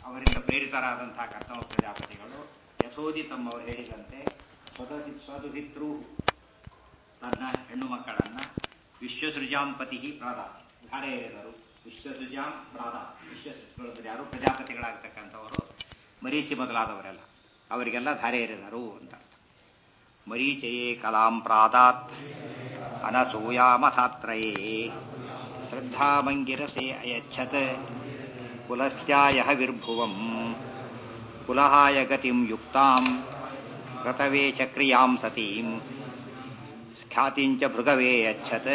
ಅವರಿಂದ ಪ್ರೇರಿತರಾದಂತಹ ಕರ್ತಮ ಪ್ರಜಾಪತಿಗಳು ಯಥೋದಿ ತಮ್ಮವರು ಹೇಳಿದಂತೆ ಸ್ವದತಿ ಸ್ವದುಹಿತೃ ತನ್ನ ಹೆಣ್ಣು ಮಕ್ಕಳನ್ನ ವಿಶ್ವಸೃಜಾಂಪತಿ ಪ್ರಾದ ಧಾರೆ ಎರೆದರು ವಿಶ್ವಸೃಜಾಂ ಪ್ರಾದ ವಿಶ್ವಸೃಜಗಳು ಯಾರು ಪ್ರಜಾಪತಿಗಳಾಗ್ತಕ್ಕಂಥವರು ಮರೀಚಿ ಮೊದಲಾದವರೆಲ್ಲ ಅವರಿಗೆಲ್ಲ ಧಾರೆ ಎರೆದರು ಅಂತ ಅರ್ಥ ಮರೀಚಯೇ ಕಲಾಂ ಪ್ರಾದಾತ್ ಅನಸೂಯಾಮಥಾತ್ರಯೇ ಶ್ರದ್ಧಾಮಂಗಿರಸೆ ಅಯಚ್ಛತ್ ಕುಲಸ್ತ್ಯಾಯ ವಿರ್ಭುವಂ ಕುಲಹಾಯ ಗತಿಂ ಯುಕ್ತಾಂ ಕ್ರತವೇ ಚ ಕ್ರಿಯಾಂ ಸತೀಂ ಖ್ಯಾತಿಂಚ ಭೃಗವೇ ಯಚ್ಛತ್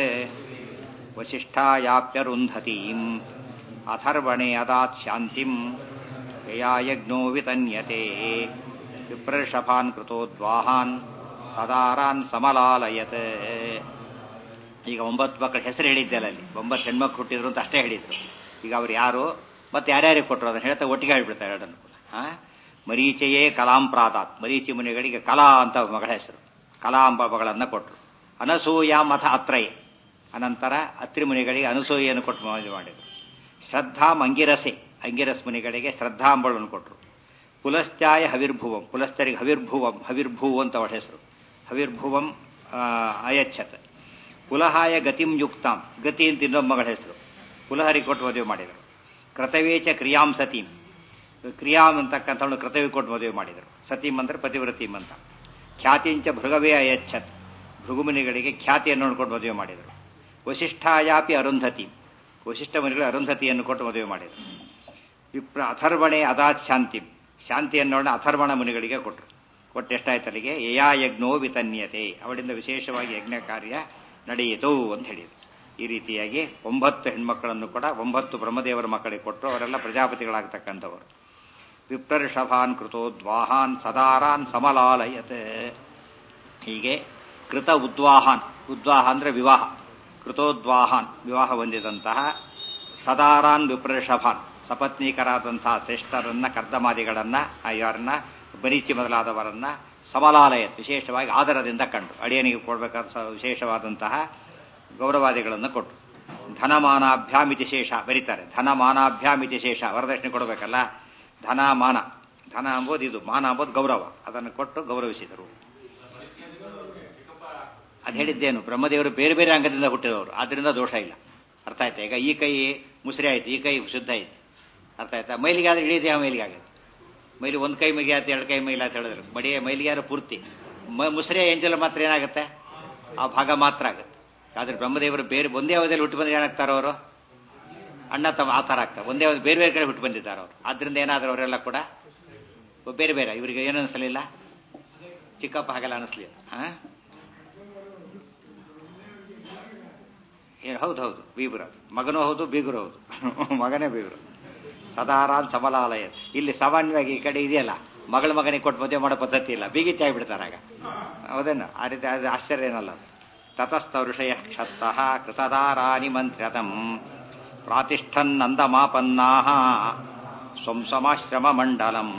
ವಸಿಷ್ಠಾಯಾಪ್ಯರುಂಧತೀಂ ಅಥರ್ವಣೆ ಅದಾತ್ ಶಾಂತಿಂ ಯಯಾ ಯಜ್ಞೋ ವಿತನ್ಯತೆ ವಿಪ್ರಷಭಾನ್ ಕೃತೋದ್ವಾಹಾನ್ ಸದಾರಾನ್ ಸಮಲಾಲಯತ್ ಈಗ ಒಂಬತ್ತು ಮಕ್ಕಳ ಹೆಸರು ಹೇಳಿದ್ದೆಲ್ಲ ಅಲ್ಲಿ ಒಂಬತ್ತು ಹೆಣ್ಮಕ್ಳು ಹುಟ್ಟಿದ್ರು ಅಂತ ಅಷ್ಟೇ ಹೇಳಿದ್ರು ಈಗ ಅವ್ರು ಯಾರು ಮತ್ತೆ ಯಾರ್ಯಾರಿಗೆ ಕೊಟ್ಟರು ಅದನ್ನು ಹೇಳ್ತಾ ಒಟ್ಟಿಗೆ ಹೇಳ್ಬಿಡ್ತಾರೆ ಎರಡನ್ನು ಕೂಡ ಹಾ ಮರೀಚೆಯೇ ಕಲಾಂ ಪ್ರಾದಾತ್ ಮರೀಚಿ ಮುನಿಗಳಿಗೆ ಕಲಾ ಅಂತ ಮಗಳ ಹೆಸರು ಕಲಾ ಎಂಬ ಮಗಳನ್ನು ಕೊಟ್ಟರು ಅನಸೂಯ ಮಥ ಅತ್ರಯೇ ಅನಂತರ ಅತ್ರಿ ಮುನಿಗಳಿಗೆ ಅನಸೂಯೆಯನ್ನು ಕೊಟ್ಟು ಮದುವೆ ಮಾಡಿದರು ಶ್ರದ್ಧಾ ಅಂಗಿರಸೆ ಅಂಗಿರಸ್ ಮುನಿಗಳಿಗೆ ಶ್ರದ್ಧಾ ಅಂಬಳನ್ನು ಕೊಟ್ಟರು ಕುಲಶ್ಚಾಯ ಹವಿರ್ಭುವಂ ಕುಲಸ್ಥರಿಗೆ ಹವಿರ್ಭುವಂ ಹವಿರ್ಭುವ್ ಅಂತ ಅವಳ ಹೆಸರು ಹವಿರ್ಭುವಂ ಅಯಚ್ಛತ್ ಕುಲಹಾಯ ಗತಿಂ ಯುಕ್ತಾಂ ಗತಿ ಅಂತ ಇನ್ನೊಬ್ಬ ಮಗಳ ಹೆಸರು ಕುಲಹರಿ ಕೊಟ್ಟು ಮದುವೆ ಮಾಡಿದರು ಕೃತವೇಚ ಕ್ರಿಯಾಂ ಸತೀಂ ಕ್ರಿಯಾಂ ಅಂತಕ್ಕಂಥವಳು ಕೃತವಿ ಕೊಟ್ಟು ಮದುವೆ ಮಾಡಿದರು ಸತೀಂ ಅಂದ್ರೆ ಪತಿವ್ರತೀಂ ಅಂತ ಖ್ಯಾತಿಂಚ ಭೃಗವೇ ಅಯಚ್ಛತ್ ಭೃಗುಮುನಿಗಳಿಗೆ ಖ್ಯಾತಿಯನ್ನು ನೋಡ್ಕೊಂಡು ಮದುವೆ ಮಾಡಿದರು ವಸಿಷ್ಠಾಯಾಪಿ ಅರುಂಧತಿ ವಸಿಷ್ಠ ಮುನಿಗಳು ಅರುಂಧತಿಯನ್ನು ಕೊಟ್ಟು ಮದುವೆ ಮಾಡಿದರು ವಿಪ್ರ ಅಥರ್ವಣೆ ಅದಾತ್ ಶಾಂತಿ ಶಾಂತಿಯನ್ನು ಅಥರ್ವಣ ಮುನಿಗಳಿಗೆ ಕೊಟ್ಟರು ಕೊಟ್ಟು ಎಷ್ಟಾಯ್ತು ಅಲ್ಲಿಗೆ ಯಯಾ ಯಜ್ಞೋ ವಿತನ್ಯತೆ ಅವಳಿಂದ ವಿಶೇಷವಾಗಿ ಯಜ್ಞ ಕಾರ್ಯ ನಡೆಯಿತು ಅಂತ ಹೇಳಿದರು ಈ ರೀತಿಯಾಗಿ ಒಂಬತ್ತು ಹೆಣ್ಮಕ್ಕಳನ್ನು ಕೂಡ ಒಂಬತ್ತು ಬ್ರಹ್ಮದೇವರ ಮಕ್ಕಳಿಗೆ ಕೊಟ್ಟರು ಅವರೆಲ್ಲ ಪ್ರಜಾಪತಿಗಳಾಗ್ತಕ್ಕಂಥವರು ವಿಪ್ರರ್ಷಭಾನ್ ಕೃತೋದ್ವಾಹಾನ್ ಸದಾರಾನ್ ಸಮಲಾಲಯತ್ ಹೀಗೆ ಕೃತ ಉದ್ವಾಹಾನ್ ಉದ್ವಾಹ ಅಂದ್ರೆ ವಿವಾಹ ಕೃತೋದ್ವಾಹಾನ್ ವಿವಾಹ ಹೊಂದಿದಂತಹ ಸದಾರಾನ್ ವಿಪ್ರಷಭಾನ್ ಸಪತ್ನೀಕರಾದಂತಹ ಶ್ರೇಷ್ಠರನ್ನ ಕರ್ದಮಾದಿಗಳನ್ನ ಯಾರನ್ನ ಬರೀಚಿ ಮೊದಲಾದವರನ್ನ ಸಮಲಾಲಯ ವಿಶೇಷವಾಗಿ ಆದರದಿಂದ ಕಂಡು ಅಡಿಯನಿಗೆ ಕೊಡಬೇಕಾದ ವಿಶೇಷವಾದಂತಹ ಗೌರವಾದಿಗಳನ್ನು ಕೊಟ್ಟು ಧನಮಾನಾಭ್ಯಾಮಿತಿ ಶೇಷ ಬರೀತಾರೆ ಧನಮಾನಾಭ್ಯಾಮಿತಿ ಶೇಷ ವರದಕ್ಷಿಣೆ ಕೊಡಬೇಕಲ್ಲ ಧನ ಮಾನ ಧನ ಅಂಬೋದು ಇದು ಮಾನ ಅಂಬೋದು ಗೌರವ ಅದನ್ನು ಕೊಟ್ಟು ಗೌರವಿಸಿದರು ಅದು ಹೇಳಿದ್ದೇನು ಬ್ರಹ್ಮದೇವರು ಬೇರೆ ಬೇರೆ ಅಂಗದಿಂದ ಹುಟ್ಟಿದವರು ಆದ್ರಿಂದ ದೋಷ ಇಲ್ಲ ಅರ್ಥ ಆಯ್ತಾ ಈಗ ಈ ಕೈ ಮುಸ್ರಿ ಆಯ್ತು ಈ ಕೈ ಶುದ್ಧ ಆಯ್ತು ಅರ್ಥ ಆಯ್ತಾ ಮೈಲಿಗೆ ಆದ್ರೆ ಇಡೀ ದೇಹ ಮೈಲಿಗೆ ಆಗುತ್ತೆ ಮೈಲಿ ಒಂದು ಕೈ ಮೈಗೆ ಆಯ್ತು ಎರಡು ಕೈ ಮೈಲಿ ಅಂತ ಹೇಳಿದ್ರು ಮಡಿಯ ಮೈಲಿಗೆ ಆದ್ರೆ ಪೂರ್ತಿ ಮುಸ್ರೆ ಎಂಜಲ ಮಾತ್ರ ಏನಾಗುತ್ತೆ ಆ ಭಾಗ ಮಾತ್ರ ಆಗುತ್ತೆ ಆದ್ರೆ ಬ್ರಹ್ಮದೇವರು ಬೇರೆ ಒಂದೇ ಅವಧಿಯಲ್ಲಿ ಹುಟ್ಟು ಬಂದ್ರೆ ಏನಾಗ್ತಾರೋ ಅವರು ಅಣ್ಣ ತಮ್ಮ ಆ ಥರ ಆಗ್ತಾರೆ ಒಂದೇ ಒಂದು ಬೇರೆ ಬೇರೆ ಕಡೆ ಹುಟ್ಟು ಬಂದಿದ್ದಾರೆ ಅವರು ಆದ್ರಿಂದ ಏನಾದರೂ ಅವರೆಲ್ಲ ಕೂಡ ಬೇರೆ ಬೇರೆ ಇವರಿಗೆ ಏನು ಅನಿಸಲಿಲ್ಲ ಚಿಕ್ಕಪ್ಪ ಹಾಗೆಲ್ಲ ಅನಿಸ್ಲಿಲ್ಲ ಹಾ ಹೌದು ಹೌದು ಬೀಗುರು ಮಗನೂ ಹೌದು ಬೀಗುರು ಹೌದು ಮಗನೇ ಬೀಗುರು ಸದಾರಾನ್ ಸಮಲಾಲಯ ಇಲ್ಲಿ ಸಾಮಾನ್ಯವಾಗಿ ಈ ಕಡೆ ಇದೆಯಲ್ಲ ಮಗಳ ಮಗನಿಗೆ ಕೊಟ್ಟು ಮದುವೆ ಮಾಡೋ ಪದ್ಧತಿ ಇಲ್ಲ ಬೀಗಿಚ್ಚಿ ಆಗಿಬಿಡ್ತಾರೆ ಆಗ ಹೌದೇನು ಆ ರೀತಿ ಅದು ಆಶ್ಚರ್ಯ ಏನಲ್ಲ ತತಸ್ಥ ಋಷಯ ಕ್ಷತ್ತಃ ಕೃತದಾರಾನಿ ಮಂತ್ರ್ಯತಂ ಪ್ರಾತಿಷ್ಠನ್ನಂದಮಾಪನ್ನಾ ಸ್ವಂ ಮಂಡಲಂ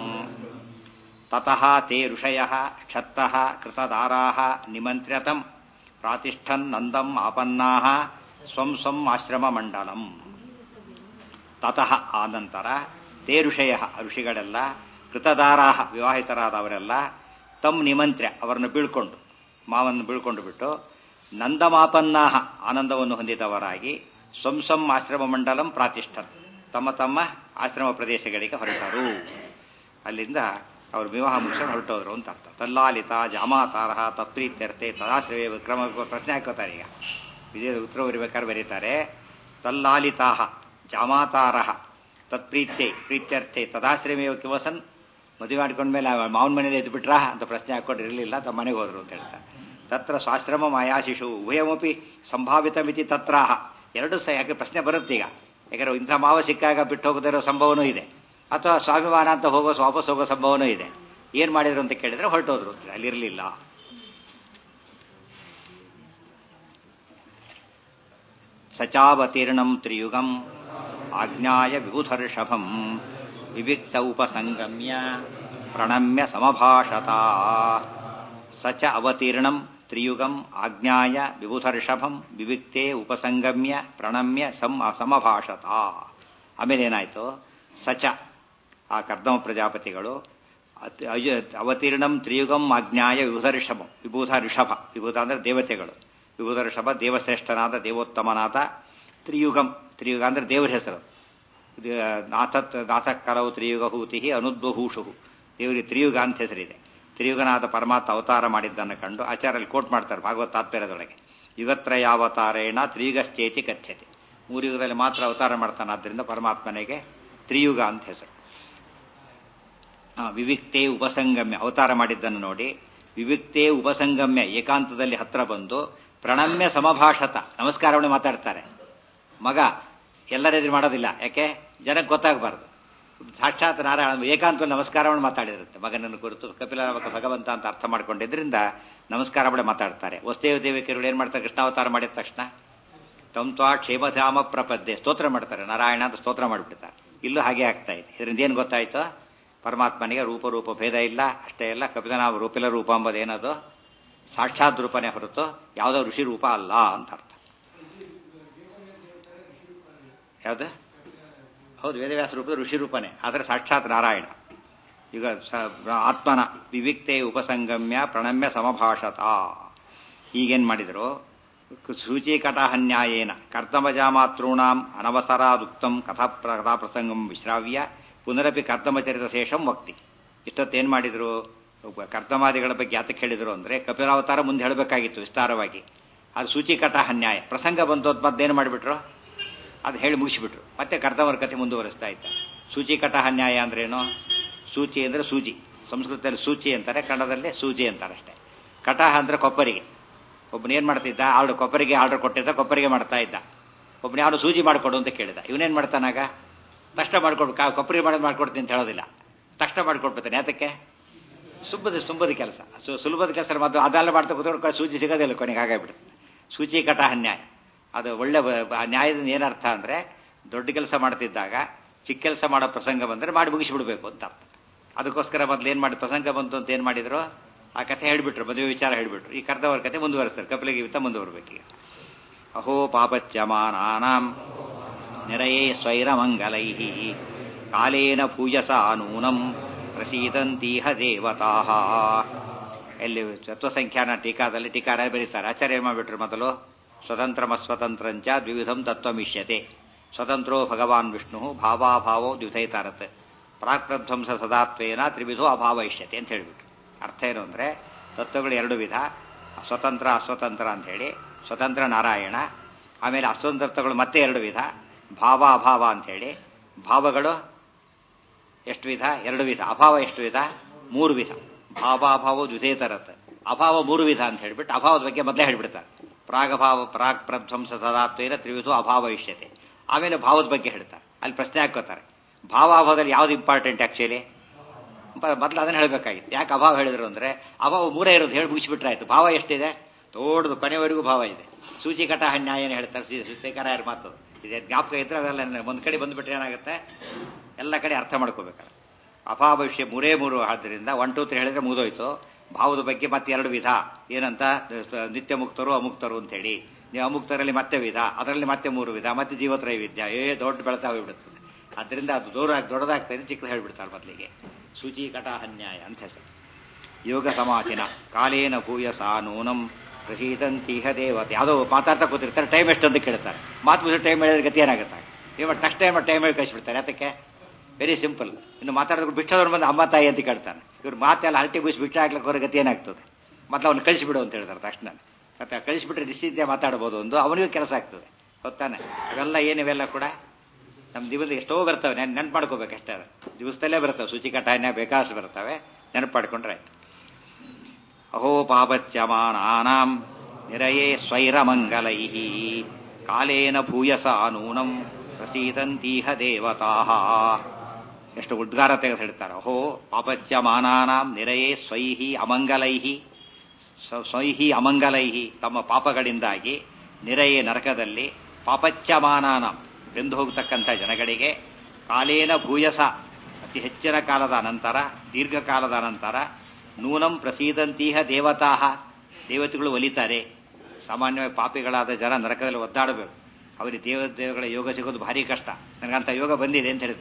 ತತಃ ತೇ ಋಷಯ ಕ್ಷತ್ತಃ ಕೃತದಾರಾ ನಿಮಂತ್ರ್ಯತಂ ಪ್ರಾತಿಷ್ಠನ್ನಂದಂ ಆಪನ್ನಾ ಸ್ವಂ ಸ್ವಂ ಆಶ್ರಮ ಮಂಡಲಂ ತತಃ ಆನಂತರ ತೇ ಋಷಯ ಋಷಿಗಳೆಲ್ಲ ಕೃತದಾರಾ ವಿವಾಹಿತರಾದವರೆಲ್ಲ ತಮ್ ನಿಮಂತ್ರ್ಯ ಅವರನ್ನು ಬೀಳ್ಕೊಂಡು ಮಾವನ್ನು ಬೀಳ್ಕೊಂಡು ಬಿಟ್ಟು ನಂದಮಾಪನ್ನಾಹ ಆನಂದವನ್ನು ಹೊಂದಿದವರಾಗಿ ಸ್ವಂ ಸ್ವಂ ಆಶ್ರಮ ಮಂಡಲಂ ಪ್ರಾತಿಷ್ಠನ್ ತಮ್ಮ ತಮ್ಮ ಆಶ್ರಮ ಪ್ರದೇಶಗಳಿಗೆ ಹೊರಟರು ಅಲ್ಲಿಂದ ಅವರು ವಿವಾಹ ಮುಗಿಸ್ಕೊಂಡು ಹೊರಟೋದ್ರು ಅಂತ ಅರ್ಥ ತಲ್ಲಾಲಿತ ಜಾಮಾತಾರಹ ತತ್ಪ್ರೀತ್ಯರ್ತೆ ತದಾಶ್ರವೇ ವಿಕ್ರಮ ಪ್ರಶ್ನೆ ಹಾಕೋತಾರೆ ಈಗ ವಿಜಯ ಉತ್ತರ ಬರಿಬೇಕಾದ್ರೆ ಬರೀತಾರೆ ತಲ್ಲಾಲಿತಾಹ ಜಾಮಾತಾರಹ ತತ್ಪ್ರೀತ್ಯೆ ಪ್ರೀತ್ಯರ್ಥೆ ತದಾಶ್ರಮೇ ಕಿವಸನ್ ಮದುವೆ ಮಾಡ್ಕೊಂಡ್ಮೇಲೆ ಮಾವನ ಮನೇಲಿ ಎದ್ದು ಬಿಟ್ರಾ ಅಂತ ಪ್ರಶ್ನೆ ಹಾಕೊಂಡು ಇರಲಿಲ್ಲ ತಮ್ಮ ಮನೆಗೆ ಹೋದ್ರು ಅಂತ ಹೇಳ್ತಾರೆ ತತ್ರ ಸ್ವಾಶ್ರಮ ಮಾಯಾಶಿಶು ಉಭಯಮಪಿ ಸಂಭಾವಿತ ಮಿತಿ ತತ್ರಾಹ ಎರಡು ಸಹ ಯಾಕೆ ಪ್ರಶ್ನೆ ಬರುತ್ತೆ ಈಗ ಯಾಕಂದ್ರೆ ಇಂಥ ಮಾವ ಸಿಕ್ಕಾಗ ಬಿಟ್ಟು ಹೋಗದಿರೋ ಸಂಭವನೂ ಇದೆ ಅಥವಾ ಸ್ವಾಭಿಮಾನ ಅಂತ ಹೋಗೋ ವಾಪಸ್ ಹೋಗೋ ಸಂಭವನೂ ಇದೆ ಏನ್ ಮಾಡಿದ್ರು ಅಂತ ಕೇಳಿದ್ರೆ ಹೊರಟೋದ್ರು ಅಲ್ಲಿರಲಿಲ್ಲ ಸಚಾವತೀರ್ಣಂ ತ್ರಿಯುಗಂ ಆಜ್ಞಾಯ ವಿಬುಧರ್ಷಭಂ ವಿವಿಕ್ತ ಉಪಸಂಗಮ್ಯ ಪ್ರಣಮ್ಯ ಸಮಭಾಷತ ಸಚ ಅವತೀರ್ಣಂ ತ್ರಿಯುಗಂ ಆಜ್ಞಾಯ ವಿಬುಧರ್ಷಭಂ ವಿವಿಕ್ತೆ ಉಪಸಂಗಮ್ಯ ಪ್ರಣಮ್ಯ ಸಮ್ ಸಮಭಾಷತ ಆಮೇಲೆ ಏನಾಯ್ತು ಸಚ ಆ ಕರ್ದಮ ಪ್ರಜಾಪತಿಗಳು ಅತ್- ಅಯ- ಅವತೀರ್ಣಂ ತ್ರಿಯುಗಂ ಆಜ್ಞಾಯ ವಿಭೂಧ ಋಷಭಂ ವಿಭೂಧ ಋಷಭ ವಿಭೂಧ ಅಂದ್ರೆ ದೇವತೆಗಳು ವಿಭೂಧ ಋಷಭ ದೇವಶ್ರೇಷ್ಠನಾದ ದೇವೋತ್ತಮನಾದ ತ್ರಿಯುಗಂ ತ್ರಿಯುಗ ಅಂದ್ರೆ ದೇವರ ಹೆಸರು ಇದು ನಾಥತ್ ನಾಥಕ್ ಕಲವು ತ್ರಿಯುಗ ಹೂತಿ ಅನುದ್ವಭೂಷು ದೇವರಿಗೆ ತ್ರಿಯುಗ ಅಂತ ಹೆಸರಿದೆ ತ್ರಿಯುಗನಾದ ಪರಮಾತ್ಮ ಅವತಾರ ಮಾಡಿದ್ದನ್ನು ಕಂಡು ಆಚಾರ್ಯಲ್ಲಿ ಕೋಟ್ ಮಾಡ್ತಾರೆ ಭಾಗವತ್ ತಾತ್ಪರ್ಯದೊಳಗೆ ಯುಗತ್ರಯಾವತಾರೇಣ ತ್ರಿಯುಗಶ್ಚೇತಿ ಕಥ್ಯತೆ ಮೂರು ಯುಗದಲ್ಲಿ ಮಾತ್ರ ಅವತಾರ ಮಾಡ್ತಾನೆ ಆದ್ದರಿಂದ ಪರಮಾತ್ಮನಿಗೆ ತ್ರಿಯುಗ ಅಂತ ಹೆಸರು ಆ, ವಿವಿಕ್ತೇ ಉಪಸಂಗಮ್ಯ ಅವತಾರ ಮಾಡಿದ್ದನ್ನು ನೋಡಿ ವಿವಿಕ್ತೇ ಉಪಸಂಗಮ್ಯ ಏಕಾಂತದಲ್ಲಿ ಹತ್ರ ಬಂದು ಪ್ರಣಮ್ಯ ಸಮಭಾಷತ ನಮಸ್ಕಾರವನ್ನು ಮಾತಾಡ್ತಾರೆ ಮಗ ಎಲ್ಲರೆದುರು ಮಾಡೋದಿಲ್ಲ ಯಾಕೆ ಜನಕ್ಕೆ ಗೊತ್ತಾಗಬಾರ್ದು ಸಾಕ್ಷಾತ್ ನಾರಾಯಣ ಏಕಾಂತದಲ್ಲಿ ನಮಸ್ಕಾರವನ್ನು ಮಾತಾಡಿರುತ್ತೆ ಮಗನನ್ನು ಕುರಿತು ಕಪಿಲ ಭಗವಂತ ಅಂತ ಅರ್ಥ ಮಾಡ್ಕೊಂಡಿದ್ರಿಂದ ನಮಸ್ಕಾರ ಕೂಡ ಮಾತಾಡ್ತಾರೆ ವಸ್ತೇವ ದೇವಿಕರು ಏನ್ ಮಾಡ್ತಾರೆ ಕೃಷ್ಣಾವತಾರ ಮಾಡಿದ ತಕ್ಷಣ ತಮ್ ತ್ವಾ ಕ್ಷೇಮಧಾಮ ಪ್ರಪದ್ಯೆ ಸ್ತೋತ್ರ ಮಾಡ್ತಾರೆ ನಾರಾಯಣ ಅಂತ ಸ್ತೋತ್ರ ಮಾಡಿಬಿಡ್ತಾರೆ ಇಲ್ಲೂ ಹಾಗೆ ಆಗ್ತಾ ಇದೆ ಇದರಿಂದ ಏನು ಗೊತ್ತಾಯ್ತು ಪರಮಾತ್ಮನಿಗೆ ರೂಪ ರೂಪ ಭೇದ ಇಲ್ಲ ಅಷ್ಟೇ ಇಲ್ಲ ಕಪಿಲನಾಮ ರೂಪಿಲ ರೂಪ ಎಂಬುದೇನದು ಸಾಕ್ಷಾತ್ ರೂಪನೇ ಹೊರತು ಯಾವುದೋ ಋಷಿ ರೂಪ ಅಲ್ಲ ಅಂತ ಅರ್ಥ ಯಾವ್ದು ಹೌದು ವೇದವ್ಯಾಸ ರೂಪದ ಋಷಿ ರೂಪನೇ ಆದರೆ ಸಾಕ್ಷಾತ್ ನಾರಾಯಣ ಈಗ ಸ- ಆತ್ಮನ ವಿವಿಕ್ತೆ ಉಪಸಂಗಮ್ಯ ಪ್ರಣಮ್ಯ ಸಮಭಾಷತ ಈಗೇನ್ ಮಾಡಿದ್ರು ಸೂಚೀಕಟಹನ್ಯಾಯೇನ ಕರ್ತಮಜಾಮಾತॄಣಾಂ ಅನವಸರಾದುಕ್ತಂ ಕಥಾ ಪ್ರ- ಕಥಾಪ್ರಸಂಗಂ ವಿಶ್ರಾವ್ಯ ಪುನರಪಿ ಕರ್ತಮಚರಿತ ಶೇಷಂ ವಕ್ತಿ ಇಷ್ಟೊತ್ತೇನ್ ಮಾಡಿದ್ರು ಒಬ್ಬ ಕರ್ತಮಾದಿಗಳ ಬಗ್ಗೆ ಯಾತಕ್ಕೆ ಹೇಳಿದ್ರು ಅಂದ್ರೆ ಕಪಿಲಾವತಾರ ಮುಂದೆ ಹೇಳಬೇಕಾಗಿತ್ತು ವಿಸ್ತಾರವಾಗಿ ಅದು ಸೂಚಿಕಟ ಅನ್ಯಾಯ ಪ್ರಸಂಗ ಬಂತು ಅಂತ ಮತ್ತೇನು ಮಾಡಿಬಿಟ್ರು ಅದು ಹೇಳಿ ಮುಗಿಸಿಬಿಟ್ರು ಮತ್ತೆ ಕರ್ತವರ ಕಥೆ ಮುಂದುವರಿಸ್ತಾ ಇದ್ದ ಸೂಚಿಕಟ ಅನ್ಯಾಯ ಅಂದ್ರೇನು ಸೂಚಿ ಅಂದ್ರೆ ಸೂಜಿ ಸಂಸ್ಕೃತದಲ್ಲಿ ಸೂಚಿ ಅಂತಾರೆ ಕನ್ನಡದಲ್ಲಿ ಸೂಜಿ ಅಂತಾರೆ ಅಷ್ಟೇ ಕಟಹ ಅಂದ್ರೆ ಕೊಪ್ಪರಿಗೆ ಒಬ್ಬನ ಏನ್ ಮಾಡ್ತಿದ್ದ ಆರ್ಡರ್ ಕೊಪ್ಪರಿಗೆ ಆರ್ಡರ್ ಕೊಟ್ಟಿದ್ದ ಕೊಪ್ಪರಿಗೆ ಮಾಡ್ತಾ ಇದ್ದ ಒಬ್ಬನ ಯಾರು ಸೂಜಿ ಮಾಡಿಕೊಡು ಅಂತ ಕೇಳಿದ ಇವನೇನ್ ಮಾಡ್ತಾನಾಗ ತಕ್ಷಣ ಮಾಡ್ಕೊಡು ಕಾ- ಕೊಪ್ಪರಿಗೆ ಮಾಡೋದು ಮಾಡ್ಕೊಡ್ತೀನಿ ಅಂತ ಹೇಳೋದಿಲ್ಲ ತಕ್ಷಣ ಮಾಡ್ಕೊಡ್ಬಿಡ್ತಾನೆ ಯಾತಕ್ಕೆ ಸುಬ್ಬದ ಸುಂಬದ ಕೆಲಸ ಸು ಸುಲಭದ ಕೆಲಸ ಮತ್ತು ಅದೆಲ್ಲ ಮಾಡ್ತಾ ಕೂತ್ಕೊಂಡು ಸೂಚಿ ಸಿಗೋದಿಲ್ಲ ಕೊನೆಗೆ ಹಾಗಾಗ್ಬಿಡುತ್ತೆ ಸೂಚಿ ಕಟ ಅನ್ಯಾಯ ಅದು ಒಳ್ಳೆ ಬ- ಬ- ನ್ಯಾಯದ ಏನರ್ಥ ಅಂದ್ರೆ ದೊಡ್ಡ ಕೆಲಸ ಮಾಡ್ತಿದ್ದಾಗ ಚಿಕ್ಕ ಕೆಲಸ ಮಾಡೋ ಪ್ರಸಂಗ ಬಂದ್ರೆ ಮಾಡಿ ಮುಗಿಸ್ಬಿಡ್ಬೇಕು ಅಂತ ಅರ್ಥ ಅದಕ್ಕೋಸ್ಕರ ಮೊದ್ಲು ಏನ್ ಮಾಡಿ ಪ್ರಸಂಗ ಬಂತು ಅಂತ ಏನ್ ಮಾಡಿದ್ರು ಆ ಕಥೆ ಹೇಳ್ಬಿಟ್ರು ಮದುವೆ ವಿಚಾರ ಹೇಳ್ಬಿಟ್ರು ಈ ಕರ್ದವರ ಕಥೆ ಮುಂದುವರಿಸ್ತಾರೆ ಕಪಿಲಿಗೆ ವಿತ್ತ ಮುಂದುವರ್ಬೇಕೀಗ ಅಹೋ ಪಾಪಚ್ಯಮಾನಾನಾಂ ನಿರಯೇ ಸ್ವೈರಮಂಗಲೈ ಕಾಲೇನ ಭೂಯಸಾ ನೂನಂ ಪ್ರಸೀದಂತೀಹ ದೇವತಾ ಎಲ್ಲಿ ತತ್ವಸಂಖ್ಯಾನ ಟೀಕಾದಲ್ಲಿ ಟೀಕಾರ ಬರೀತಾರೆ ಆಚಾರ್ಯ ಏನ್ ಮಾಡ್ಬಿಟ್ರು ಮೊದಲು ಸ್ವತಂತ್ರಮಸ್ವತಂತ್ರಂಚ ದ್ವಿವಿಧಂ ತತ್ವಮಿಷ್ಯತೆ ಸ್ವತಂತ್ರೋ ಭಗವಾನ್ ವಿಷ್ಣು ಭಾವಾಭಾವೋ ದ್ವಿಧೈತಾರತ್ ಪ್ರಾಕ್ಪ್ರಧ್ವಂಸ ಸದಾತ್ವೇನ ತ್ರಿವಿಧೋ ಅಭಾವ ಇಷ್ಯತೆ ಅಂತ ಹೇಳಿಬಿಟ್ರು ಅರ್ಥ ಏನು ಅಂದ್ರೆ ತತ್ವಗಳು ಎರಡು ವಿಧ ಸ್ವತಂತ್ರ ಅಸ್ವತಂತ್ರ ಅಂತ ಹೇಳಿ ಸ್ವತಂತ್ರ ನಾರಾಯಣ ಆಮೇಲೆ ಅಸ್ವತಂತ್ರಗಳು ಮತ್ತೆ ಎರಡು ವಿಧ ಭಾವ ಅಭಾವ ಅಂತ ಹೇಳಿ ಭಾವಗಳು ಎಷ್ಟು ವಿಧ ಎರಡು ವಿಧ ಅಭಾವ ಎಷ್ಟು ವಿಧ ಮೂರು ವಿಧ ಭಾವಾಭಾವ ದ್ವಿಧೇತರತ್ ಅಭಾವ ಮೂರು ವಿಧ ಅಂತ ಹೇಳ್ಬಿಟ್ಟು ಅಭಾವದ ಬಗ್ಗೆ ಮೊದಲೇ ಹೇಳ್ಬಿಡ್ತಾರೆ ಪ್ರಾಗಭಾವ ಪ್ರಾಗ್ ಪ್ರಧ್ವಂಸ ಸದಾತ್ವೇನ ತ್ರಿವಿಧೋ ಅಭಾವ ಇಷ್ಯತೆ ಆಮೇಲೆ ಭಾವದ ಬಗ್ಗೆ ಹೇಳ್ತಾರೆ ಅಲ್ಲಿ ಪ್ರಶ್ನೆ ಹಾಕೋತಾರೆ ಭಾವಾಭಾವದಲ್ಲಿ ಯಾವ್ದು ಇಂಪಾರ್ಟೆಂಟ್ ಆಕ್ಚುಲಿ ಮೊದಲು ಅದನ್ನ ಹೇಳಬೇಕಾಗಿತ್ತು ಯಾಕೆ ಅಭಾವ ಹೇಳಿದ್ರು ಅಂದ್ರೆ ಅಭಾವ ಮೂರೇ ಇರೋದು ಹೇಳಿ ಮುಗಿಸ್ಬಿಟ್ರೆ ಆಯ್ತು ಭಾವ ಎಷ್ಟಿದೆ ದೊಡ್ಡದು ಕೊನೆವರೆಗೂ ಭಾವ ಇದೆ ಸೂಚಿಕಟ ಅನ್ಯಾಯನ ಹೇಳ್ತಾರೆ ಸುಸ್ತೇಕರ ಯಾರು ಮಾತು ಇದೆ ಜ್ಞಾಪಕ ಇದ್ರೆ ಅವೆಲ್ಲ ಒಂದ್ ಕಡೆ ಬಂದ್ಬಿಟ್ರೆ ಏನಾಗುತ್ತೆ ಎಲ್ಲ ಕಡೆ ಅರ್ಥ ಮಾಡ್ಕೋಬೇಕಲ್ಲ ಅಭಾವ ವಿಷಯ ಮೂರೇ ಮೂರು ಆದ್ದರಿಂದ ಒನ್ ಟೂ ತ್ರೀ ಹೇಳಿದ್ರೆ ಮುಗಿದೋಯ್ತು ಭಾವದ ಬಗ್ಗೆ ಮತ್ತೆ ಎರಡು ವಿಧ ಏನಂತ ನಿತ್ಯ ಮುಕ್ತರು ಅಮುಕ್ತರು ಅಂತ ಹೇಳಿ ನೀವು ಅಮುಕ್ತರಲ್ಲಿ ಮತ್ತೆ ವಿಧ ಅದರಲ್ಲಿ ಮತ್ತೆ ಮೂರು ವಿಧ ಮತ್ತೆ ಜೀವತ್ರಯ ವಿದ್ಯಾ ಏ ದೊಡ್ಡ ಬೆಳತಾ ಹೋಗ್ಬಿಡುತ್ತದೆ ಅದರಿಂದ ಅದು ದೂರ ದೊಡ್ಡದಾಗ್ತಾ ಇದೆ ಚಿಕ್ಕದು ಹೇಳ್ಬಿಡ್ತಾರೆ ಮೊದಲಿಗೆ ಸೂಚೀಕಟ ಅನ್ಯಾಯ ಅಂತ ಹೆಸರು ಯೋಗ ಸಮಾಧಿನ ಕಾಲೇನ ಭೂಯಸ ನೂನಂ ಪ್ರಸೀದಂತೀಹ ದೇವತೆ ಯಾವುದೋ ಮಾತಾಡ್ತಾ ಕೂತಿರ್ತಾರೆ ಟೈಮ್ ಎಷ್ಟು ಅಂತ ಕೇಳ್ತಾರೆ ಮಾತು ಮುಗಿಸೋ ಟೈಮ್ ಹೇಳಿದ್ರೆ ಗತಿ ಏನಾಗುತ್ತೆ ಇವಾಗ ಟಚ್ ಟೈಮ್ ಟೈಮ್ ಹೇಳಿ ಕಳಿಸ್ಬಿಡ್ತಾರೆ ಅದಕ್ಕೆ ವೆರಿ ಸಿಂಪಲ್ ಇನ್ನು ಮಾತಾಡಿದ್ರೆ ಬಿಟ್ಟದವ್ರು ಬಂದು ಅಮ್ಮ ತಾಯಿ ಅಂತ ಕೇಳ್ತಾನೆ ಇವ್ರು ಮಾತೆಲ್ಲ ಹರಟಿ ಬೀಸಿ ಬಿಟ್ಟು ಹಾಕ್ಲಿಕ್ಕೆ ಅವ್ರ ಗತಿ ಏನಾಗ್ತದೆ ಮತ್ತೆ ಅವ್ನು ಕಳಿಸ್ಬಿಡು ಅಂತ ಹೇಳ್ತಾರೆ ತಕ್ಷಣ ಮತ್ತೆ ಕಳಿಸ್ಬಿಟ್ರೆ ನಿಶ್ಚಿತ ಮಾತಾಡ್ಬೋದು ಒಂದು ಅವನಿಗೂ ಕೆಲಸ ಆಗ್ತದೆ ಗೊತ್ತಾನೆ ಅವೆಲ್ಲ ಏನಿವೆಲ್ಲ ಕೂಡ ನಮ್ಮ ದಿವಸ ಎಷ್ಟೋ ಬರ್ತವೆ ನೆನ್ ನೆನ್ಪು ಮಾಡ್ಕೋಬೇಕು ಅಷ್ಟೇ ಅದು. ದಿವಸದಲ್ಲೇ ಬರ್ತವೆ ಶುಚಿಕಟಾನ್ಯ ಬೇಕಾದಷ್ಟು ಬರ್ತವೆ ನೆನಪು ಮಾಡ್ಕೊಂಡ್ರೆ ಆಯ್ತು ಅಹೋ ಪಾಪಚ್ಯಮಾನಾನಾಂ ನಿರಯೇ ಸ್ವೈರಮಂಗಲೈ ಕಾಲೇನ ಭೂಯಸ ನೂನಂ ಪ್ರಸೀದಂತೀಹ ದೇವತಾ ಎಷ್ಟು ಉದ್ಗಾರ ತೆಗೆದು ಹೇಳ್ತಾರೆ ಅಹೋ ಪಾಪಚ್ಯಮಾನಾನಾಂ ನಿರಯೇ ಸ್ವೈಹಿ ಅಮಂಗಲೈಹಿ ಸ್ವ- ಸ್ವೈಹಿ ಅಮಂಗಲೈಹಿ ತಮ್ಮ ಪಾಪಗಳಿಂದಾಗಿ ನಿರಯೇ ನರಕದಲ್ಲಿ ಪಾಪಚ್ಯಮಾನಾನ ಬೆಂದು ಹೋಗತಕ್ಕಂಥ ಜನಗಳಿಗೆ ಕಾಲೇನ ಭೂಯಸ ಅತಿ ಹೆಚ್ಚಿನ ಕಾಲದ ಅನಂತರ ದೀರ್ಘಕಾಲದ ಅನಂತರ ನೂನಂ ಪ್ರಸೀದಂತೀಹ ದೇವತಾ ದೇವತೆಗಳು ಒಲಿತಾರೆ ಸಾಮಾನ್ಯವಾಗಿ ಪಾಪಿಗಳಾದ ಜನ ನರಕದಲ್ಲಿ ಒದ್ದಾಡಬೇಕು ಅವರಿಗೆ ದೇವ ದೇವಗಳ ಯೋಗ ಸಿಗೋದು ಭಾರಿ ಕಷ್ಟ ನನಗಂತ ಯೋಗ ಬಂದಿದೆ ಅಂತ ಹೇಳ್ತಾರೆ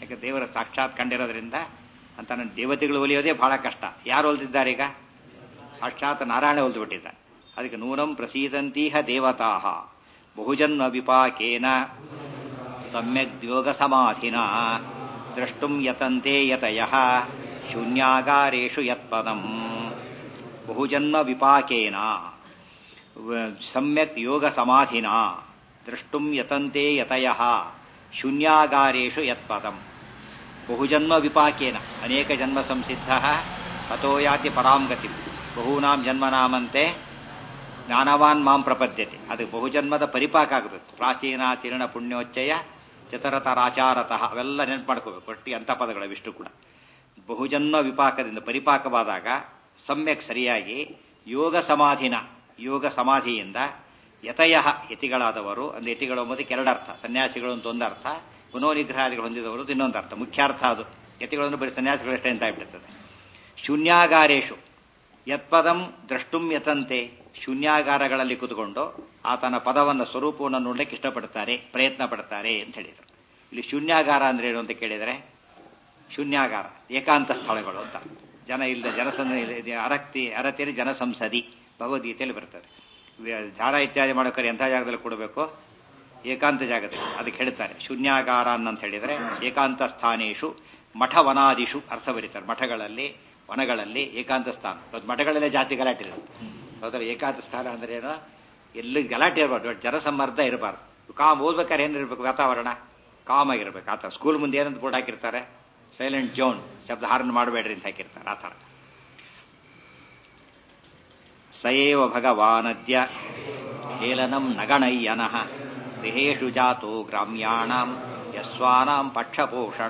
ಯಾಕೆ ದೇವರ ಸಾಕ್ಷಾತ್ ಕಂಡಿರೋದ್ರಿಂದ ಅಂತ ನನ್ನ ದೇವತೆಗಳು ಒಲಿಯೋದೇ ಬಹಳ ಕಷ್ಟ ಯಾರು ಒಲ್ದಿದ್ದಾರೆ ಈಗ ಸಾಕ್ಷಾತ್ ನಾರಾಯಣ ಒಲ್ದುಬಿಟ್ಟಿದ್ದ ಅದಕ್ಕೆ ನೂನಂ ಪ್ರಸೀದಂತೀಹ ದೇವತಾ ಬಹುಜನ್ಮ ವಿಪಾಕೇನ ಸಮ್ಯಕ್ ಯೋಗ ಸಮಾಧಿನ ದ್ರಷ್ಟುಂ ಯತಂತೆ ಯತಯ ಶೂನ್ಯಾಗಾರೇಷು ಯತ್ಪದಂ ಬಹುಜನ್ಮ ವಿಪಾಕೇನ ಸಮ್ಯಕ್ ಯೋಗ ಸಮಾಧಿನ ದ್ರಷ್ಟುಂ ಯತಂತೆ ಯತಯ ಶೂನ್ಯಾಗಾರೇಷು ಯತ್ಪದಂ ಬಹುಜನ್ಮ ವಿಪಾಕೇನ ಅನೇಕ ಜನ್ಮ ಸಂಸಿದ್ಧ ತಥೋ ಯಾತಿ ಪರಾಂ ಗತಿ ಬಹೂನಾಂ ಜನ್ಮನಾಮಂತೆ ಜ್ಞಾನವಾನ್ ಮಾಂ ಪ್ರಪದ್ಯತೆ ಅದು ಬಹುಜನ್ಮದ ಪರಿಪಾಕ ಆಗುತ್ತೆ ಪ್ರಾಚೀನಾಚೀರ್ಣ ಪುಣ್ಯೋಚ್ಚಯ ಚತರತರಾಚಾರತಃ ಅವೆಲ್ಲ ನೆನಪು ಮಾಡ್ಕೋಬೇಕು ಒಟ್ಟಿಗೆ ಅಂಥ ಪದಗಳು ಇಷ್ಟು ಕೂಡ ಬಹುಜನ್ಮ ವಿಪಾಕದಿಂದ ಪರಿಪಾಕವಾದಾಗ ಸಮ್ಯಕ್ ಸರಿಯಾಗಿ ಯೋಗ ಸಮಾಧಿನ ಯೋಗ ಸಮಾಧಿಯಿಂದ ಯತಯ ಯತಿಗಳಾದವರು ಅಂದ್ರೆ ಯತಿಗಳು ಎಂಬುದಕ್ಕೆ ಎರಡರ್ಥ ಸನ್ಯಾಸಿಗಳು ಅಂತ ಒಂದರ್ಥ ಗುಣೋನಿಗ್ರಹಾದಿಗಳು ಹೊಂದಿದವರು ಅಂತ ಇನ್ನೊಂದು ಅರ್ಥ ಮುಖ್ಯ ಅರ್ಥ ಅದು ಯತಿಗಳನ್ನು ಬರೀ ಸನ್ಯಾಸಿಗಳಷ್ಟೇ ಅಂತ ಆಗ್ಬಿಡ್ತದೆ ಶೂನ್ಯಾಗಾರೇಶು ಯತ್ಪದಂ ದ್ರಷ್ಟುಂ ಯತಂತೆ ಶೂನ್ಯಾಗಾರಗಳಲ್ಲಿ ಕುತ್ಕೊಂಡು ಆತನ ಪದವನ್ನು ಸ್ವರೂಪವನ್ನು ನೋಡ್ಲಿಕ್ಕೆ ಇಷ್ಟಪಡ್ತಾರೆ ಪ್ರಯತ್ನ ಪಡ್ತಾರೆ ಅಂತ ಹೇಳಿದರು ಇಲ್ಲಿ ಶೂನ್ಯಾಗಾರ ಅಂದ್ರೆ ಏನು ಅಂತ ಕೇಳಿದರೆ ಶೂನ್ಯಾಗಾರ ಏಕಾಂತ ಸ್ಥಳಗಳು ಅಂತ ಜನ ಇಲ್ಲದ ಜನಸಂದ ಅರಕ್ತಿ ಅರತಿಯಲ್ಲಿ ಜನಸಂಸದಿ ಭಗವದ್ಗೀತೆಯಲ್ಲಿ ಬರ್ತದೆ ಝಾರ ಇತ್ಯಾದಿ ಮಾಡೋಕರೆ ಎಂಥ ಜಾಗದಲ್ಲಿ ಕೊಡಬೇಕು ಏಕಾಂತ ಜಾಗದಲ್ಲಿ ಅದಕ್ಕೆ ಹೇಳ್ತಾರೆ ಶೂನ್ಯಾಗಾರ ಅಂತ ಹೇಳಿದರೆ ಏಕಾಂತ ಸ್ಥಾನೇಶು ಮಠವನಾದಿಷು ಅರ್ಥ ಬರೀತಾರೆ ಮಠಗಳಲ್ಲಿ ವನಗಳಲ್ಲಿ ಏಕಾಂತ ಸ್ಥಾನ ಇವತ್ತು ಮಠಗಳಲ್ಲೇ ಜಾತಿ ಗಲಾಟೆ ಇರುತ್ತೆ ಹೌದರ ಏಕಾಂತ ಸ್ಥಾನ ಅಂದ್ರೆ ಏನು ಎಲ್ಲಿ ಗಲಾಟೆ ಇರಬಾರ್ದು ಜನಸಮ್ಮರ್ದ ಇರಬಾರ್ದು ಕಾಮ್ ಓದ್ಬೇಕಾದ್ರೆ ಏನಿರ್ಬೇಕು ವಾತಾವರಣ ಕಾಮ್ ಆಗಿರ್ಬೇಕು ಆ ಥರ ಸ್ಕೂಲ್ ಮುಂದೆ ಏನಂತ ಬೋರ್ಡ್ ಹಾಕಿರ್ತಾರೆ ಸೈಲೆಂಟ್ ಜೋನ್ ಶಬ್ದ ಹಾರನ್ ಮಾಡಬೇಡ್ರಿ ಅಂತ ಹಾಕಿರ್ತಾರೆ ಆ ಥರ ಸಯೇವ ಭಗವಾನದ್ಯ ಹೇಲನಂ ನಗಣಯ್ಯನಃ ಗೃಹೇಶು ಜಾತೋ ಗ್ರಾಮ್ಯಾಣಾಂ ಯಸ್ವಾನಾಂ ಪಕ್ಷಪೋಷಣ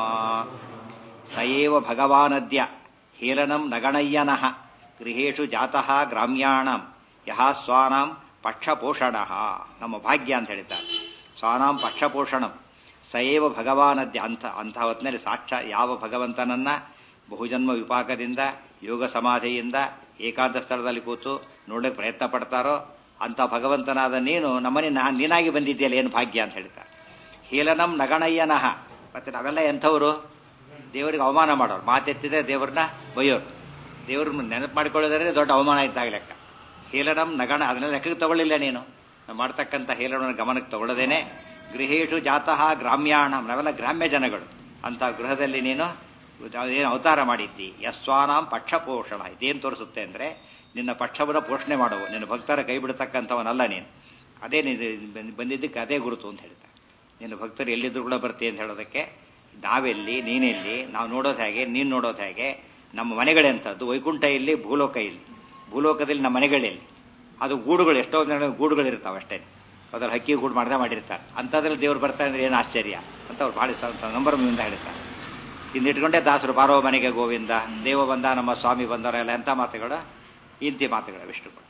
ಸಯೇವ ಭಗವಾನದ್ಯ ಹೇಲನಂ ನಗಣಯ್ಯನಃ ಗೃಹೇಶು ಜಾತಃ ಗ್ರಾಮ್ಯಾಣಾಂ ಯಹ ಸ್ವಾನಾಂ ಪಕ್ಷಪೋಷಣ ನಮ್ಮ ಭಾಗ್ಯ ಅಂತ ಹೇಳಿದ್ದಾರೆ ಸ್ವಾನಾಂ ಪಕ್ಷಪೋಷಣಂ ಸಯೇವ ಭಗವಾನದ್ಯ ಅಂತ ಅಂಥ ಹೊತ್ತಿನಲ್ಲಿ ಸಾಕ್ಷಾ ಯಾವ ಭಗವಂತನನ್ನ ಬಹುಜನ್ಮ ವಿಪಾಕದಿಂದ ಯೋಗ ಸಮಾಧಿಯಿಂದ ಏಕಾಂತ ಸ್ಥಳದಲ್ಲಿ ಕೂತು ನೋಡಕ್ಕೆ ಪ್ರಯತ್ನ ಪಡ್ತಾರೋ ಅಂತ ಭಗವಂತನಾದ ನೀನು ನಮ್ಮನೆ ನಾ ನೀನಾಗಿ ಬಂದಿದ್ದೀಯಲ್ಲ ಏನು ಭಾಗ್ಯ ಅಂತ ಹೇಳ್ತಾರೆ ಹೀಲನಂ ನಗಣಯ್ಯನಃ ಮತ್ತೆ ನಾವೆಲ್ಲ ಎಂಥವರು ದೇವರಿಗೆ ಅವಮಾನ ಮಾಡೋರು ಮಾತೆತ್ತಿದ್ರೆ ದೇವ್ರನ್ನ ಬೈಯೋರು ದೇವ್ರನ್ನ ನೆನಪು ಮಾಡ್ಕೊಳ್ಳೋದ್ರೆ ದೊಡ್ಡ ಅವಮಾನ ಇದ್ದಾಗ ಲೆಕ್ಕ ಹೀಲನಂ ನಗಣ ಅದನ್ನೆಲ್ಲ ಲೆಕ್ಕಕ್ಕೆ ತಗೊಳ್ಳಿಲ್ಲ ನೀನು ನಾವು ಮಾಡ್ತಕ್ಕಂಥ ಹೀಲನವನ್ನು ಗಮನಕ್ಕೆ ತಗೊಳ್ಳದೇನೆ ಗೃಹೇಶು ಜಾತಃ ಗ್ರಾಮ್ಯಾಣ ನಾವೆಲ್ಲ ಗ್ರಾಮ್ಯ ಜನಗಳು ಅಂತ ಗೃಹದಲ್ಲಿ ನೀನು ಏನು ಅವತಾರ ಮಾಡಿದ್ದಿ ಯಸ್ವಾನಾಂ ಪಕ್ಷಪೋಷಣ ಇದೇನು ತೋರಿಸುತ್ತೆ ಅಂದರೆ ನಿನ್ನ ಪಕ್ಷವನ್ನು ಪೋಷಣೆ ಮಾಡುವ ನಿನ್ನ ಭಕ್ತರ ಕೈ ಬಿಡ್ತಕ್ಕಂಥವನಲ್ಲ ನೀನು ಅದೇ ನೀನು ಬಂದಿದ್ದಕ್ಕೆ ಅದೇ ಗುರುತು ಅಂತ ಹೇಳ್ತಾರೆ ನಿನ್ನ ಭಕ್ತರು ಎಲ್ಲಿದ್ರು ಕೂಡ ಬರ್ತೀಯ ಅಂತ ಹೇಳೋದಕ್ಕೆ ನಾವೆಲ್ಲಿ ನೀನೆಲ್ಲಿ ನಾವು ನೋಡೋದು ಹೇಗೆ ನೀನು ನೋಡೋದು ಹೇಗೆ ನಮ್ಮ ಮನೆಗಳೆಂಥದ್ದು ವೈಕುಂಠ ಇಲ್ಲಿ ಭೂಲೋಕ ಇಲ್ಲಿ ಭೂಲೋಕದಲ್ಲಿ ನಮ್ಮ ಮನೆಗಳಲ್ಲಿ ಅದು ಗೂಡುಗಳು ಎಷ್ಟೋ ಜನ ಗೂಡುಗಳಿರ್ತಾವೆ ಅಷ್ಟೇ ಅದ್ರ ಹಕ್ಕಿ ಗೂಡು ಮಾಡದೆ ಮಾಡಿರ್ತಾರೆ ಅಂಥದ್ರಲ್ಲಿ ದೇವ್ರು ಬರ್ತಾರೆ ಅಂದ್ರೆ ಏನು ಆಶ್ಚರ್ಯ ಅಂತ ಅವ್ರು ಭಾಳ ನಂಬರ್ ಮುಂದೆ ಹೇಳ್ತಾರೆ ಇಂದಿಟ್ಕೊಂಡೆ ದಾಸರು ಬಾರೋ ಮನೆಗೆ ಗೋವಿಂದ ದೇವ ಬಂದ ನಮ್ಮ ಸ್ವಾಮಿ ಬಂದವರೆಲ್ಲ ಎಂಥ ಮಾತುಗಳು ಇಂತಿ ಮಾತುಗಳು ವಿಷ್ಣುಗಳು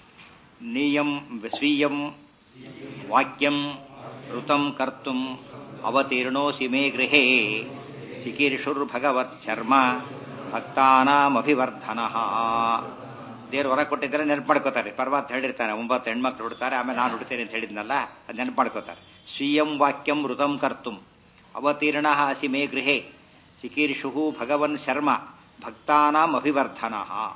ನಿಯಂ ಸ್ವೀಯಂ ವಾಕ್ಯಂ ಋತಂ ಕರ್ತುಂ ಅವತೀರ್ಣೋಸಿ ಮೇ ಗೃಹೇ ಚಿಕೀರ್ಷುರ್ಭಗವತ್ ಶರ್ಮ ಭಕ್ತಾನಾಮಭಿವರ್ಧನ ದೇವ್ರು ಹೊರ ಕೊಟ್ಟಿದ್ದಾರೆ ನೆನಪು ಮಾಡ್ಕೋತಾರೆ ಪರ್ವತ ಹೇಳಿರ್ತಾನೆ ಒಂಬತ್ತು ಹೆಣ್ಮಕ್ಳು ಹುಡ್ತಾರೆ ಆಮೇಲೆ ನಾನು ಹುಡ್ತೇನೆ ಅಂತ ಹೇಳಿದ್ನಲ್ಲ ಅದು ನೆನಪು ಮಾಡ್ಕೋತಾರೆ ಸ್ವೀಯಂ ವಾಕ್ಯಂ ಋತಂ ಕರ್ತುಂ ಅವತೀರ್ಣ ಅಸಿ ಮೇ ಗೃಹೇ ಚಿಕೀರ್ಷು ಭಗವನ್ ಶರ್ಮ ಭಕ್ತಾನಾಂ ಅಭಿವರ್ಧನ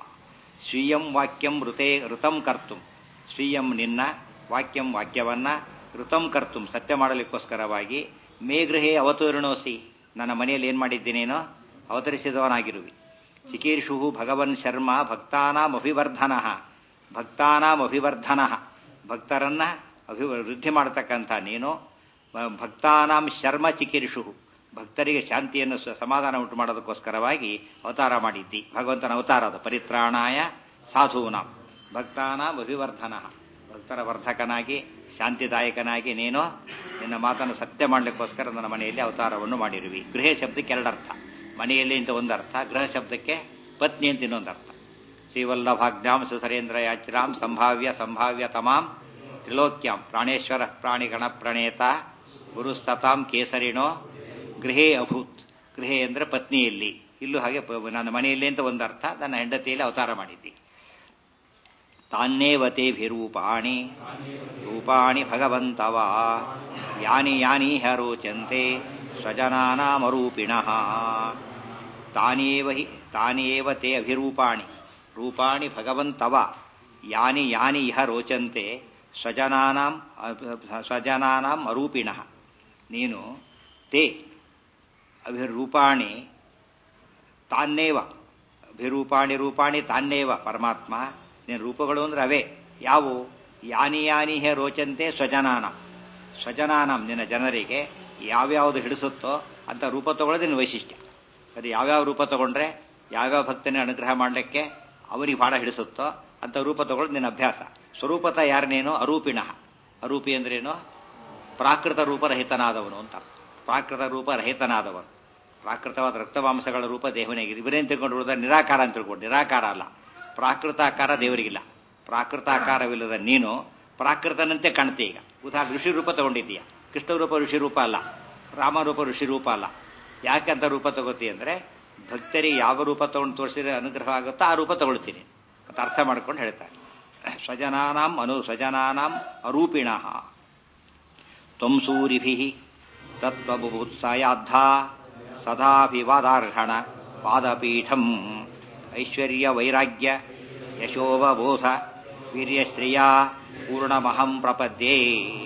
ಸ್ವೀಯಂ ವಾಕ್ಯಂ ಋತೆ ಋತಂ ಕರ್ತುಂ ಸ್ವೀಯಂ ನಿನ್ನ ವಾಕ್ಯಂ ವಾಕ್ಯವನ್ನ ಋತಂ ಕರ್ತುಂ ಸತ್ಯ ಮಾಡಲಿಕ್ಕೋಸ್ಕರವಾಗಿ ಮೇ ಗೃಹೇ ಅವತೀರ್ಣೋಸಿ ನನ್ನ ಮನೆಯಲ್ಲಿ ಏನು ಮಾಡಿದ್ದೀನೇನೋ ಅವತರಿಸಿದವನಾಗಿರುವಿ ಚಿಕೀರ್ಷು ಭಗವನ್ ಶರ್ಮ ಭಕ್ತಾನಾಂ ಅಭಿವರ್ಧನ ಭಕ್ತಾನಾಂ ಅಭಿವರ್ಧನ ಭಕ್ತರನ್ನ ಅಭಿ ವೃದ್ಧಿ ಮಾಡತಕ್ಕಂಥ ನೀನು ಭಕ್ತಾನಾಂ ಶರ್ಮ ಚಿಕೀರ್ಷು ಭಕ್ತರಿಗೆ ಶಾಂತಿಯನ್ನು ಸಮಾಧಾನ ಉಂಟು ಮಾಡೋದಕ್ಕೋಸ್ಕರವಾಗಿ ಅವತಾರ ಮಾಡಿದ್ದಿ ಭಗವಂತನ ಅವತಾರ ಅದು ಪರಿತ್ರಾಣಾಯ ಸಾಧೂನಾಂ ಭಕ್ತಾನಾಂ ಅಭಿವರ್ಧನ ಭಕ್ತರ ವರ್ಧಕನಾಗಿ ಶಾಂತಿದಾಯಕನಾಗಿ ನೀನು ನಿನ್ನ ಮಾತನ್ನು ಸತ್ಯ ಮಾಡಲಿಕ್ಕೋಸ್ಕರ ನನ್ನ ಮನೆಯಲ್ಲಿ ಅವತಾರವನ್ನು ಮಾಡಿರುವಿ ಗೃಹ ಶಬ್ದಕ್ಕೆ ಎರಡರ್ಥ ಮನೆಯಲ್ಲಿ ಅಂತ ಒಂದರ್ಥ ಗೃಹ ಶಬ್ದಕ್ಕೆ ಪತ್ನಿ ಅಂತ ಇನ್ನೊಂದರ್ಥ ಶ್ರೀವಲ್ಲಭಾಗ್ನಾಂ ಸುಸರೇಂದ್ರ ಯಾಚ್ರಾಂ ಸಂಭಾವ್ಯ ಸಂಭಾವ್ಯ ತಮಾಂ ತ್ರಿಲೋಕ್ಯಾಂ ಪ್ರಾಣೇಶ್ವರ ಪ್ರಾಣಿಗಣ ಪ್ರಣೇತ ಗುರುಸ್ತತಾಂ ಕೇಸರಿಣೋ ಗೃಹೇ ಅಭೂತ್ ಗೃಹೇ ಅಂದ್ರೆ ಪತ್ನಿಯಲ್ಲಿ ಇಲ್ಲೂ ಹಾಗೆ ನನ್ನ ಮನೆಯಲ್ಲಿ ಅಂತ ಒಂದರ್ಥ ನನ್ನ ಹೆಂಡತಿಯಲ್ಲಿ ಅವತಾರ ಮಾಡಿದ್ದಿ ತಾನ್ನೇವತೇಭಿರೂಪಾಣಿ ರೂಪಾಣಿ ಭಗವಂತವ ಯಾನಿ ಯಾನಿ ಹರೋಚಂತೆ ಸ್ವಜನಾನಾಮರೂಪಿಣಃ ತಾನೇವ ಹಿ ತಾನೇವ ತೇ ಅಭಿರೂಪಾಣಿ ರೂಪಾಣಿ ಭಗವಂತವ ಯಾನಿ ಯಾನಿ ಇಹ ರೋಚಂತೆ ಸ್ವಜನಾನಾಂ ಸ್ವಜನಾನಾಂ ಅರೂಪಿಣಃ ನೀನು ತೇ ಅಭಿರೂಪಾಣಿ ತಾನ್ನೇವ ಅಭಿರೂಪಾಣಿ ರೂಪಾಣಿ ತಾನ್ನೇವ ಪರಮಾತ್ಮ ನೀನು ರೂಪಗಳು ಅಂದ್ರೆ ಅವೇ ಯಾವುವು ಯಾನಿ ಯಾನಿ ಹೇ ರೋಚಂತೆ ಸ್ವಜನಾನ ಸ್ವಜನಾನಂ ನಿನ್ನ ಜನರಿಗೆ ಯಾವ್ಯಾವುದು ಹಿಡಿಸುತ್ತೋ ಅಂತ ರೂಪ ತಗೊಳ್ಳೋದು ನಿನ್ನ ವೈಶಿಷ್ಟ್ಯ ಅದು ಯಾವ್ಯಾವ ರೂಪ ತಗೊಂಡ್ರೆ ಯಾವ್ಯಾವ ಭಕ್ತನ ಅನುಗ್ರಹ ಮಾಡಲಿಕ್ಕೆ ಅವರಿಗೆ ಬಾಣ ಹಿಡಿಸುತ್ತೋ ಅಂತ ರೂಪ ತಗೊಳ್ಳೋದು ನಿನ್ನ ಅಭ್ಯಾಸ ಸ್ವರೂಪತ ಯಾರನೇನು ಅರೂಪಿಣ ಅರೂಪಿ ಅಂದ್ರೇನು ಪ್ರಾಕೃತ ರೂಪರಹಿತನಾದವನು ಅಂತ ಪ್ರಾಕೃತ ರೂಪ ರಹಿತನಾದವನು ಪ್ರಾಕೃತವಾದ ರಕ್ತವಾಂಸಗಳ ರೂಪ ದೇವನಿಗೆ ಇವರೇನು ತಿಳ್ಕೊಂಡು ಉಳಿದ ನಿರಾಕಾರ ಅಂತ ತಿಳ್ಕೊಂಡು ನಿರಾಕಾರ ಅಲ್ಲ ಪ್ರಾಕೃತಾಕಾರ ದೇವರಿಗಿಲ್ಲ ಪ್ರಾಕೃತಾಕಾರವಿಲ್ಲದ ನೀನು ಪ್ರಾಕೃತನಂತೆ ಕಾಣ್ತೀಯ ಈಗ ಉದಾಹರಣೆ ಋಷಿ ರೂಪ ತಗೊಂಡಿದ್ದೀಯ ಕೃಷ್ಣ ರೂಪ ಋಷಿ ರೂಪ ಅಲ್ಲ ರಾಮರೂಪ ಋಷಿ ರೂಪ ಅಲ್ಲ ಯಾಕೆ ಅಂತ ರೂಪ ತಗೋತಿ ಅಂದ್ರೆ ಭಕ್ತರಿಗೆ ಯಾವ ರೂಪ ತಗೊಂಡು ತೋರಿಸಿದ್ರೆ ಅನುಗ್ರಹ ಆಗುತ್ತೋ ಆ ರೂಪ ತಗೊಳ್ತೀನಿ ಅಂತ ಅರ್ಥ ಮಾಡ್ಕೊಂಡು ಹೇಳ್ತಾರೆ ಸ್ವಜನಾನಾಂ ಅನು ಸ್ವಜನಾನಾಂ ಅರೂಪಿಣ ತ್ವಂ ಸೂರಿಭಿ ತತ್ವಬುಭುತ್ಸಾಯಾದ್ಧ ಸದಾಭಿವಾದಾರ್ಹಣ ಪಾದಪೀಠಂ ಐಶ್ವರ್ಯ ವೈರಾಗ್ಯ ಯಶೋವಬೋಧ ವೀರ್ಯಶ್ರಿಯ ಪೂರ್ಣಮಹಂ ಪ್ರಪದ್ಯೇ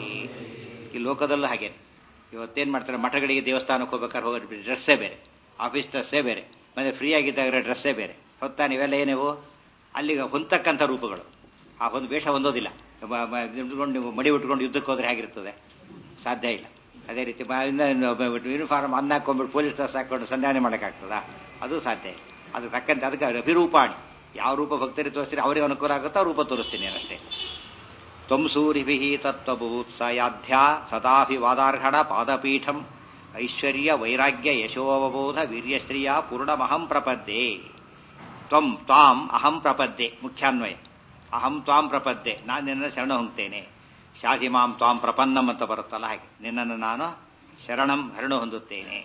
ಈ ಲೋಕದಲ್ಲೂ ಹಾಗೆ ಇವತ್ತೇನು ಮಾಡ್ತಾರೆ ಮಠಗಳಿಗೆ ದೇವಸ್ಥಾನಕ್ಕೆ ಹೋಗ್ಬೇಕಾದ್ರೆ ಹೋಗೋ ಡ್ರೆಸ್ಸೇ ಬೇರೆ ಆಫೀಸ್ ಡ್ರೆಸ್ಸೇ ಬೇರೆ ಮತ್ತೆ ಫ್ರೀ ಆಗಿದ್ದಾಗ ಡ್ರೆಸ್ಸೇ ಬೇರೆ ಹೊತ್ತಾ ನೀವೆಲ್ಲ ಏನೇವು ಅಲ್ಲಿಗೆ ಹೊಂದಕ್ಕಂಥ ರೂಪಗಳು ಆ ಒಂದು ವೇಷ ಹೊಂದೋದಿಲ್ಲ ನಿಂತ್ಕೊಂಡು ನೀವು ಮಡಿ ಉಟ್ಕೊಂಡು ಯುದ್ಧಕ್ಕೆ ಹೋದ್ರೆ ಹೇಗಿರ್ತದೆ ಸಾಧ್ಯ ಇಲ್ಲ ಅದೇ ರೀತಿ ಯೂನಿಫಾರ್ಮ್ ಅನ್ನ ಹಾಕೊಂಡ್ಬಿಟ್ಟು ಪೊಲೀಸ್ ಡ್ರೆಸ್ ಹಾಕೊಂಡು ಸಂಧಾನ ಮಾಡೋಕ್ಕಾಗ್ತದಾ ಅದು ಸಾಧ್ಯ ಇಲ್ಲ ಅದು ತಕ್ಕಂತೆ ಅದಕ್ಕೆ ಅಭಿರೂಪಾಣಿ ಯಾವ ರೂಪ ಭಕ್ತರಿಗೆ ತೋರಿಸ್ತೀರಿ ಅವರಿಗೆ ಅನುಕೂಲ ಆಗುತ್ತೋ ಆ ರೂಪ ತೋರಿಸ್ತೀನಿ ಅಷ್ಟೇ ತ್ವಂ ಸೂರಿಭಿ ತತ್ವಭೂತ್ಸಯಾಧ್ಯ ಸದಾಭಿವಾದಾರ್ಹಣ ಪಾದಪೀಠಂ ಐಶ್ವರ್ಯ ವೈರಾಗ್ಯ ಯಶೋವಬೋಧ ವೀರ್ಯಶ್ರಿಯ ಪೂರ್ಣಮಹಂ ಪ್ರಪದ್ಯೆ ತ್ವಂ ತ್ವಾಂ ಅಹಂ ಪ್ರಪದ್ಯೆ ಮುಖ್ಯಾನ್ವಯ ಅಹಂ ತ್ವಾಂ ಪ್ರಪದ್ಯೆ ನಾನು ನಿನ್ನನ್ನು ಶರಣ ಹೊಂದ್ತೇನೆ ಶಾಧಿ ಮಾಂ ತ್ವಾಂ ಪ್ರಪನ್ನಂ ಅಂತ ಬರುತ್ತಲ್ಲ ಹಾಗೆ ನಿನ್ನನ್ನು ನಾನು ಶರಣಂ ಹರಣ ಹೊಂದುತ್ತೇನೆ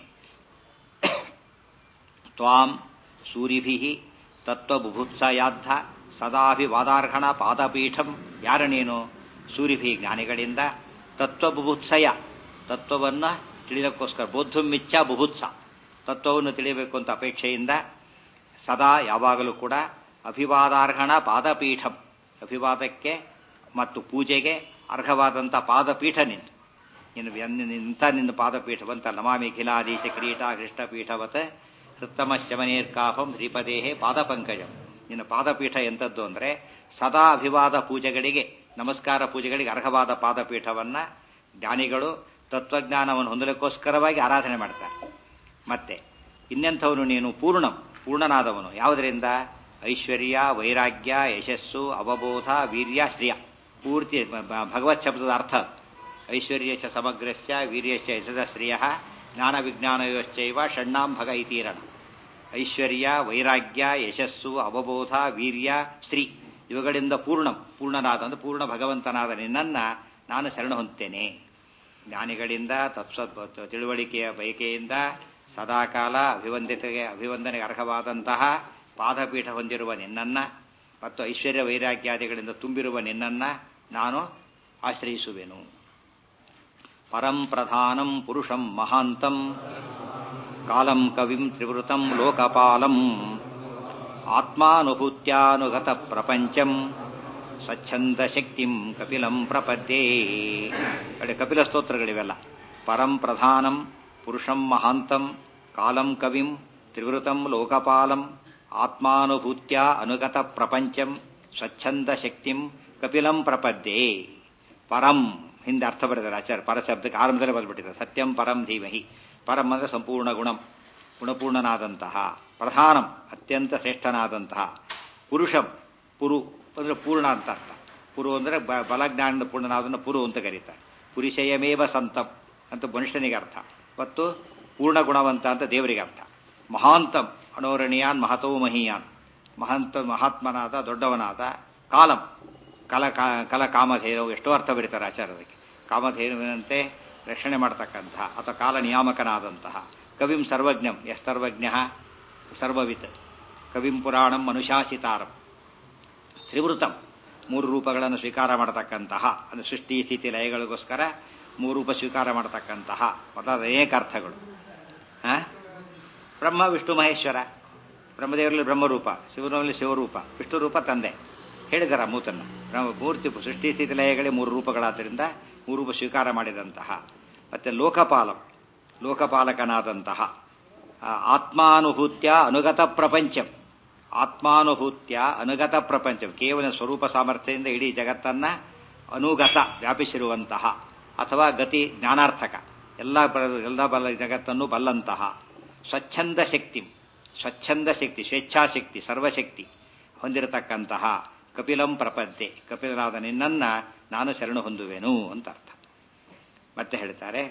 ತ್ವಾಂ ಸೂರಿಭಿ ತತ್ವಬುಭುತ್ಸಯಾದ್ಧ ಸದಾಭಿವಾದಾರ್ಹಣ ಪಾದಪೀಠಂ ಯಾರ ನೀನು ಸೂರಿಭಿ ಜ್ಞಾನಿಗಳಿಂದ ತತ್ವಬುಭುತ್ಸಯ ತತ್ವವನ್ನು ತಿಳಿಯೋಕ್ಕೋಸ್ಕರ ಬೋಧುಮಿಚ್ಛ ಬುಭುತ್ಸ ತತ್ವವನ್ನು ತಿಳಿಯಬೇಕು ಅಂತ ಅಪೇಕ್ಷೆಯಿಂದ ಸದಾ ಯಾವಾಗಲೂ ಕೂಡ ಅಭಿವಾದಾರ್ಹಣ ಪಾದಪೀಠಂ ಅಭಿವಾದಕ್ಕೆ ಮತ್ತು ಪೂಜೆಗೆ ಅರ್ಹವಾದಂಥ ಪಾದಪೀಠ ನಿಂತು ನಿನ್ನ ಇಂಥ ನಿನ್ನ ಪಾದಪೀಠವಂತ ನಮಾಮಿ ಖಿಲಾದೀಶ ಕಿರೀಟ ಕೃಷ್ಣಪೀಠವತ್ ಹೃತ್ತಮ ಶಮನೇರ್ಕಾಫಂ ಶ್ರೀಪದೇಹೇ ಪಾದಪಂಕಜಂ ನಿನ್ನ ಪಾದಪೀಠ ಎಂಥದ್ದು ಅಂದರೆ ಸದಾ ಅಭಿವಾದ ಪೂಜೆಗಳಿಗೆ ನಮಸ್ಕಾರ ಪೂಜೆಗಳಿಗೆ ಅರ್ಹವಾದ ಪಾದಪೀಠವನ್ನ ಜ್ಞಾನಿಗಳು ತತ್ವಜ್ಞಾನವನ್ನು ಹೊಂದಲಿಕ್ಕೋಸ್ಕರವಾಗಿ ಆರಾಧನೆ ಮಾಡ್ತಾರೆ ಮತ್ತೆ ಇನ್ನೆಂಥವನು ನೀನು ಪೂರ್ಣಂ ಪೂರ್ಣನಾದವನು ಯಾವುದರಿಂದ ಐಶ್ವರ್ಯ ವೈರಾಗ್ಯ ಯಶಸ್ಸು ಅವಬೋಧ ವೀರ್ಯ ಶ್ರಿಯ ಪೂರ್ತಿ ಭಗವತ್ ಶಬ್ದದ ಅರ್ಥ ಐಶ್ವರ್ಯಶ ಸಮಗ್ರಸ್ಯ ವೀರ್ಯಶ ಯಶಸ ಶ್ರಿಯ ಜ್ಞಾನ ವಿಜ್ಞಾನಯೋಶ್ಚೈವ ಷಣ್ಣಾಂ ಭಗ ಇತೀರಣ ಐಶ್ವರ್ಯ ವೈರಾಗ್ಯ ಯಶಸ್ಸು ಅವಬೋಧ ವೀರ್ಯ ಸ್ತ್ರೀ ಇವುಗಳಿಂದ ಪೂರ್ಣ ಪೂರ್ಣನಾದ ಅಂದ್ರೆ ಪೂರ್ಣ ಭಗವಂತನಾದ ನಿನ್ನನ್ನ ನಾನು ಶರಣ ಹೊಂದ್ತೇನೆ ಜ್ಞಾನಿಗಳಿಂದ ತತ್ವ ತಿಳುವಳಿಕೆಯ ಬಯಕೆಯಿಂದ ಸದಾಕಾಲ ಅಭಿವಂದಿತೆಗೆ ಅಭಿವಂದನೆಗೆ ಅರ್ಹವಾದಂತಹ ಪಾದಪೀಠ ಹೊಂದಿರುವ ನಿನ್ನನ್ನ ಮತ್ತು ಐಶ್ವರ್ಯ ವೈರಾಗ್ಯಾದಿಗಳಿಂದ ತುಂಬಿರುವ ನಿನ್ನನ್ನ ನಾನು ಆಶ್ರಯಿಸುವೆನು ಪರಂ ಪ್ರಧಾನಂ ಪುರುಷಂ ಮಹಾಂತಂ ಕಾಲಂ ಕವಿಂ ತ್ರಿವೃತಂ ಲೋಕಪಾಲಂ ಆತ್ಮಾನುಭೂತ್ಯಾನುಗತ ಪ್ರಪಂಚಂ ಸ್ವಚ್ಛಂದ ಶಕ್ತಿಂ ಕಪಿಲಂ ಪ್ರಪದ್ಯೇ ಕಡೆ ಕಪಿಲ ಸ್ತೋತ್ರಗಳಿವೆಲ್ಲ ಪರಂ ಪ್ರಧಾನಂ ಪುರುಷಂ ಮಹಾಂತಂ ಕಾಲಂ ಕವಿಂ ತ್ರಿವೃತಂ ಲೋಕಪಾಲಂ ಆತ್ಮಾನುಭೂತ್ಯ ಅನುಗತ ಪ್ರಪಂಚಂ ಸ್ವಚ್ಛಂದ ಶಕ್ತಿಂ ಕಪಿಲಂ ಪ್ರಪದ್ಯೇ ಪರಂ ಹಿಂದೆ ಅರ್ಥ ಬರೆದಾರೆ ಆಚಾರ್ಯ ಪರ ಶಬ್ದಕ್ಕೆ ಆರಂಭದಲ್ಲೇ ಬಂದ್ಬಿಟ್ಟಿದ್ದಾರೆ ಸತ್ಯಂ ಪರಂ ಧೀಮಹಿ ಪರಂ ಅಂದರೆ ಸಂಪೂರ್ಣ ಗುಣಂ ಗುಣಪೂರ್ಣನಾದಂತಹ ಪ್ರಧಾನಂ ಅತ್ಯಂತ ಶ್ರೇಷ್ಠನಾದಂತಹ ಪುರುಷಂ ಪುರು ಅಂದರೆ ಪೂರ್ಣ ಅಂತ ಅರ್ಥ ಪುರು ಅಂದರೆ ಬಲಜ್ಞಾನದ ಪೂರ್ಣನಾದನ್ನು ಪುರು ಅಂತ ಕರೀತಾರೆ ಪುರುಷಯಮೇವ ಸಂತಂ ಅಂತ ಮನುಷ್ಯನಿಗೆ ಅರ್ಥ ಮತ್ತು ಪೂರ್ಣ ಗುಣವಂತ ಅಂತ ದೇವರಿಗೆ ಅರ್ಥ ಮಹಾಂತಂ ಅನೋರಣೀಯಾನ್ ಮಹತೋ ಮಹೀಯಾನ್ ಮಹಂತ ಮಹಾತ್ಮನಾದ ದೊಡ್ಡವನಾದ ಕಾಲಂ ಕಲ ಕಲ ಕಾಮಧೇನು ಎಷ್ಟೋ ಅರ್ಥ ಬರೀತಾರೆ ಆಚಾರ್ಯರಿಗೆ ಕಾಮಧೇನುವಿನಂತೆ ರಕ್ಷಣೆ ಮಾಡತಕ್ಕಂತಹ ಅಥವಾ ಕಾಲ ನಿಯಾಮಕನಾದಂತಹ ಕವಿಂ ಸರ್ವಜ್ಞಂ ಎಸ್ ಸರ್ವಜ್ಞ ಸರ್ವವಿತ್ ಕವಿಂ ಪುರಾಣಂ ಅನುಶಾಸಿತಾರಂ ತ್ರಿವೃತಂ ಮೂರು ರೂಪಗಳನ್ನು ಸ್ವೀಕಾರ ಮಾಡತಕ್ಕಂತಹ ಅಂದರೆ ಸೃಷ್ಟಿ ಸ್ಥಿತಿ ಲಯಗಳಿಗೋಸ್ಕರ ಮೂರು ರೂಪ ಸ್ವೀಕಾರ ಮಾಡತಕ್ಕಂತಹ ಮೊದಲಾದ ಅನೇಕ ಅರ್ಥಗಳು ಆ? ಬ್ರಹ್ಮ ವಿಷ್ಣು ಮಹೇಶ್ವರ ಬ್ರಹ್ಮದೇವರಲ್ಲಿ ಬ್ರಹ್ಮರೂಪ ಶಿವನಲ್ಲಿ ಶಿವರೂಪ ವಿಷ್ಣು ರೂಪ ತಂದೆ ಹೇಳಿದಾರ ಮೂತನ್ನ ಬ್ರಹ್ಮ ಪೂರ್ತಿ ಸೃಷ್ಟಿ ಸ್ಥಿತಿ ಲಯಗಳೇ ಮೂರು ರೂಪಗಳಾದ್ದರಿಂದ ಮೂರು ರೂಪ ಸ್ವೀಕಾರ ಮಾಡಿದಂತಹ ಮತ್ತೆ ಲೋಕಪಾಲಂ ಲೋಕಪಾಲಕನಾದಂತಹ ಆ, ಆತ್ಮಾನುಭೂತ್ಯ ಅನುಗತ ಪ್ರಪಂಚಂ ಆತ್ಮಾನುಭೂತ್ಯ ಅನುಗತ ಪ್ರಪಂಚಂ ಕೇವಲ ಸ್ವರೂಪ ಸಾಮರ್ಥ್ಯದಿಂದ ಇಡೀ ಜಗತ್ತನ್ನ ಅನುಗತ ವ್ಯಾಪಿಸಿರುವಂತಹ ಅಥವಾ ಗತಿ ಜ್ಞಾನಾರ್ಥಕ ಎಲ್ಲ ಬ- ಎಲ್ಲ ಬಲ ಜಗತ್ತನ್ನು ಬಲ್ಲಂತಹ ಸ್ವಚ್ಛಂದ ಶಕ್ತಿ ಸ್ವಚ್ಛಂದ ಶಕ್ತಿ ಸ್ವೇಚ್ಛಾಶಕ್ತಿ ಸರ್ವಶಕ್ತಿ ಹೊಂದಿರತಕ್ಕಂತಹ ಕಪಿಲಂ ಪ್ರಪದ್ಯೆ ಕಪಿಲನಾದ ನಿನ್ನನ್ನ ನಾನು ಶರಣು ಹೊಂದುವೆನು ಅಂತ ಅರ್ಥ ಮತ್ತೆ ಹೇಳ್ತಾರೆ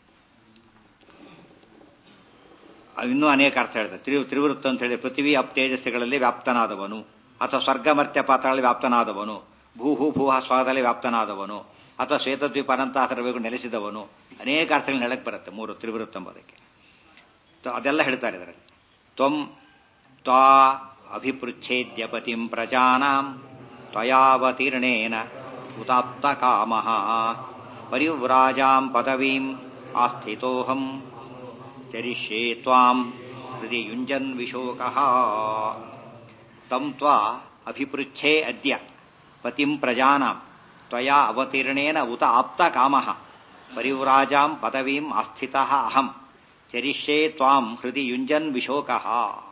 ಅವ್ ಇನ್ನೂ ಅನೇಕ ಅರ್ಥ ಹೇಳ್ತಾರೆ ತ್ರಿ ತ್ರಿವೃತ್ತ ಅಂತ ಹೇಳಿ ಪೃಥ್ವಿ ಅಪ್ ತೇಜಸ್ಸುಗಳಲ್ಲಿ ವ್ಯಾಪ್ತನಾದವನು ಅಥವಾ ಸ್ವರ್ಗ ಮರ್ತ್ಯ ಪಾತ್ರಗಳಲ್ಲಿ ವ್ಯಾಪ್ತನಾದವನು ಭೂಹು ಭೂಹ ಸ್ವಾಗದಲ್ಲಿ ವ್ಯಾಪ್ತನಾದವನು ಅಥವಾ ಶ್ವೇತದ್ವೀಪ ಅನಂತಾಸರಬೇಕು ನೆಲೆಸಿದವನು ಅನೇಕ ಅರ್ಥಗಳನ್ನ ಹೇಳಕ್ ಬರುತ್ತೆ ಮೂರು ತ್ರಿವೃತ್ತ ಎಂಬುದಕ್ಕೆ ತ- ಅದೆಲ್ಲ ಹೇಳ್ತಾರೆ ಇದರಲ್ಲಿ ತ್ವಂ ತ್ವಾ ಅಭಿಪೃಚ್ಛೇದ್ಯ ಪತಿಂ ಪ್ರಜಾನಾಂ ತ್ವಯಾವತೀರ್ಣೇನ ಉದಾಪ್ತ ಕಾಮಃ ಪರಿವ್ರಾಜಾಂ ಪದವೀಂ ಆಸ್ಥಿತೋಹಂ ಚರಿಷ್ಯೇ ತ್ವಾಂ ಹೃದಯ ಯುಂಜನ್ ವಿಶೋಕಃ ತಂ ತ್ವಾ ಅಭಿಪೃಚ್ಛೇ ಅದ್ಯ ಪತಿಂ ಪ್ರಜಾನಾಂ ತ್ವಯಾ ಅವತೀರ್ಣೇನ ಉತ ಆಪ್ತ ಕಾಮಃ ಪರಿವ್ರಾಜಾಂ ಪದವೀಂ ಆಸ್ಥಿತಃ ಅಹಂ ಚರಿಷ್ಯೇ ತ್ವಾಂ ಹೃದಯ ಯುಂಜನ್ ವಿಶೋಕಃ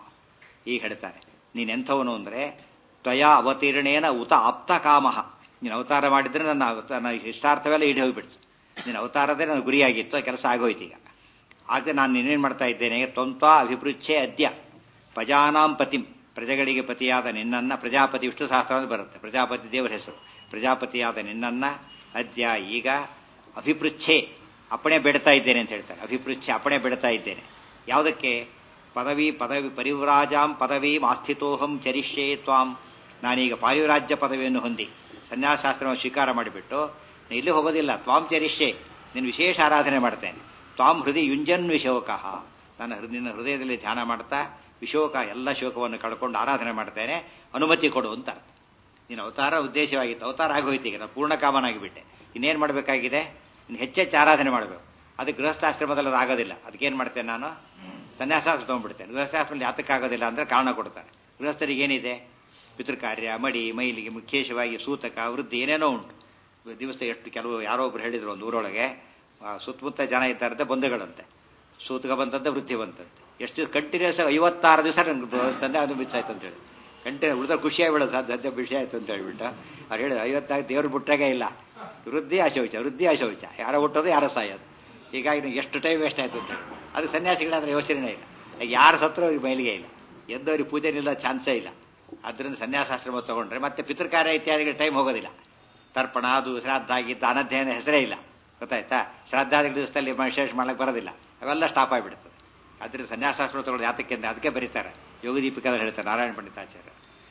ಈಗ ಹೇಳ್ತಾರೆ ನೀನೆಂಥವನು ಅಂದ್ರೆ ತ್ವಯಾ ಅವತೀರ್ಣೇನ ಉತ ಆಪ್ತ ಕಾಮಃ ನೀನು ಅವತಾರ ಮಾಡಿದ್ರೆ ನನ್ನ ಅವತ- ನನ್ನ ಇಷ್ಟಾರ್ಥವೆಲ್ಲ ಈಡೇ ಹೋಗ್ಬಿಡ್ತು ನೀನು ಅವತಾರದೇ ನನ್ನ ಗುರಿಯಾಗಿತ್ತು ಆ ಕೆಲಸ ಆಗೋಯ್ತು ಈಗ ಆಗ ನಾನು ಇನ್ನೇನು ಮಾಡ್ತಾ ಇದ್ದೇನೆ ತ್ವಂತ್ವ ಅಭಿಪೃಚ್ಛೆ ಅದ್ಯ ಪ್ರಜಾನಾಂ ಪತಿಂ ಪ್ರಜೆಗಳಿಗೆ ಪತಿಯಾದ ನಿನ್ನನ್ನ ಪ್ರಜಾಪತಿ ವಿಷ್ಣು ಸಹಸ್ರ ಅಂತ ಬರುತ್ತೆ ಪ್ರಜಾಪತಿ ದೇವರ ಹೆಸರು ಪ್ರಜಾಪತಿಯಾದ ನಿನ್ನನ್ನ ಅದ್ಯ ಈಗ ಅಭಿಪೃಚ್ಛೆ ಅಪ್ಪಣೆ ಬೇಡ್ತಾ ಇದ್ದೇನೆ ಅಂತ ಹೇಳ್ತಾರೆ ಅಭಿಪೃಚ್ಛೆ ಅಪ್ಪಣೆ ಬೇಡ್ತಾ ಇದ್ದೇನೆ ಯಾವುದಕ್ಕೆ ಪದವಿ ಪದವಿ ಪರಿವ್ರಾಜಾಂ ಪದವಿ ಆಸ್ಥಿತೋಹಂ ಚರಿಷ್ಯೇ ತ್ವಾಂ ನಾನೀಗ ಪಾರಿವ್ರಾಜ್ಯ ಪದವಿಯನ್ನು ಹೊಂದಿ ಸನ್ಯಾಸಶಾಸ್ತ್ರವನ್ನು ಸ್ವೀಕಾರ ಮಾಡಿಬಿಟ್ಟು ನೀನು ಇಲ್ಲಿ ಹೋಗೋದಿಲ್ಲ ತ್ವಾಂ ಚರಿಷ್ಯೆ ನೀನು ವಿಶೇಷ ಆರಾಧನೆ ಮಾಡ್ತೇನೆ ತ್ವಾಂ ಹೃದಯ ಯುಂಜನ್ ವಿಶೋಕಃ ನನ್ನ ಹೃ- ನಿನ್ನ ಹೃದಯದಲ್ಲಿ ಧ್ಯಾನ ಮಾಡ್ತಾ ವಿಶೋಕ ಎಲ್ಲ ಶೋಕವನ್ನು ಕಳ್ಕೊಂಡು ಆರಾಧನೆ ಮಾಡ್ತೇನೆ ಅನುಮತಿ ಕೊಡು ಅಂತ ಅರ್ಥ. ನೀನು ಅವತಾರ ಉದ್ದೇಶವಾಗಿತ್ತು ಅವತಾರ ಆಗೋಯ್ತು ಈಗ ನಾನು ಪೂರ್ಣ ಕಾಮನಾಗಿಬಿಟ್ಟೆ ಇನ್ನೇನು ಮಾಡಬೇಕಾಗಿದೆ ಇನ್ನು ಹೆಚ್ಚೆಚ್ಚು ಆರಾಧನೆ ಮಾಡಬೇಕು ಅದು ಗೃಹಸ್ಥಾಶ್ರಮದಲ್ಲಿ ಅದು ಆಗೋದಿಲ್ಲ ಅದಕ್ಕೇನು ಮಾಡ್ತೇನೆ ನಾನು ಸನ್ಯಾಸಾಸ್ತ್ರ ತೊಗೊಂಡ್ಬಿಡ್ತೇನೆ ಗೃಹಸ್ಥಾಶ್ರಮದಲ್ಲಿ ಯಾತಕ್ಕಾಗೋದಿಲ್ಲ ಅಂದರೆ ಕಾರಣ ಕೊಡ್ತಾರೆ ಗೃಹಸ್ಥರಿಗೆ ಏನಿದೆ ಪಿತೃಕಾರ್ಯ ಮಡಿ ಮೈಲಿಗೆ ಮುಖ್ಯೇಶವಾಗಿ ಸೂತಕ ವೃದ್ಧಿ ಏನೇನೋ ಉಂಟು ದಿವಸ ಎಷ್ಟು ಕೆಲವು ಯಾರೋ ಒಬ್ರು ಹೇಳಿದ್ರು ಒಂದು ಊರೊಳಗೆ ಆ, ಸುತ್ತಮುತ್ತ ಜನ ಇದ್ದಾರಂತೆ ಬಂಧುಗಳಂತೆ ಸೂತಕ ಬಂತಂತೆ ವೃದ್ಧಿ ಬಂತಂತೆ ಎಷ್ಟು ಕಂಟಿನ್ಯೂಸ್ ಐವತ್ತಾರು ದಿವಸ ನನಗೆ ತಂದೆ ಅದು ಮಿಸ್ ಆಯ್ತು ಅಂತ ಹೇಳಿ ಕಂಟಿನ್ಯೂ ಉಳಿದ ಖುಷಿ ಆಗ್ಬಿಡೋದು ಸರ್ ಸದ್ಯ ಖುಷಿ ಆಯ್ತು ಅಂತ ಹೇಳ್ಬಿಟ್ಟು ಅವ್ರು ಹೇಳಿ ಐವತ್ತಾರು ದೇವ್ರು ಬಿಟ್ಟಾಗೆ ಇಲ್ಲ ವೃದ್ಧಿ ಅಶೌಚ ವೃದ್ಧಿ ಅಶೌಚ ಯಾರೋ ಹುಟ್ಟೋದು ಯಾರೋ ಸಾಯೋದು ಹೀಗಾಗಿ ನಂಗೆ ಎಷ್ಟು ಟೈಮ್ ವೇಸ್ಟ್ ಆಯ್ತು ಅಂತ ಹೇಳಿ ಅದು ಸನ್ಯಾಸಿಗಳಾದ್ರೆ ಯೋಚನೆ ಇಲ್ಲ ಈಗ ಯಾರು ಸತ್ರು ಅವ್ರಿಗೆ ಮೈಲಿಗೆ ಇಲ್ಲ ಎದ್ದವ್ರಿಗೆ ಪೂಜೆನಿಲ್ಲ ಚಾನ್ಸೇ ಇಲ್ಲ ಅದರಿಂದ ಸನ್ಯಾಸಾಶ್ರಮ ತಗೊಂಡ್ರೆ ಮತ್ತೆ ಪಿತೃಕಾರ್ಯ ಇತ್ಯಾದಿಗೆ ಟೈಮ್ ಹೋಗೋದಿಲ್ಲ ತರ್ಪಣ ಅದು ಶ್ರಾದ್ದ ಆಗಿದ್ದ ಅನಧ್ಯಯನ ಹೆಸರೇ ಇಲ್ಲ ಗೊತ್ತಾಯ್ತಾ ಶ್ರಾದ್ದಾದ ದಿವಸದಲ್ಲಿ ವಿಶೇಷ ಮಾಡಕ್ಕೆ ಬರೋದಿಲ್ಲ ಅವೆಲ್ಲ ಸ್ಟಾಪ್ ಆಗಿಬಿಡ್ತದೆ ಅದ್ರ ಸನ್ಯಾಸಾಶ್ರಮ ತಗೊಳ್ಳೋದು ಯಾತಕ್ಕೆ ಅಂದ್ರೆ ಅದಕ್ಕೆ ಬರೀತಾರೆ ಯೋಗದೀಪಿಕದಲ್ಲಿ ಹೇಳ್ತಾರೆ ನಾರಾಯಣ ಪಂಡಿತಾಚಾರ್ಯ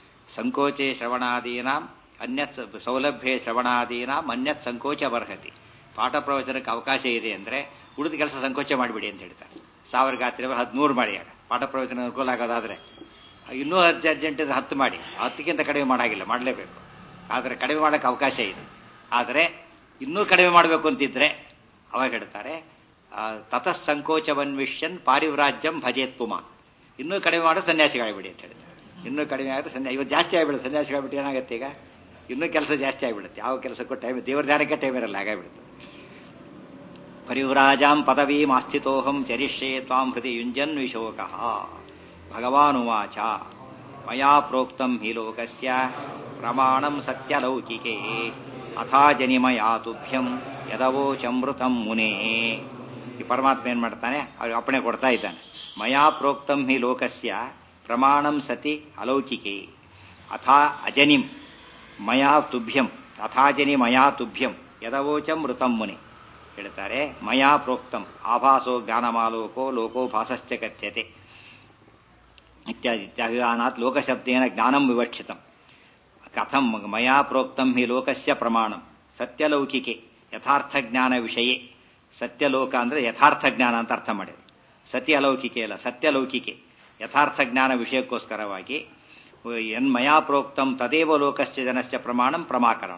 ಸಂಕೋಚೆ ಶ್ರವಣಾದೀನಾಂ ಅನ್ಯತ್ ಸೌಲಭ್ಯ ಶ್ರವಣಾದೀನಾಂ ಅನ್ಯತ್ ಸಂಕೋಚ ಬರ್ಹತಿ ಪಾಠ ಪ್ರವಚನಕ್ಕೆ ಅವಕಾಶ ಇದೆ ಅಂದ್ರೆ ಉಳಿದ ಕೆಲಸ ಸಂಕೋಚ ಮಾಡಿಬಿಡಿ ಅಂತ ಹೇಳ್ತಾರೆ ಸಾವಿರ ಗಾತ್ರಿ ಹದಿಮೂರು ಮಾಡಿ ಆಗ ಪಾಠ ಪ್ರವಚನ ಅನುಕೂಲ ಆಗೋದಾದ್ರೆ ಇನ್ನೂ ಹತ್ತು ಅರ್ಜೆಂಟ್ ಇದ್ರೆ ಹತ್ತು ಮಾಡಿ ಹತ್ತಕ್ಕಿಂತ ಕಡಿಮೆ ಮಾಡಾಗಿಲ್ಲ ಮಾಡಲೇಬೇಕು ಆದರೆ ಕಡಿಮೆ ಮಾಡೋಕ್ಕೆ ಅವಕಾಶ ಇದೆ ಆದರೆ ಇನ್ನೂ ಕಡಿಮೆ ಮಾಡಬೇಕು ಅಂತಿದ್ರೆ ಅವಾಗ ಹೇಳ್ತಾರೆ ಆ, ತತಃ ಸಂಕೋಚವನ್ವಿಷ್ಯನ್ ಪಾರಿವ್ರಾಜ್ಯಂ ಭಜೇತ್ ಪುಮಾನ್ ಇನ್ನೂ ಕಡಿಮೆ ಮಾಡೋ ಸನ್ಯಾಸಿಗಳಾಗ್ಬಿಡಿ ಅಂತ ಹೇಳ್ತಾರೆ ಇನ್ನೂ ಕಡಿಮೆ ಆಗುತ್ತೆ ಸನ್ಯಾಸ ಇವತ್ತು ಜಾಸ್ತಿ ಆಗಿಬಿಡುತ್ತೆ ಸನ್ಯಾಸಿಗಳಾಗ್ಬಿಟ್ಟು ಏನಾಗುತ್ತೆ ಈಗ ಇನ್ನೂ ಕೆಲಸ ಜಾಸ್ತಿ ಆಗಿಬಿಡುತ್ತೆ ಯಾವ ಕೆಲಸಕ್ಕೂ ಟೈಮ್ ದೇವ್ರ ಧ್ಯಾನಕ್ಕೆ ಟೈಮ್ ಇರಲ್ಲ ಹಾಗಾಗ್ಬಿಡುತ್ತೆ ಪರಿವ್ರಾಜಾಂ ಪದವೀಮಾಸ್ಥಿತೋಹಂ ಚರಿಷ್ಯೇ ತ್ವಾಂ ಹೃದಯ ಯುಂಜನ್ ವಿಶೋಕಃ ಭಗವಾನುವಾಚ ಮಯಾ ಪ್ರೋಕ್ತಂ ಹಿ ಲೋಕಸ್ಯ ಪ್ರಮಾಣಂ ಸತ್ಯಲೌಕಿಕೆ ಅಥಾ ಜನಿಮಯಾ ತುಭ್ಯಂ ಯದವೋಚಮೃತಂ ಮುನೇ ಈ ಪರಮಾತ್ಮ ಏನ್ ಮಾಡ್ತಾನೆ ಅವ್ರಿಗೆ ಅಪ್ಪಣೆ ಕೊಡ್ತಾ ಇದ್ದಾನೆ ಮಯಾ ಪ್ರೋಕ್ತಂ ಹಿ ಲೋಕಸ್ಯ ಪ್ರಮಾಣಂ ಸತಿ ಅಲೌಕಿಕೆ ಅಥಾ ಅಜನಿಂ ಮಯಾ ತುಭ್ಯಂ ಅಥಾಜನಿ ಮಯಾ ತುಭ್ಯಂ ಯದವೋಚಂ ಮೃತಂ ಮುನಿ ಹೇಳ್ತಾರೆ ಮಯಾ ಪ್ರೋಕ್ತಂ ಆಭಾಸೋ ಜ್ಞಾನಮಾಲೋಕೋ ಲೋಕೋ ಭಾಸಶ್ಚ ಕಥ್ಯತೆ ಇತ್ಯಾದಿ ಇತ್ಯಾಭಿಧಾನಾತ್ ಲೋಕಶಬ್ದೇನ ಜ್ಞಾನಂ ವಿವಕ್ಷಿತಂ ಕಥಂ ಮಯಾ ಪ್ರೋಕ್ತಂ ಹಿ ಲೋಕಸ್ಯ ಪ್ರಮಾಣಂ ಸತ್ಯಲೌಕಿಕೆ ಯಥಾರ್ಥ ಜ್ಞಾನ ವಿಷಯೇ ಸತ್ಯಲೋಕ ಅಂದ್ರೆ ಯಥಾರ್ಥ ಜ್ಞಾನ ಅಂತ ಅರ್ಥ ಮಾಡಿದ್ರು ಸತ್ಯ ಅಲೌಕಿಕೆ ಅಲ್ಲ ಸತ್ಯಲೌಕಿಕೆ ಯಥಾರ್ಥ ಜ್ಞಾನ ವಿಷಯಕ್ಕೋಸ್ಕರವಾಗಿ ಎನ್ ಮಯಾ ಪ್ರೋಕ್ತಂ ತದೇವ ಲೋಕಸ್ಯ ಜನಸ್ಯ ಪ್ರಮಾಣಂ ಪ್ರಮಾಕರಣ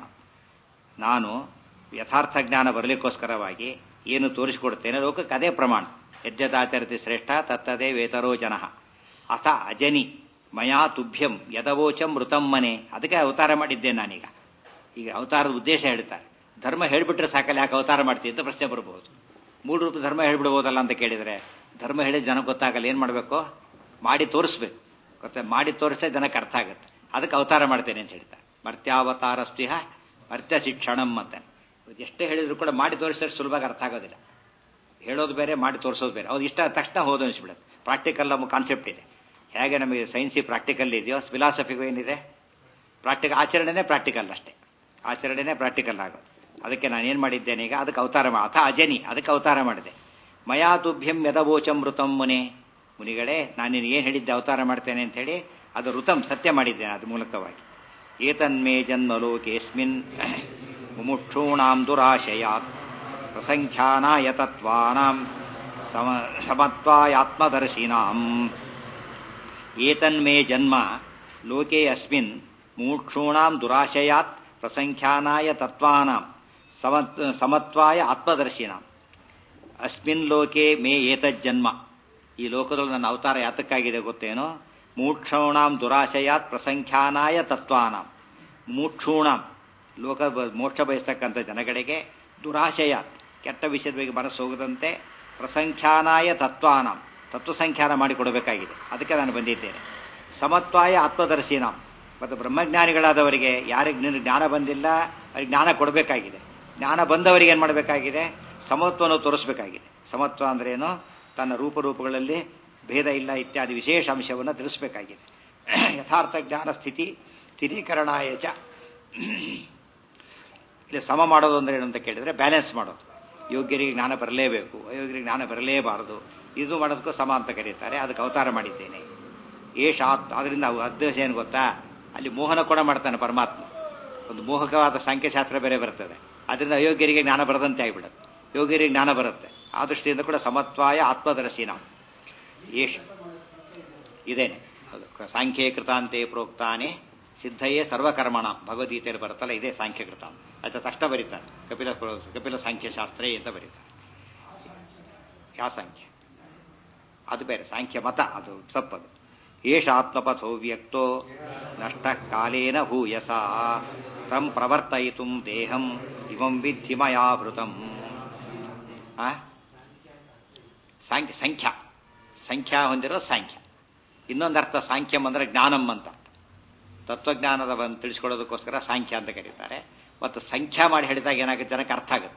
ನಾನು ಯಥಾರ್ಥ ಜ್ಞಾನ ಬರಲಿಕ್ಕೋಸ್ಕರವಾಗಿ ಏನು ತೋರಿಸಿಕೊಡ್ತೇನೆ ಲೋಕಕ್ಕೆ ಅದೇ ಪ್ರಮಾಣ ಯಜ್ಜದಾಚರತಿ ಶ್ರೇಷ್ಠ ತತ್ತದೇ ವೇತರೋ ಜನ ಅಥ ಅಜನಿ ಮಯಾ ತುಭ್ಯಂ ಯದವೋಚಂ ಮೃತಂ ಮನೆ ಅದಕ್ಕೆ ಅವತಾರ ಮಾಡಿದ್ದೇನೆ ನಾನೀಗ ಈಗ ಅವತಾರದ ಉದ್ದೇಶ ಹೇಳ್ತಾರೆ ಧರ್ಮ ಹೇಳ್ಬಿಟ್ರೆ ಸಾಕಲ್ಲ ಯಾಕೆ ಅವತಾರ ಮಾಡ್ತೀವಿ ಅಂತ ಪ್ರಶ್ನೆ ಬರ್ಬೋದು ಮೂರು ರೂಪ ಧರ್ಮ ಹೇಳ್ಬಿಡ್ಬೋದಲ್ಲ ಅಂತ ಕೇಳಿದರೆ ಧರ್ಮ ಹೇಳಿದ ಜನಕ್ಕೆ ಗೊತ್ತಾಗಲ್ಲ ಏನು ಮಾಡಬೇಕು ಮಾಡಿ ತೋರಿಸ್ಬೇಕು ಗೊತ್ತಾ ಮಾಡಿ ತೋರಿಸಿದ್ರೆ ಜನಕ್ಕೆ ಅರ್ಥ ಆಗುತ್ತೆ ಅದಕ್ಕೆ ಅವತಾರ ಮಾಡ್ತೇನೆ ಅಂತ ಹೇಳ್ತಾರೆ ಮರ್ತ್ಯಾವತಾರ ಸ್ತಿಹ ಮರ್ತ್ಯ ಶಿಕ್ಷಣಂ ಅಂತ ಎಷ್ಟೇ ಹೇಳಿದ್ರು ಕೂಡ ಮಾಡಿ ತೋರಿಸಿದ್ರೆ ಸುಲಭವಾಗಿ ಅರ್ಥ ಆಗೋದಿಲ್ಲ ಹೇಳೋದು ಬೇರೆ ಮಾಡಿ ತೋರಿಸೋದು ಬೇರೆ ಅವ್ರು ಇಷ್ಟ ಆದ ತಕ್ಷಣ ಹೋದ ಅನಿಸ್ಬಿಡುತ್ತೆ ಪ್ರಾಕ್ಟಿಕಲ್ ನಮ್ಮ ಕಾನ್ಸೆಪ್ಟ್ ಇದೆ ಹೇಗೆ ನಮಗೆ ಸೈನ್ಸಿ ಪ್ರಾಕ್ಟಿಕಲ್ ಇದೆಯೋ ಫಿಲಾಸಫಿಗೂ ಏನಿದೆ ಪ್ರಾಕ್ಟಿಕಲ್ ಆಚರಣೆನೇ ಪ್ರಾಕ್ಟಿಕಲ್ ಅಷ್ಟೇ ಆಚರಣೆನೇ ಪ್ರಾಕ್ಟಿಕಲ್ ಆಗೋದು ಅದಕ್ಕೆ ನಾನು ಏನು ಮಾಡಿದ್ದೇನೆ ಈಗ ಅದಕ್ಕೆ ಅವತಾರ ಮಾ ಅಥ ಅಜನಿ ಅದಕ್ಕೆ ಅವತಾರ ಮಾಡಿದೆ ಮಯಾ ತುಭ್ಯಂ ಯದವೋಚಂ ಋತಂ ಮುನೆ ಮುನಿಗಳೇ ನಾನು ನಿನಗೆ ಏನು ಹೇಳಿದ್ದೆ ಅವತಾರ ಮಾಡ್ತೇನೆ ಅಂತ ಹೇಳಿ ಅದು ಋತಂ ಸತ್ಯ ಮಾಡಿದ್ದೇನೆ ಅದು ಮೂಲಕವಾಗಿ ಏತನ್ಮೇ ಜನ್ಮಲೋಕೇಸ್ಮಿನ್ ಮುಮುಕ್ಷೂಣಾಂ ದುರಾಶಯಾತ್ ಪ್ರಸಂಖ್ಯಾನಾಯ ತತ್ವಾನಾಂ ಸಮ ಸಮತ್ವಾಯಾತ್ಮದರ್ಶಿನಾಂ ಏತನ್ಮೇ ಜನ್ಮ ಲೋಕೆ ಅಸ್ಮಿನ್ ಮುಮುಕ್ಷೂಣಾಂ ದುರಾಶಯಾತ್ ಪ್ರಸಂಖ್ಯಾನಾಯ ತತ್ವಾನಾಂ ಸಮತ್ ಸಮತ್ವಾಯ ಆತ್ಮದರ್ಶಿನಾಂ ಅಸ್ಮಿನ್ ಲೋಕೆ ಮೇ ಏತಜ್ಜನ್ಮ ಈ ಲೋಕದಲ್ಲಿ ನನ್ನ ಅವತಾರ ಯಾತಕ್ಕಾಗಿದೆ ಗೊತ್ತೇನೋ ಮೂಕ್ಷೂಣಾಂ ದುರಾಶಯಾತ್ ಪ್ರಸಂಖ್ಯಾನಾಯ ತತ್ವಾನಾಂ ಮೂಕ್ಷೂಣಾಂ ಲೋಕ ಮೋಕ್ಷ ಬಯಸ್ತಕ್ಕಂಥ ಜನಗಳಿಗೆ ದುರಾಶಯಾತ್ ಕೆಟ್ಟ ವಿಷಯದ ಬಗ್ಗೆ ಮನಸ್ಸು ಹೋಗದಂತೆ ಪ್ರಸಂಖ್ಯಾನಾಯ ತತ್ವಾನಾಂ ತತ್ವಸಂಖ್ಯಾನ ಮಾಡಿಕೊಡಬೇಕಾಗಿದೆ ಅದಕ್ಕೆ ನಾನು ಬಂದಿದ್ದೇನೆ ಸಮತ್ವಾಯ ಆತ್ಮದರ್ಶಿನಾಂ ಮತ್ತು ಬ್ರಹ್ಮಜ್ಞಾನಿಗಳಾದವರಿಗೆ ಯಾರಿಗೆ ನಿನ್ನ ಜ್ಞಾನ ಬಂದಿಲ್ಲ ಅವ್ರಿಗೆ ಜ್ಞಾನ ಕೊಡಬೇಕಾಗಿದೆ ಜ್ಞಾನ ಬಂದವರಿಗೆ ಏನು ಮಾಡಬೇಕಾಗಿದೆ ಸಮತ್ವವನ್ನು ತೋರಿಸಬೇಕಾಗಿದೆ ಸಮತ್ವ ಅಂದ್ರೇನು ತನ್ನ ರೂಪರೂಪಗಳಲ್ಲಿ ಭೇದ ಇಲ್ಲ ಇತ್ಯಾದಿ ವಿಶೇಷ ಅಂಶವನ್ನು ತಿಳಿಸಬೇಕಾಗಿದೆ ಯಥಾರ್ಥ ಜ್ಞಾನ ಸ್ಥಿತಿ ಸ್ಥಿರೀಕರಣಾಯ ಚ ಇಲ್ಲಿ ಸಮ ಮಾಡೋದು ಅಂದ್ರೆ ಏನು ಅಂತ ಕೇಳಿದ್ರೆ ಬ್ಯಾಲೆನ್ಸ್ ಮಾಡೋದು ಯೋಗ್ಯರಿಗೆ ಜ್ಞಾನ ಬರಲೇಬೇಕು ಅಯೋಗ್ಯರಿಗೆ ಜ್ಞಾನ ಬರಲೇಬಾರದು ಇದು ಮಾಡೋದಕ್ಕೂ ಸಮ ಅಂತ ಕರೀತಾರೆ ಅದಕ್ಕೆ ಅವತಾರ ಮಾಡಿದ್ದೇನೆ ಏಷ ಆತ್ ಅದರಿಂದ ಉದ್ದೇಶ ಏನು ಗೊತ್ತಾ ಅಲ್ಲಿ ಮೋಹನ ಕೂಡ ಮಾಡ್ತಾನೆ ಪರಮಾತ್ಮ ಒಂದು ಮೋಹಕವಾದ ಸಾಂಖ್ಯಶಾಸ್ತ್ರ ಬೇರೆ ಬರ್ತದೆ ಅದರಿಂದ ಅಯೋಗ್ಯರಿಗೆ ಜ್ಞಾನ ಬರದಂತೆ ಆಗಿಬಿಡುತ್ತೆ ಯೋಗ್ಯರಿಗೆ ಜ್ಞಾನ ಬರುತ್ತೆ ಆ ದೃಷ್ಟಿಯಿಂದ ಕೂಡ ಸಮತ್ವಾಯ ಆತ್ಮದರ್ಶಿನ ಏಷ ಇದೇನೆ ಅದು ಸಾಂಖ್ಯೇ ಕೃತಾಂತೆ ಪ್ರೋಕ್ತಾನೆ ಸಿದ್ಧಯೇ ಸರ್ವಕರ್ಮಣ ಭಗವದ್ಗೀತೆಯಲ್ಲಿ ಬರುತ್ತಲ್ಲ ಇದೇ ಸಾಂಖ್ಯ ಕೃತ ಅದು ತಕ್ಷಣ ಬರೀತಾರೆ ಕಪಿಲ ಕಪಿಲ ಸಾಂಖ್ಯಶಾಸ್ತ್ರೇ ಅಂತ ಬರೀತಾರೆ ಯಾವ ಸಾಂಖ್ಯ ಅದು ಬೇರೆ ಸಾಂಖ್ಯ ಮತ ಅದು ತಪ್ಪದು ಏಷ ಆತ್ಮಪಥೋ ವ್ಯಕ್ತೋ ನಷ್ಟ ಕಾಲೇನ ಭೂಯಸ ತಂ ಪ್ರವರ್ತಯಿತು ದೇಹಂ ಇವಂ ವಿಧಿ ಮಯಾವೃತಂ ಸಾಂಖ್ಯ ಸಂಖ್ಯಾ ಸಂಖ್ಯಾ ಹೊಂದಿರೋ ಸಾಂಖ್ಯ ಇನ್ನೊಂದರ್ಥ ಸಾಂಖ್ಯಂ ಅಂದ್ರೆ ಜ್ಞಾನಂ ಅಂತ ತತ್ವಜ್ಞಾನದ ಒಂದು ತಿಳಿಸ್ಕೊಳ್ಳೋದಕ್ಕೋಸ್ಕರ ಸಾಂಖ್ಯ ಅಂತ ಕರೀತಾರೆ ಮತ್ತು ಸಂಖ್ಯಾ ಮಾಡಿ ಹೇಳಿದಾಗ ಏನಾಗುತ್ತೆ ಜನಕ್ಕೆ ಅರ್ಥ ಆಗುತ್ತೆ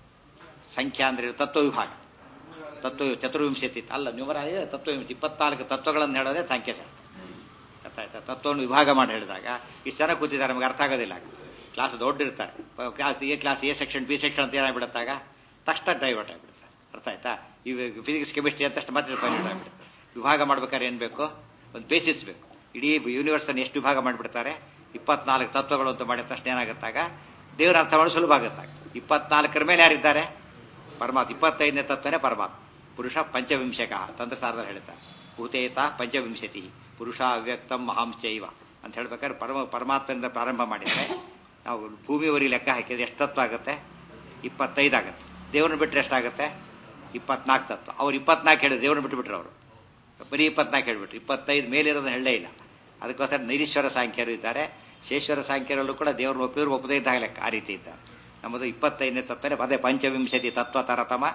ಸಂಖ್ಯಾ ಅಂದ್ರೆ ತತ್ವ ವಿಭಾಗ ತತ್ವ ಚತುರ್ವಿಂಶತಿ ಅಲ್ಲ ನ್ಯೂಮರ ತತ್ವವಿಂಶತಿ ಇಪ್ಪತ್ನಾಲ್ಕು ತತ್ವಗಳನ್ನು ಹೇಳೋದೇ ಸಾಂಖ್ಯಶಾಸ್ತ್ರ ಅರ್ಥ ಆಯ್ತಾ ತತ್ವವನ್ನು ವಿಭಾಗ ಮಾಡಿ ಹೇಳಿದಾಗ ಇಷ್ಟು ಜನ ಕೂತಿದ್ದಾರೆ ನಮಗೆ ಅರ್ಥ ಆಗೋದಿಲ್ಲ ಕ್ಲಾಸ್ ದೊಡ್ಡ ಇರ್ತಾರೆ class A class A section B section ಅಂತ ಏನಾಗ್ಬಿಡುತ್ತಾಗ ತಕ್ಷಣ ಡೈವರ್ಟ್ ಆಗಿಬಿಡುತ್ತೆ ಅರ್ಥ ಆಯ್ತಾ ಇವಾಗ ಫಿಸಿಕ್ಸ್ ಕೆಮಿಸ್ಟ್ರಿ ಅಂತ ಮತ್ತೆ ಫೈನಲ್ ಆಗಿಬಿಡುತ್ತೆ ವಿಭಾಗ ಮಾಡ್ಬೇಕಾದ್ರೆ ಏನು ಬೇಕು ಒಂದು ಬೇಸಿಸ್ ಬೇಕು ಇಡೀ ಯೂನಿವರ್ಸನ್ನು ಎಷ್ಟು ವಿಭಾಗ ಮಾಡಿಬಿಡ್ತಾರೆ ಇಪ್ಪತ್ನಾಲ್ಕು ತತ್ವಗಳು ಅಂತ ಮಾಡಿದ ತಕ್ಷಣ ಏನಾಗುತ್ತಾಗ ದೇವರ ಅರ್ಥ ಮಾಡೋ ಸುಲಭ ಆಗುತ್ತಾಗ ಇಪ್ಪತ್ನಾಲ್ಕರ ಮೇಲೆ ಯಾರಿದ್ದಾರೆ ಪರಮಾತ್ಮ ಇಪ್ಪತ್ತೈದನೇ ತತ್ವನೇ ಪರಮಾತ್ಮ ಪುರುಷ ಪಂಚವಿಂಶಕ ತಂತ್ರಸಾರದಲ್ಲಿ ಹೇಳ್ತಾರೆ ಭೂತೇತ ಪಂಚವಿಂಶತಿ ಪುರುಷ ಅವ್ಯಕ್ತಂ ಮಹಾಂಶೈವ ಅಂತ ಹೇಳ್ಬೇಕಾದ್ರೆ ಪರಮ ಪರಮಾತ್ಮದಿಂದ ಪ್ರಾರಂಭ ಮಾಡಿದರೆ ನಾವು ಭೂಮಿವರೆಗೆ ಲೆಕ್ಕ ಹಾಕಿದ್ರೆ ಎಷ್ಟು ತತ್ವ ಆಗುತ್ತೆ ಇಪ್ಪತ್ತೈದು ಆಗುತ್ತೆ ದೇವ್ರನ್ನ ಬಿಟ್ಟರೆ ಎಷ್ಟಾಗುತ್ತೆ ಇಪ್ಪತ್ನಾಲ್ಕು ತತ್ವ ಅವ್ರು ಇಪ್ಪತ್ನಾಲ್ಕು ಹೇಳಿದ್ರು ದೇವ್ರನ್ನ ಬಿಟ್ಟುಬಿಟ್ರು ಅವರು ಬರೀ ಇಪ್ಪತ್ನಾಲ್ಕು ಹೇಳ್ಬಿಟ್ರು ಇಪ್ಪತ್ತೈದು ಮೇಲಿರೋದು ಹೇಳಲೇ ಇಲ್ಲ ಅದಕ್ಕೋಸ್ಕರ ನೈರೀಶ್ವರ ಸಾಂಖ್ಯರು ಇದ್ದಾರೆ ಶೇಶ್ವರ ಸಾಂಖ್ಯರಲ್ಲೂ ಕೂಡ ದೇವ್ರನ್ನ ಒಪ್ಪಿದ್ರು ಒಪ್ಪದೇ ಇದ್ದಾಗ ಲೆಕ್ಕ ಆ ರೀತಿ ಇದ್ದಾರೆ ನಮ್ಮದು ಇಪ್ಪತ್ತೈದನೇ ತತ್ವನೇ ಅದೇ ಪಂಚವಿಂಶತಿ ತತ್ವ ತರತಮ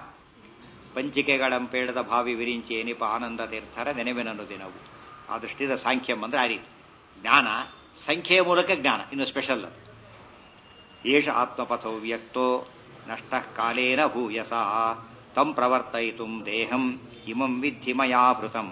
ಪಂಚಿಕೆಗಳಂಪೇಳದ ಭಾವಿ ವಿರಿಂಚಿ ಏನಿಪ ಆನಂದ ತೀರ್ಥರ ನೆನೆವೆನನ್ನು ದಿನವು ಆ ದೃಷ್ಟಿಯಿಂದ ಸಾಂಖ್ಯಂ ಅಂದ್ರೆ ಆ ರೀತಿ ಜ್ಞಾನ ಸಂಖ್ಯೆಯ ಮೂಲಕ ಜ್ಞಾನ ಇನ್ನು ಸ್ಪೆಷಲ್ ಅದು ಏಷ ಆತ್ಮಪಥೋ ವ್ಯಕ್ತೋ ನಷ್ಟ ಕಾಲೇನ ಭೂಯಸ ತಂ ಪ್ರವರ್ತಯಿತು ದೇಹಂ ಇಮಂ ವಿಧಿ ಮಯಾವೃತಂ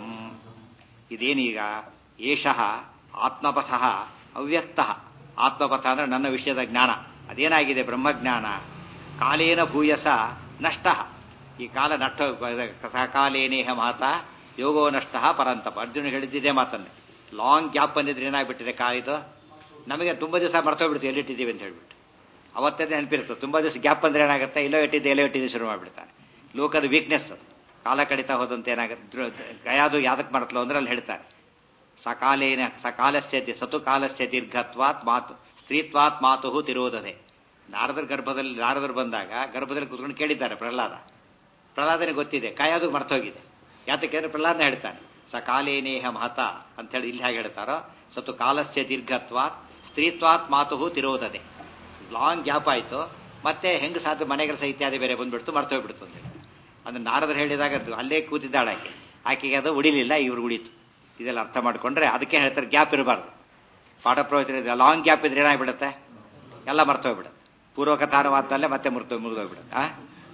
ಇದೇನೀಗ ಏಷಃ ಆತ್ಮಪಥ ಅವ್ಯಕ್ತ ಆತ್ಮಪಥ ಅಂದ್ರೆ ನನ್ನ ವಿಷಯದ ಜ್ಞಾನ ಅದೇನಾಗಿದೆ ಬ್ರಹ್ಮಜ್ಞಾನ ಕಾಲೇನ ಭೂಯಸ ನಷ್ಟ ಈ ಕಾಲ ನಷ್ಟ ಸಕಾಲೇನೇಹ ಮಾತ ಯೋಗೋ ನಷ್ಟ ಪರಂತಪ ಅರ್ಜುನ ಹೇಳಿದ್ದಿದೆ ಮಾತನ್ನೇ ಲಾಂಗ್ ಗ್ಯಾಪ್ ಬಂದಿದ್ರೆ ಏನಾಗ್ಬಿಟ್ಟಿದೆ ಕಾಲಿದು ನಮಗೆ ತುಂಬ ದಿವಸ ಮರ್ತೋಗ್ಬಿಡ್ತೀವಿ ಎಲ್ಲಿಟ್ಟಿದ್ದೀವಿ ಅಂತ ಹೇಳ್ಬಿಟ್ಟು ಅವತ್ತೇ ನೆನಪಿರ್ತದೆ ತುಂಬ ದಿವಸ ಗ್ಯಾಪ್ ಬಂದ್ರೆ ಏನಾಗುತ್ತೆ ಇಲ್ಲೋ ಇಟ್ಟಿದ್ದೆ ಎಲ್ಲೋ ಇಟ್ಟಿದ್ದು ಶುರು ಮಾಡಿಬಿಡ್ತಾರೆ ಲೋಕದ ವೀಕ್ನೆಸ್ ಅದು ಕಾಲ ಕಡಿತಾ ಹೋದಂತೆ ಏನಾಗುತ್ತೆ ಗಯಾದು ಯಾದಕ್ಕೆ ಮಾಡ್ತಲೋ ಅಂದ್ರೆ ಅಲ್ಲಿ ಹೇಳ್ತಾರೆ ಸಕಾಲೇನ ಸಕಾಲಸ್ಯ ಸತು ಕಾಲಸ್ಯ ದೀರ್ಘತ್ವಾತ್ ಮಾತು ಸ್ತ್ರೀತ್ವಾತ್ ಮಾತು ತಿರೋದದೆ ನಾರದರ ಗರ್ಭದಲ್ಲಿ ನಾರದರು ಬಂದಾಗ ಗರ್ಭದಲ್ಲಿ ಕುತ್ಕೊಂಡು ಕೇಳಿದ್ದಾರೆ ಪ್ರಹ್ಲಾದ ಪ್ರಹ್ಲಾದನಿಗೆ ಗೊತ್ತಿದೆ ಕಾಯೋದು ಮರ್ತೋಗಿದೆ ಯಾತಕ್ಕೆ ಅಂದ್ರೆ ಪ್ರಹ್ಲಾದನ ಹೇಳ್ತಾನೆ ಸ ಕಾಲೇನೇಹ ಮಹತ ಅಂತೇಳಿ ಇಲ್ಲಿ ಹೇಗೆ ಹೇಳ್ತಾರೋ ಸತ್ತು ಕಾಲಸ್ಯ ದೀರ್ಘತ್ವಾತ್ ಸ್ತ್ರೀತ್ವಾತ್ ಮಾತು ತಿರೋದದೆ ಲಾಂಗ್ ಗ್ಯಾಪ್ ಆಯಿತು ಮತ್ತೆ ಹೆಂಗ್ ಸಾಧ್ಯ ಮನೆಗಳ ಇತ್ಯಾದಿ ಬೇರೆ ಬಂದ್ಬಿಡ್ತು ಮರ್ತೋಗ್ಬಿಡ್ತು ಅಂತ ಹೇಳಿ ಅದನ್ನ ನಾರದರು ಹೇಳಿದಾಗ ಅದು ಅಲ್ಲೇ ಕೂತಿದ್ದಾಳೆ ಆಕೆ ಆಕೆಗೆ ಅದು ಉಳಿಲಿಲ್ಲ ಇವ್ರು ಉಳಿತು ಇದೆಲ್ಲ ಅರ್ಥ ಮಾಡ್ಕೊಂಡ್ರೆ ಅದಕ್ಕೆ ಹೇಳ್ತಾರೆ ಗ್ಯಾಪ್ ಇರಬಾರ್ದು ಪಾಠ ಪ್ರವಚನ ಲಾಂಗ್ ಗ್ಯಾಪ್ ಇದ್ರೆ ಏನಾಗ್ಬಿಡುತ್ತೆ ಎಲ್ಲ ಮರ್ತೋಗ್ಬಿಡುತ್ತೆ ಪೂರ್ವಕಥಾನುವಾದದಲ್ಲೇ ಮತ್ತೆ ಮುರಿದು ಮುರಿದೋಗ್ಬಿಡುತ್ತೆ ಆ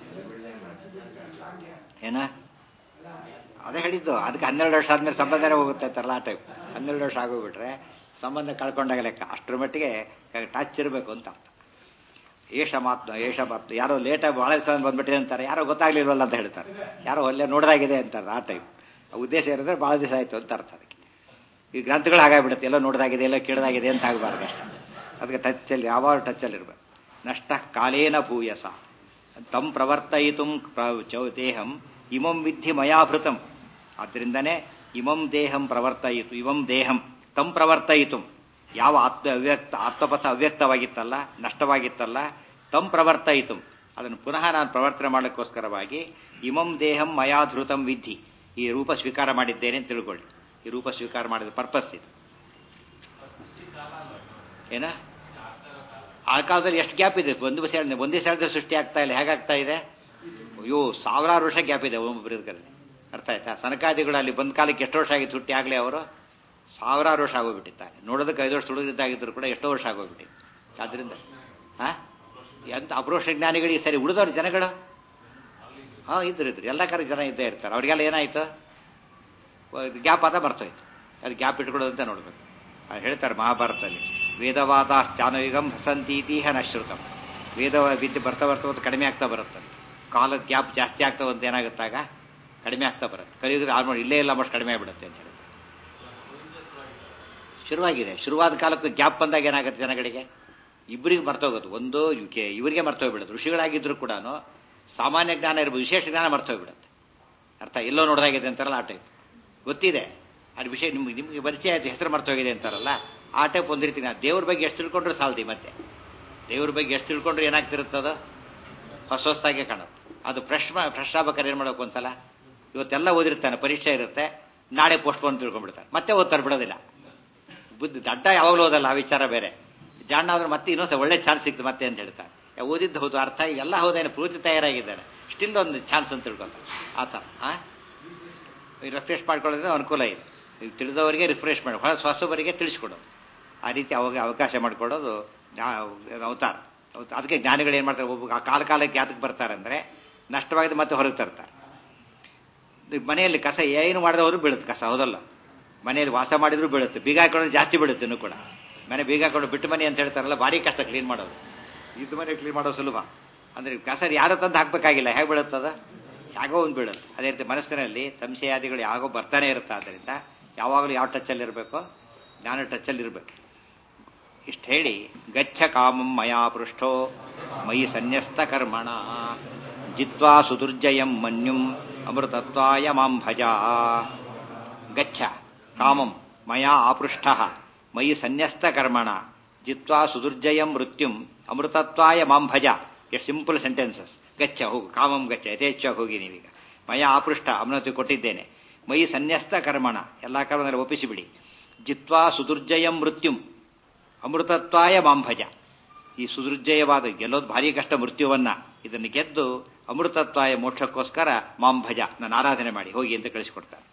ಏನ ಅದೇ ಹೇಳಿದ್ದು ಅದಕ್ಕೆ ಹನ್ನೆರಡು ವರ್ಷ ಆದ್ಮೇಲೆ ಸಂಬಂಧನೇ ಹೋಗುತ್ತೆ ಅಂತಾರಲ್ಲ ಆ ಟೈಪ್ ಹನ್ನೆರಡು ವರ್ಷ ಆಗೋಗ್ಬಿಟ್ರೆ ಸಂಬಂಧ ಕಳ್ಕೊಂಡಾಗ ಲೆಕ್ಕ ಅಷ್ಟರ ಮಟ್ಟಿಗೆ ಟಚ್ ಇರಬೇಕು ಅಂತ ಅರ್ಥ ಏಷ ಮಾತು ಏಷ ಮಾತು ಯಾರೋ ಲೇಟಾಗಿ ಬಹಳ ದಿವಸ ಬಂದ್ಬಿಟ್ಟಿದೆ ಅಂತಾರೆ ಯಾರೋ ಗೊತ್ತಾಗ್ಲಿಲ್ವಲ್ಲ ಅಂತ ಹೇಳ್ತಾರೆ ಯಾರೋ ಒಳ್ಳೆ ನೋಡ್ದಾಗಿದೆ ಅಂತಾರೆ ಆ ಟೈಪ್ ಉದ್ದೇಶ ಇರಿದ್ರೆ ಬಹಳ ದಿವಸ ಆಯ್ತು ಅಂತ ಅರ್ಥ ಅದಕ್ಕೆ ಈ ಗ್ರಂಥಗಳು ಹಾಗಾಗ್ಬಿಡುತ್ತೆ ಎಲ್ಲೋ ನೋಡ್ದಾಗಿದೆ ಎಲ್ಲೋ ಕೇಳ್ದಾಗಿದೆ ಅಂತ ಆಗಬಾರ್ದು ಅಷ್ಟೇ ಅದಕ್ಕೆ ಟಚ್ಚಲ್ಲಿ ಯಾವಾಗ ಟಚ್ಚಲ್ಲಿ ಇರ್ಬೇಕು ನಷ್ಟ ಕಾಲೇನ ಭೂಯಸ ತಂ ಪ್ರವರ್ತಯಿತು ದೇಹಂ ಇಮಂ ವಿಧಿ ಮಯಾಭೃತಂ ಆದ್ದರಿಂದನೇ ಇಮಂ ದೇಹಂ ಪ್ರವರ್ತಯಿತು ಇವಂ ದೇಹಂ ತಂ ಪ್ರವರ್ತಯಿತು ಯಾವ ಆತ್ಮ ಅವ್ಯಕ್ತ ಆತ್ಮಪಥ ಅವ್ಯಕ್ತವಾಗಿತ್ತಲ್ಲ ನಷ್ಟವಾಗಿತ್ತಲ್ಲ ತಂ ಪ್ರವರ್ತಯಿತು ಅದನ್ನು ಪುನಃ ನಾನು ಪ್ರವರ್ತನೆ ಮಾಡಲಿಕ್ಕೋಸ್ಕರವಾಗಿ ಇಮಂ ದೇಹಂ ಮಯಾಧೃತಂ ವಿಧಿ ಈ ರೂಪ ಸ್ವೀಕಾರ ಮಾಡಿದ್ದೇನೆ ಅಂತ ತಿಳ್ಕೊಳ್ಳಿ ಈ ರೂಪ ಸ್ವೀಕಾರ ಮಾಡಿದ ಪರ್ಪಸ್ ಇದು ಏನ ಆ ಕಾಲದಲ್ಲಿ ಎಷ್ಟು ಗ್ಯಾಪ್ ಇದೆ ಒಂದು ದಿವಸ ಒಂದೇ ಸ್ಥಳದಲ್ಲಿ ಸೃಷ್ಟಿ ಆಗ್ತಾ ಇಲ್ಲ ಹೇಗಾಗ್ತಾ ಇದೆ ಅಯ್ಯೋ ಸಾವಿರಾರು ವರ್ಷ ಗ್ಯಾಪ್ ಇದೆ ಒಬ್ಬೊಬ್ಬರಲ್ಲಿ ಅರ್ಥ ಆಯ್ತಾ ಸನಕಾದಿಗಳು ಅಲ್ಲಿ ಬಂದ ಕಾಲಕ್ಕೆ ಎಷ್ಟು ವರ್ಷ ಆಗಿತ್ತು ಹುಟ್ಟಿ ಆಗಲೇ ಅವರು ಸಾವಿರಾರು ವರ್ಷ ಆಗೋಗ್ಬಿಟ್ಟಿದ್ದಾರೆ ನೋಡೋದಕ್ಕೆ ಐದು ವರ್ಷ ತುಳಿದಿದ್ದಾಗಿದ್ರು ಕೂಡ ಎಷ್ಟೋ ವರ್ಷ ಆಗೋಗ್ಬಿಟ್ಟಿದೆ ಆದ್ರಿಂದ ಹಾ ಎಂತ ಅಪರೋಕ್ಷ ಜ್ಞಾನಿಗಳಿಗೆ ಸರಿ ಉಳಿದವ್ರು ಜನಗಳು ಹಾ ಇದ್ರು ಇದ್ರು ಎಲ್ಲ ಕಡೆ ಜನ ಇದ್ದೇ ಇರ್ತಾರೆ ಅವ್ರಿಗೆಲ್ಲ ಏನಾಯ್ತು ಗ್ಯಾಪ್ ಆದ ಬರ್ತೋಯ್ತು ಅದು ಗ್ಯಾಪ್ ಇಟ್ಕೊಳ್ಳೋದಂತ ನೋಡ್ಬೇಕು ಅದು ಹೇಳ್ತಾರೆ ಮಹಾಭಾರತದಲ್ಲಿ ವೇದವಾದ ಚಾನಯುಗಂ ಹಸಂತೀತೀಹ ನಶ್ರುತಂ ವೇದ ವಿದ್ಯೆ ಬರ್ತಾ ಬರ್ತಾ ಒಂದು ಕಡಿಮೆ ಆಗ್ತಾ ಬರುತ್ತೆ ಕಾಲದ ಗ್ಯಾಪ್ ಜಾಸ್ತಿ ಆಗ್ತಾ ಬಂತ ಏನಾಗುತ್ತಾಗ ಕಡಿಮೆ ಆಗ್ತಾ ಬರುತ್ತೆ ಕಲಿಯುಗದ ಆಲ್ಮೋಸ್ಟ್ ಇಲ್ಲೇ ಇಲ್ಲ ಮಷ್ಟು ಕಡಿಮೆ ಆಗ್ಬಿಡುತ್ತೆ ಅಂತ ಹೇಳಿ ಶುರುವಾಗಿದೆ ಶುರುವಾದ ಕಾಲಕ್ಕೆ ಗ್ಯಾಪ್ ಬಂದಾಗ ಏನಾಗುತ್ತೆ ಜನಗಳಿಗೆ ಇಬ್ಬರಿಗೆ ಮರ್ತೋಗೋದು ಒಂದು ಯುಕೆ ಇವರಿಗೆ ಮರ್ತೋಗ್ಬಿಡುತ್ತೆ ಋಷಿಗಳಾಗಿದ್ರು ಕೂಡ ಸಾಮಾನ್ಯ ಜ್ಞಾನ ಇರ್ಬೋದು ವಿಶೇಷ ಜ್ಞಾನ ಮರ್ತೋಗ್ಬಿಡುತ್ತೆ ಅರ್ಥ ಎಲ್ಲೋ ನೋಡ್ದಾಗಿದೆ ಅಂತಾರಲ್ಲ ಆ ಟೈಪ್ ಗೊತ್ತಿದೆ ಅದು ವಿಷಯ ನಿಮ್ಗೆ ನಿಮ್ಗೆ ಪರಿಚಯ ಆಯ್ತು ಹೆಸರು ಮರ್ತೋಗಿದೆ ಅಂತಾರಲ್ಲ ಆ ಟೈಪ್ ಒಂದು ರೀತಿ ನಾ ದೇವ್ರ ಬಗ್ಗೆ ಎಷ್ಟು ತಿಳ್ಕೊಂಡ್ರೆ ಸಾಲ್ದಿ ಮತ್ತೆ ದೇವ್ರ ಬಗ್ಗೆ ಎಷ್ಟು ತಿಳ್ಕೊಂಡ್ರೆ ಏನಾಗ್ತಿರುತ್ತದ ಹೊಸ ಹೊಸದಾಗೆ ಕಾಣುತ್ತೆ ಅದು ಫ್ರೆಶ್ ಫ್ರೆಶ್ ಆಗ್ಬೇಕಾದ್ರೆ ಏನು ಮಾಡ್ಬೇಕು ಒಂದ್ಸಲ ಇವತ್ತೆಲ್ಲ ಓದಿರ್ತಾನೆ ಪರೀಕ್ಷೆ ಇರುತ್ತೆ ನಾಳೆ ಪೋಸ್ಟ್ಪೋನ್ ತಿಳ್ಕೊಂಡ್ಬಿಡ್ತಾನೆ ಮತ್ತೆ ಓದ್ತಾರೆ ಬಿಡೋದಿಲ್ಲ ಬುದ್ಧಿ ದಡ್ಡ ಯಾವಾಗಲೂ ಓದಲ್ಲ ಆ ವಿಚಾರ ಬೇರೆ ಜಾಣ ಆದ್ರೆ ಮತ್ತೆ ಇನ್ನೊಂದ್ಸ ಒಳ್ಳೆ ಚಾನ್ಸ್ ಸಿಕ್ತು ಮತ್ತೆ ಅಂತ ಹೇಳ್ತಾನೆ ಓದಿದ್ದು ಹೌದು ಅರ್ಥ ಎಲ್ಲ ಹೌದೇನು ಪೂರ್ತಿ ತಯಾರಾಗಿದ್ದಾನೆ ಸ್ಟಿಲ್ ಒಂದು ಚಾನ್ಸ್ ಅಂತ ತಿಳ್ಕೊತಾರೆ ಆ ಥರ ಆ ರಿಫ್ರೆಶ್ ಮಾಡ್ಕೊಳ್ಳೋದ್ರೆ ಅನುಕೂಲ ಇದೆ ತಿಳಿದವರಿಗೆ ರಿಫ್ರೆಶ್ ಮಾಡಿ ಹೊಸ ಹೊಸಬರಿಗೆ ತಿಳಿಸ್ಕೊಡೋದು ಆ ರೀತಿ ಅವಾಗ ಅವಕಾಶ ಮಾಡಿಕೊಡೋದು ಅವತಾರ ಅದಕ್ಕೆ ಜ್ಞಾನಿಗಳು ಏನು ಮಾಡ್ತಾರೆ ಒಬ್ಬ ಕಾಲ ಕಾಲಕ್ಕೆ ಯಾತಕ್ಕೆ ಬರ್ತಾರೆ ಅಂದರೆ ನಷ್ಟವಾಗಿದ್ದು ಮತ್ತೆ ಹೊರಗೆ ತರ್ತಾರೆ ಮನೆಯಲ್ಲಿ ಕಸ ಏನು ಮಾಡಿದವರು ಬೀಳುತ್ತೆ ಕಸ ಹೌದಲ್ಲ ಮನೆಯಲ್ಲಿ ವಾಸ ಮಾಡಿದ್ರು ಬೀಳುತ್ತೆ ಬೀಗ ಹಾಕೊಂಡು ಜಾಸ್ತಿ ಬೀಳುತ್ತೆ ಇನ್ನೂ ಕೂಡ ಮನೆ ಬೀಗ ಹಾಕೊಂಡು ಬಿಟ್ಟು ಮನೆ ಅಂತ ಹೇಳ್ತಾರಲ್ಲ ಭಾರಿ ಕಷ್ಟ ಕ್ಲೀನ್ ಮಾಡೋದು ಇದ್ದು ಮನೆ ಕ್ಲೀನ್ ಮಾಡೋದು ಸುಲಭ ಅಂದ್ರೆ ಕಸ ಯಾರು ತಂದು ಹಾಕ್ಬೇಕಾಗಿಲ್ಲ ಹೇಗೆ ಬೀಳುತ್ತದ ಯಾಗೋ ಒಂದು ಬೀಳುತ್ತೆ ಅದೇ ರೀತಿ ಮನಸ್ಸಿನಲ್ಲಿ ಸಂಶಯಾದಿಗಳು ಯಾಗೋ ಬರ್ತಾನೆ ಇರುತ್ತೆ ಆದ್ದರಿಂದ ಯಾವಾಗಲೂ ಯಾವ ಟಚ್ಚಲ್ಲಿ ಇರಬೇಕು ಜ್ಞಾನ ಟಚ್ಚಲ್ಲಿ ಇರಬೇಕು ಇಷ್ಟು ಹೇಳಿ ಗಚ್ಚ ಕಾಮಂ ಮಯಾ ಪೃಷ್ಠೋ ಮಯಿ ಸನ್ಯಸ್ತ ಕರ್ಮಣ ಜಿತ್ವಾ ಸುದುರ್ಜಯಂ ಮನ್ಯುಂ ಅಮೃತತ್ವಾಯ ಮಾಂ ಭಜ ಗಚ್ಚ ಕಾಮಂ ಮಯಾ ಆಪೃಷ್ಟ ಮಯಿ ಸನ್ಯಸ್ತ ಕರ್ಮಣ ಜಿತ್ವಾ ಸುದುರ್ಜಯಂ ಮೃತ್ಯುಂ ಅಮೃತತ್ವಾಯ ಮಾಂ ಭಜ ಎಷ್ಟು ಸಿಂಪಲ್ ಸೆಂಟೆನ್ಸಸ್ ಗಚ್ಚ ಹೋಗು ಕಾಮಂ ಗಚ್ಚ ಯಥೇಚ್ಛವಾಗಿ ಹೋಗಿ ನೀವೀಗ ಮಯ ಆಪೃಷ್ಟ ಅಮೃತಿ ಕೊಟ್ಟಿದ್ದೇನೆ ಮೈ ಸನ್ಯಸ್ತ ಕರ್ಮಣ ಎಲ್ಲ ಕರ್ಮದಲ್ಲಿ ಒಪ್ಪಿಸಿಬಿಡಿ ಜಿತ್ವಾ ಸುದುರ್ಜಯಂ ಮೃತ್ಯುಂ ಅಮೃತತ್ವಾಯ ಮಾಂಭಜ ಈ ಸುದುರ್ಜಯವಾದ ಗೆಲ್ಲೋದು ಭಾರಿ ಕಷ್ಟ ಮೃತ್ಯುವನ್ನ ಇದನ್ನು ಗೆದ್ದು ಅಮೃತತ್ವಾಯ ಮೋಕ್ಷಕ್ಕೋಸ್ಕರ ಮಾಂಭಜ ನಾನು ಆರಾಧನೆ ಮಾಡಿ ಹೋಗಿ ಅಂತ ಕಳಿಸಿಕೊಡ್ತಾರೆ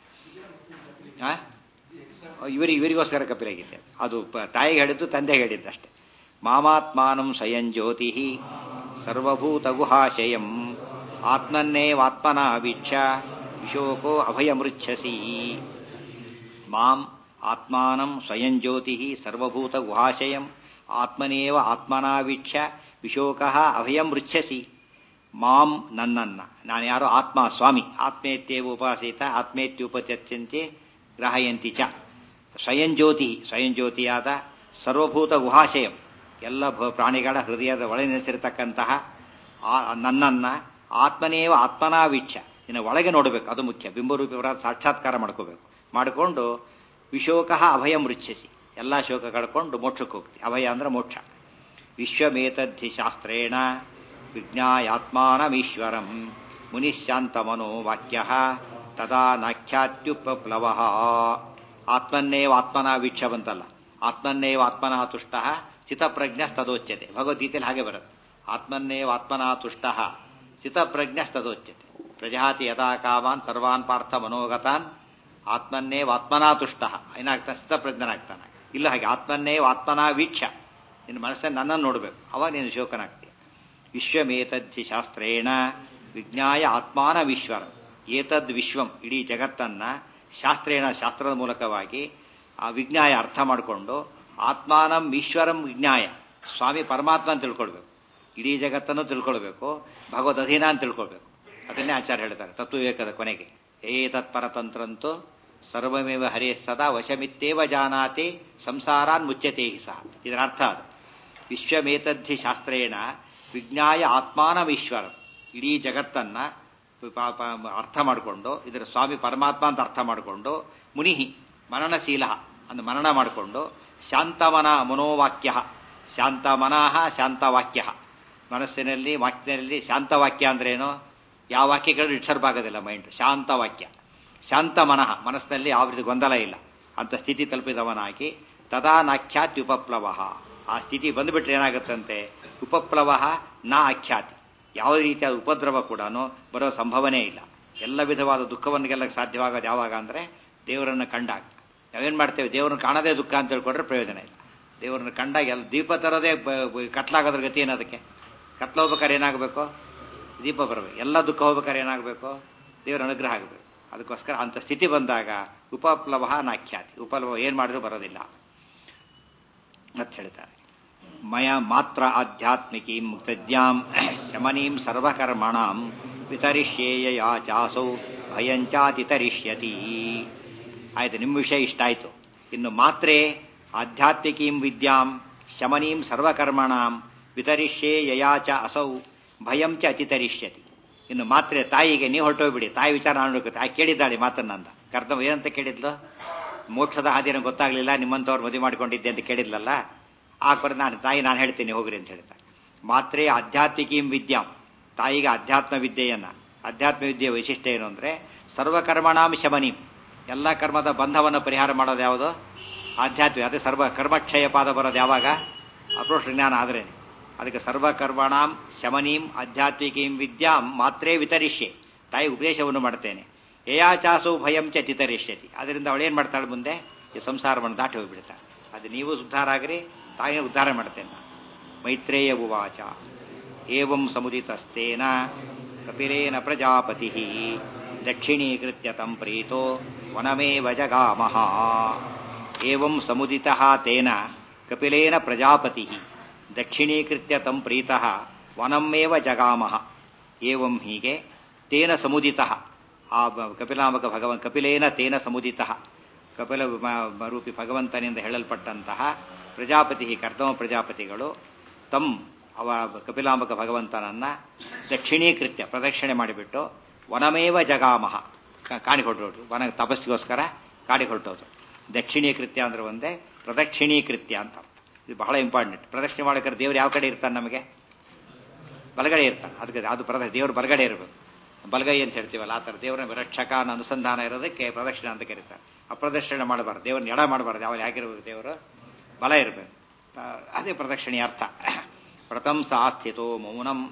ಇವರಿಗೆ ಇವರಿಗೋಸ್ಕರ ಕಪಿಲಾಗಿದೆ ಅದು ತಾಯಿಗೆ ಹೇಳಿದ್ದು ತಂದೆಗೆ ಹೇಳಿದ್ದಷ್ಟೇ ಮಾಮಾತ್ಮಾನಂ ಸ್ವಯಂ ಜ್ಯೋತಿ ಸರ್ವಭೂತ ಗುಹಾಶಯಂ ಆತ್ಮನ್ನೇವಾತ್ಮನ ವೀಕ್ಷ ವಿಶೋಕೋ ಅಭಯಮೃಚ್ಛಸಿ ಮಾಂ ಆತ್ಮಾನಂ ಸ್ವಯಂ ಜ್ಯೋತಿ ಸರ್ವಭೂತ ಗುಹಾಶಯಂ ಆತ್ಮನೇವ ಆತ್ಮನಾ ವೀಕ್ಷ ವಿಶೋಕ ಅಭಯಂ ಮೃಚ್ಛಸಿ ಮಾಂ ನನ್ನನ್ನ ನಾನು ಯಾರೋ ಆತ್ಮ ಸ್ವಾಮಿ ಆತ್ಮೇತ್ಯೇವ ಉಪಾಸಿತ ಆತ್ಮೇತ್ಯುಪತ್ಯಂತೆ ಗ್ರಹಯಂತಿ ಚ ಸ್ವಯಂ ಜ್ಯೋತಿ ಸ್ವಯಂ ಜ್ಯೋತಿಯಾದ ಸರ್ವಭೂತ ಗುಹಾಶಯಂ ಎಲ್ಲ ಪ್ರಾಣಿಗಳ ಹೃದಯದ ಒಳಗೆ ನೆಲೆಸಿರತಕ್ಕಂತಹ ನನ್ನನ್ನ ಆತ್ಮನೇವ ಆತ್ಮನಾ ವೀಕ್ಷ ಇನ್ನು ಒಳಗೆ ನೋಡಬೇಕು ಅದು ಮುಖ್ಯ ಬಿಂಬರೂಪಿಯವರ ಸಾಕ್ಷಾತ್ಕಾರ ಮಾಡ್ಕೋಬೇಕು ಮಾಡಿಕೊಂಡು ವಿಶೋಕ ಅಭಯ ಮೃಚ್ಛಸಿ ಎಲ್ಲ ಶೋಕ ಕಳ್ಕೊಂಡು ಮೋಕ್ಷಕ್ಕೆ ಹೋಗ್ತಿ ಅಭಯ ಅಂದ್ರೆ ಮೋಕ್ಷ ವಿಶ್ವಮೇತದ್ಧಿ ಶಾಸ್ತ್ರೇಣ ವಿಜ್ಞಾಯಾತ್ಮಾನಮೀಶ್ವರಂ ಮುನಿಶಾಂತಮನೋ ವಾಕ್ಯ ತದಾ ನಾಖ್ಯಾತ್ಯುಪಪ್ಲವ ಆತ್ಮನ್ನೇವ ಆತ್ಮನ ವೀಕ್ಷ ಬಂತಲ್ಲ ಆತ್ಮನ್ನೇವ ಆತ್ಮನ ತುಷ್ಟ ಚಿತಪ್ರಜ್ಞಸ್ತದೋಚ್ಯತೆ ಭಗವದ್ಗೀತೆಯಲ್ಲಿ ಹಾಗೆ ಬರುತ್ತೆ ಆತ್ಮನ್ನೇವ ಆತ್ಮನ ತುಷ್ಟ ಚಿತಪ್ರಜ್ಞಸ್ತದೋಚ್ಯತೆ ಪ್ರಜಾತಿ ಯಥಾ ಕಾಮಾನ್ ಸರ್ವಾನ್ ಪಾರ್ಥ ಮನೋಗತಾನ್ ಆತ್ಮನ್ನೇವ ಆತ್ಮನಾ ತುಷ್ಟ ಏನಾಗ್ತಾನೆ ಸ್ಥಿತಪ್ರಜ್ಞನಾಗ್ತಾನೆ ಇಲ್ಲ ಹಾಗೆ ಆತ್ಮನ್ನೇವ ಆತ್ಮನಾ ವೀಕ್ಷ ನಿನ್ನ ಮನಸ್ಸನ್ನು ನನ್ನನ್ನು ನೋಡಬೇಕು ಅವಾಗ ನೀನು ಶೋಕನಾಗ್ತೀಯ ವಿಶ್ವಮೇತದ್ಧಿ ಶಾಸ್ತ್ರೇಣ ವಿಜ್ಞಾಯ ಆತ್ಮಾನವೀಶ್ವರ ಏತದ್ ವಿಶ್ವಂ ಇಡೀ ಜಗತ್ತನ್ನ ಶಾಸ್ತ್ರೇಣ ಶಾಸ್ತ್ರದ ಮೂಲಕವಾಗಿ ಆ ವಿಜ್ಞಾಯ ಅರ್ಥ ಮಾಡಿಕೊಂಡು ಆತ್ಮಾನಂ ಈಶ್ವರಂ ವಿಜ್ಞಾಯ ಸ್ವಾಮಿ ಪರಮಾತ್ಮ ಅಂತ ತಿಳ್ಕೊಳ್ಬೇಕು ಇಡೀ ಜಗತ್ತನ್ನು ತಿಳ್ಕೊಳ್ಬೇಕು ಭಗವದ್ ಅಧೀನ ಅಂತ ತಿಳ್ಕೊಳ್ಬೇಕು ಅದನ್ನೇ ಆಚಾರ್ಯ ಹೇಳ್ತಾರೆ ತತ್ವವಿವೇಕದ ಕೊನೆಗೆ ಏತತ್ ಪರತಂತ್ರಂತೂ ಸರ್ವಮೇವ ಹರೇ ಸದಾ ವಶಮಿತ್ತೇವ ಜಾನಾತಿ ಸಂಸಾರಾನ್ ಮುಚ್ಚತೆ ಸಹ ಇದರ ಅರ್ಥ ಅದು ವಿಶ್ವಮೇತದ್ಧಿ ಶಾಸ್ತ್ರೇಣ ವಿಜ್ಞಾಯ ಆತ್ಮಾನಮೀಶ್ವರ ಇಡೀ ಜಗತ್ತನ್ನ ಅರ್ಥ ಮಾಡಿಕೊಂಡು ಇದರ ಸ್ವಾಮಿ ಪರಮಾತ್ಮ ಅಂತ ಅರ್ಥ ಮಾಡಿಕೊಂಡು ಮುನಿಹಿ ಮನನಶೀಲ ಅಂದು ಮನನ ಮಾಡಿಕೊಂಡು ಶಾಂತಮನ ಮನೋವಾಕ್ಯ ಶಾಂತಮನಃ ಶಾಂತವಾಕ್ಯ ಮನಸ್ಸಿನಲ್ಲಿ ವಾಕ್ಯದಲ್ಲಿ ಶಾಂತವಾಕ್ಯ ಅಂದ್ರೇನು ಯಾವ ವಾಕ್ಯಗಳು ಡಿಸ್ಟರ್ಬ್ ಆಗೋದಿಲ್ಲ ಮೈಂಡ್ ಶಾಂತವಾಕ್ಯ ಶಾಂತ ಮನಃ ಮನಸ್ಸಿನಲ್ಲಿ ಯಾವ ರೀತಿ ಗೊಂದಲ ಇಲ್ಲ ಅಂತ ಸ್ಥಿತಿ ತಲುಪಿದವನಾಗಿ ತದಾ ನಾಖ್ಯಾತ್ಯುಪಪ್ಲವ ಆ ಸ್ಥಿತಿ ಬಂದುಬಿಟ್ರೆ ಏನಾಗುತ್ತಂತೆ ಉಪಪ್ಲವ ನಾ ಆಖ್ಯಾತಿ ಯಾವುದೇ ರೀತಿಯಾದ ಉಪದ್ರವ ಕೂಡ ಬರೋ ಸಂಭವನೇ ಇಲ್ಲ ಎಲ್ಲ ವಿಧವಾದ ದುಃಖವನ್ನು ಗೆಲ್ಲಕ್ಕೆ ಸಾಧ್ಯವಾಗೋದು ಯಾವಾಗ ಅಂದರೆ ದೇವರನ್ನು ಕಂಡಾಗ ನಾವೇನು ಮಾಡ್ತೇವೆ ದೇವರನ್ನು ಕಾಣದೇ ದುಃಖ ಅಂತ ಹೇಳ್ಕೊಂಡ್ರೆ ಪ್ರಯೋಜನ ಇಲ್ಲ ದೇವರನ್ನು ಕಂಡಾಗ ಎಲ್ಲ ದೀಪ ತರೋದೇ ಕತ್ಲಾಗೋದ್ರ ಗತಿ ಏನದಕ್ಕೆ ಕತ್ಲ ಹೋಗ್ಬೇಕಾದ್ರೆ ಏನಾಗಬೇಕು ದೀಪ ಬರಬೇಕು ಎಲ್ಲ ದುಃಖ ಹೋಗ್ಬೇಕಾದ್ರೆ ಏನಾಗಬೇಕು ದೇವರ ಅನುಗ್ರಹ ಆಗಬೇಕು ಅದಕ್ಕೋಸ್ಕರ ಅಂಥ ಸ್ಥಿತಿ ಬಂದಾಗ ಉಪಪ್ಲವ ನಾಖ್ಯಾತಿ ಉಪಪ್ಲವ ಏನು ಮಾಡಿದ್ರು ಬರೋದಿಲ್ಲ ಅಂತ ಹೇಳ್ತಾರೆ ಮಯ ಮಾತ್ರ ಆಧ್ಯಾತ್ಮಿಕೀಂ ಮುಕ್ತಜ್ಞಾಂ ಶಮನೀಂ ಸರ್ವಕರ್ಮಣಾಂ ವಿತರಿಷ್ಯೇಯ ಯಾಚಾಸೌ ಭಯಂಚಾತಿತರಿಷ್ಯತಿ ಆಯ್ತು ನಿಮ್ಮ ವಿಷಯ ಇಷ್ಟ ಆಯ್ತು ಇನ್ನು ಮಾತ್ರೇ ಆಧ್ಯಾತ್ಮಿಕೀಂ ವಿದ್ಯಾಂ ಶಮನೀಂ ಸರ್ವಕರ್ಮಣಾಂ ವಿತರಿಷ್ಯೇ ಯಯಾಚ ಅಸೌ ಭಯಂ ಚ ಅತಿತರಿಷ್ಯತಿ ಇನ್ನು ಮಾತ್ರೆ ತಾಯಿಗೆ ನೀವು ಹೊರಟೋಗ್ಬಿಡಿ ತಾಯಿ ವಿಚಾರ ನೋಡ್ಬೇಕು ತಾಯಿ ಕೇಳಿದ್ದಾಳೆ ಮಾತನ್ನಂದ ಕರ್ತ ಏನಂತ ಕೇಳಿದ್ಲು ಮೋಕ್ಷದ ಹಾದಿನ ಗೊತ್ತಾಗ್ಲಿಲ್ಲ ನಿಮ್ಮಂಥವ್ರು ಮದುವೆ ಮಾಡ್ಕೊಂಡಿದ್ದೆ ಅಂತ ಕೇಳಿದ್ಲಲ್ಲ ಆ ಕೊರ ನಾನು ತಾಯಿ ನಾನು ಹೇಳ್ತೀನಿ ಹೋಗ್ರಿ ಅಂತ ಹೇಳ್ತಾರೆ ಮಾತ್ರೇ ಆಧ್ಯಾತ್ಮಿಕೀಂ ವಿದ್ಯಾಂ ತಾಯಿಗೆ ಅಧ್ಯಾತ್ಮ ವಿದ್ಯೆಯನ್ನ ಅಧ್ಯಾತ್ಮ ವಿದ್ಯೆಯ ವೈಶಿಷ್ಟ್ಯ ಏನು ಅಂದ್ರೆ ಸರ್ವಕರ್ಮಣಾಂ ಶಮನೀಂ ಎಲ್ಲ ಕರ್ಮದ ಬಂಧವನ್ನು ಪರಿಹಾರ ಮಾಡೋದು ಯಾವುದು ಆಧ್ಯಾತ್ಮಿಕ ಅದೇ ಸರ್ವ ಕರ್ಮಕ್ಷಯ ಪಾದ ಬರೋದು ಯಾವಾಗ ಅಪ್ರೋಷ ಜ್ಞಾನ ಆದ್ರೇನೆ ಅದಕ್ಕೆ ಸರ್ವಕರ್ಮಣಾಂ ಶಮನೀಂ ಆಧ್ಯಾತ್ಮಿಕೀಂ ವಿದ್ಯಾಂ ಮಾತ್ರೇ ವಿತರಿಷ್ಯೆ ತಾಯಿ ಉಪದೇಶವನ್ನು ಮಾಡ್ತೇನೆ ಯಯಾಚಾಸು ಭಯಂ ಚ ತಿತರಿಷ್ಯತಿ ಅದರಿಂದ ಅವಳೇನು ಮಾಡ್ತಾಳೆ ಮುಂದೆ ಈ ಸಂಸಾರವನ್ನು ದಾಟಿ ಹೋಗ್ಬಿಡ್ತಾಳೆ ಅದು ನೀವು ಉದ್ಧಾರ ಆಗ್ರಿ ತಾಯಿನ ಉದ್ಧಾರ ಮಾಡ್ತೇನೆ ಮೈತ್ರೇಯ ಉವಾಚ ಏವಂ ಸಮುದಿತಸ್ತೇನ ಕಪಿಲೇನ ಪ್ರಜಾಪತಿ ದಕ್ಷಿಣೀಕೃತ್ಯ ತಂ ಪ್ರೀತೋ ವನಮೇವ ಜಗಾಮಹ ಏವಂ ಸಮುದಿತಃ ತೇನ ಕಪಿಲೇನ ಪ್ರಜಾಪತಿ ದಕ್ಷಿಣೀಕೃತ್ಯ ತಂ ಪ್ರೀತಃ ವನಮೇವ ಜಗಾಮಹ ಏವಂ ಹೀಗೆ ತೇನ ಸಮುದಿತಃ ಆ ಕಪಿಲಾಮಕ ಭಗವನ್ ಕಪಿಲೇನ ತೇನ ಸಮುದಿತಃ ಕಪಿಲ ರೂಪಿ ಭಗವಂತನಿಂದ ಹೇಳಲ್ಪಟ್ಟಂತಹ ಪ್ರಜಾಪತಿ ಕರ್ತಮ ಪ್ರಜಾಪತಿಗಳು ತಂ ಅವ ಕಪಿಲಾಂಬಕ ಭಗವಂತನನ್ನ ದಕ್ಷಿಣೀಕೃತ್ಯ ಪ್ರದಕ್ಷಿಣೆ ಮಾಡಿಬಿಟ್ಟು ವನಮೇವ ಜಗಾಮಹ ಕಾಡಿ ಹೊರಟೋರು ವನ ತಪಸ್ಸಿಗೋಸ್ಕರ ಕಾಡಿ ಹೊರಟೋದು ದಕ್ಷಿಣೀಕೃತ್ಯ ಅಂದ್ರೆ ಒಂದೇ ಪ್ರದಕ್ಷಿಣೀಕೃತ್ಯ ಅಂತ ಇದು ಬಹಳ ಇಂಪಾರ್ಟೆಂಟ್ ಪ್ರದಕ್ಷಿಣೆ ಮಾಡಬೇಕಾದ್ರೆ ದೇವ್ರು ಯಾವ ಕಡೆ ಇರ್ತಾನೆ ನಮಗೆ ಬಲಗಡೆ ಇರ್ತಾನೆ ಅದಕ್ಕೆ ಅದು ಪ್ರದ ದೇವ್ರು ಬಲಗಡೆ ಇರಬೇಕು ಬಲಗೈ ಅಂತ ಹೇಳ್ತೀವಲ್ಲ ಆ ಥರ ದೇವರ ರಕ್ಷಕ ಅನ್ನೋ ಅನುಸಂಧಾನ ಇರೋದಕ್ಕೆ ಪ್ರದಕ್ಷಿಣೆ ಅಂತ ಕರೀತಾರೆ ಅಪ್ರದಕ್ಷಿಣೆ ಮಾಡಬಾರ್ದು ದೇವ್ರನ್ನ ಎಡ ಮಾಡಬಾರ್ದು ಯಾವ ಯಾಕಿರ್ಬೇಕು ದೇವರು ಬಲ ಇರಬೇಕು ಅದೇ ಪ್ರದಕ್ಷಿಣೆಯ ಅರ್ಥ ಪ್ರತಂಸ ಆಸ್ಥಿತೋ ಮೌನಂ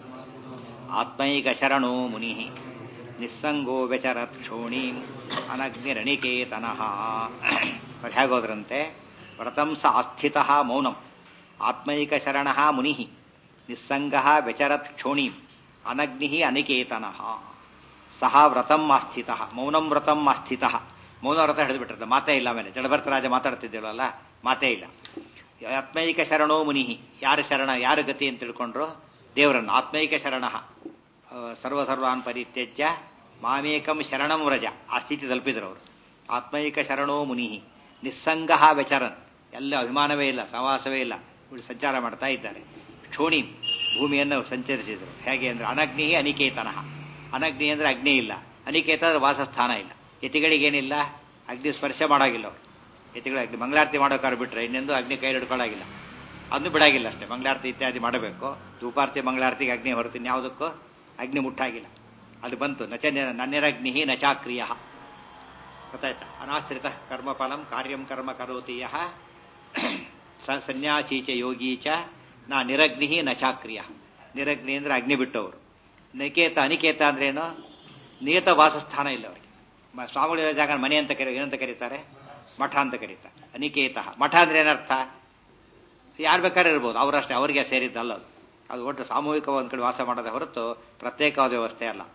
ಆತ್ಮೈಕ ಶರಣೋ ಮುನಿ ನಿಸ್ಸಂಗೋ ವ್ಯಚರತ್ ಕ್ಷೋಣೀಂ ಅನಗ್ನಿರಣಿಕೇತನಃ ಅವ್ರು ಹೇಗೋದ್ರಂತೆ ಪ್ರತಂಸ ಆಸ್ಥಿತ ಮೌನಂ ಆತ್ಮೈಕ ಶರಣ ಮುನಿ ನಿಸ್ಸಂಗ ವ್ಯಚರತ್ ಕ್ಷೋಣೀಂ ಅನಗ್ನಿ ಅನಿಕೇತನಃ ಸಹ ವ್ರತಂ ಆಸ್ಥಿತ ಮೌನಂ ವ್ರತಂ ಆಸ್ಥಿತ ಮೌನ ವ್ರತ ಹಿಡಿದ್ಬಿಟ್ಟಿರ್ತಾರೆ ಮಾತೇ ಇಲ್ಲ ಆಮೇಲೆ ಜಡಭರ್ತ ರಾಜ ಮಾತಾಡ್ತಿದ್ದೇವಲ್ಲ ಮಾತೇ ಇಲ್ಲ ಆತ್ಮೈಕ ಶರಣೋ ಮುನಿ ಯಾರು ಶರಣ ಯಾರು ಗತಿ ಅಂತ ತಿಳ್ಕೊಂಡ್ರು ದೇವರನ್ನು ಆತ್ಮೈಕ ಶರಣ ಸರ್ವಸರ್ವಾನ್ ಪರಿತ್ಯಜ್ಯ ಮಾಮೇಕಂ ಶರಣಂ ವ್ರಜ ಆ ಸ್ಥಿತಿ ತಲುಪಿದ್ರು ಅವರು ಆತ್ಮೈಕ ಶರಣೋ ಮುನಿ ನಿಸ್ಸಂಗ ವ್ಯಚರನ್ ಎಲ್ಲ ಅಭಿಮಾನವೇ ಇಲ್ಲ ಸಹವಾಸವೇ ಇಲ್ಲ ಇವರು ಸಂಚಾರ ಮಾಡ್ತಾ ಇದ್ದಾರೆ ಕ್ಷೋಣಿ ಭೂಮಿಯನ್ನು ಸಂಚರಿಸಿದರು ಹೇಗೆ ಅಂದ್ರೆ ಅನಗ್ನಿ ಅನಿಕೇತನಃ ಅನಗ್ನಿ ಅಂದ್ರೆ ಅಗ್ನಿ ಇಲ್ಲ ಅನಿಕೇತ ಅಂದ್ರೆ ವಾಸಸ್ಥಾನ ಇಲ್ಲ ಯತಿಗಳಿಗೇನಿಲ್ಲ ಅಗ್ನಿ ಸ್ಪರ್ಶ ಮಾಡೋಗಿಲ್ಲ ಅವರು ಯತಿಗಳು ಅಗ್ನಿ ಮಂಗಳಾರತಿ ಮಾಡೋಕ್ಕಾರು ಬಿಟ್ರೆ ಇನ್ನೆಂದು ಅಗ್ನಿ ಕೈ ಹಿಡ್ಕೊಳ್ಳಾಗಿಲ್ಲ ಅದನ್ನು ಬಿಡಾಗಿಲ್ಲ ಅಷ್ಟೇ ಮಂಗಳಾರತಿ ಇತ್ಯಾದಿ ಮಾಡಬೇಕು ಧೂಪಾರತಿ ಮಂಗಳಾರತಿಗೆ ಅಗ್ನಿ ಹೊರತು ಯಾವುದಕ್ಕೂ ಅಗ್ನಿ ಮುಟ್ಟಾಗಿಲ್ಲ ಅದು ಬಂತು ನಚ ನನ್ನಿರಗ್ನಿ ನಚಾಕ್ರಿಯ ಗೊತ್ತಾಯ್ತಾ ಅನಾಶ್ರಿತ ಕರ್ಮಫಲಂ ಕಾರ್ಯಂ ಕರ್ಮ ಕರೋತಿ ಯಹ ಸ- ಸನ್ಯಾಸಿ ಚ ಯೋಗಿ ಚ ನಾ ನಿರಗ್ನಿ ನಚಾಕ್ರಿಯ ನಿರಗ್ನಿ ಅಂದ್ರೆ ಅಗ್ನಿ ಬಿಟ್ಟವರು ನಿಕೇತ ಅನಿಕೇತ ಅಂದ್ರೇನು ನಿಯತ ವಾಸಸ್ಥಾನ ಇಲ್ಲ ಅವರಿಗೆ ಮ- ಸ್ವಾಮಿಗಳ ಜಾಗ ಮನೆ ಅಂತ ಕರಿ ಏನಂತ ಕರೀತಾರೆ ಮಠ ಅಂತ ಕರೀತಾರೆ ಅನಿಕೇತ ಮಠ ಅಂದ್ರೆ ಏನರ್ಥ ಯಾರು ಬೇಕಾದ್ರೆ ಇರ್ಬೋದು ಅವರಷ್ಟೇ ಅವರಿಗೆ ಸೇರಿದ್ದಲ್ಲ ಅದು ಅದು ಒಟ್ಟು ಸಾಮೂಹಿಕ ಒಂದು ಕಡೆ ವಾಸ ಮಾಡೋದೇ ಹೊರತು ಪ್ರತ್ಯೇಕವಾದ ವ್ಯವಸ್ಥೆ ಅಲ್ಲ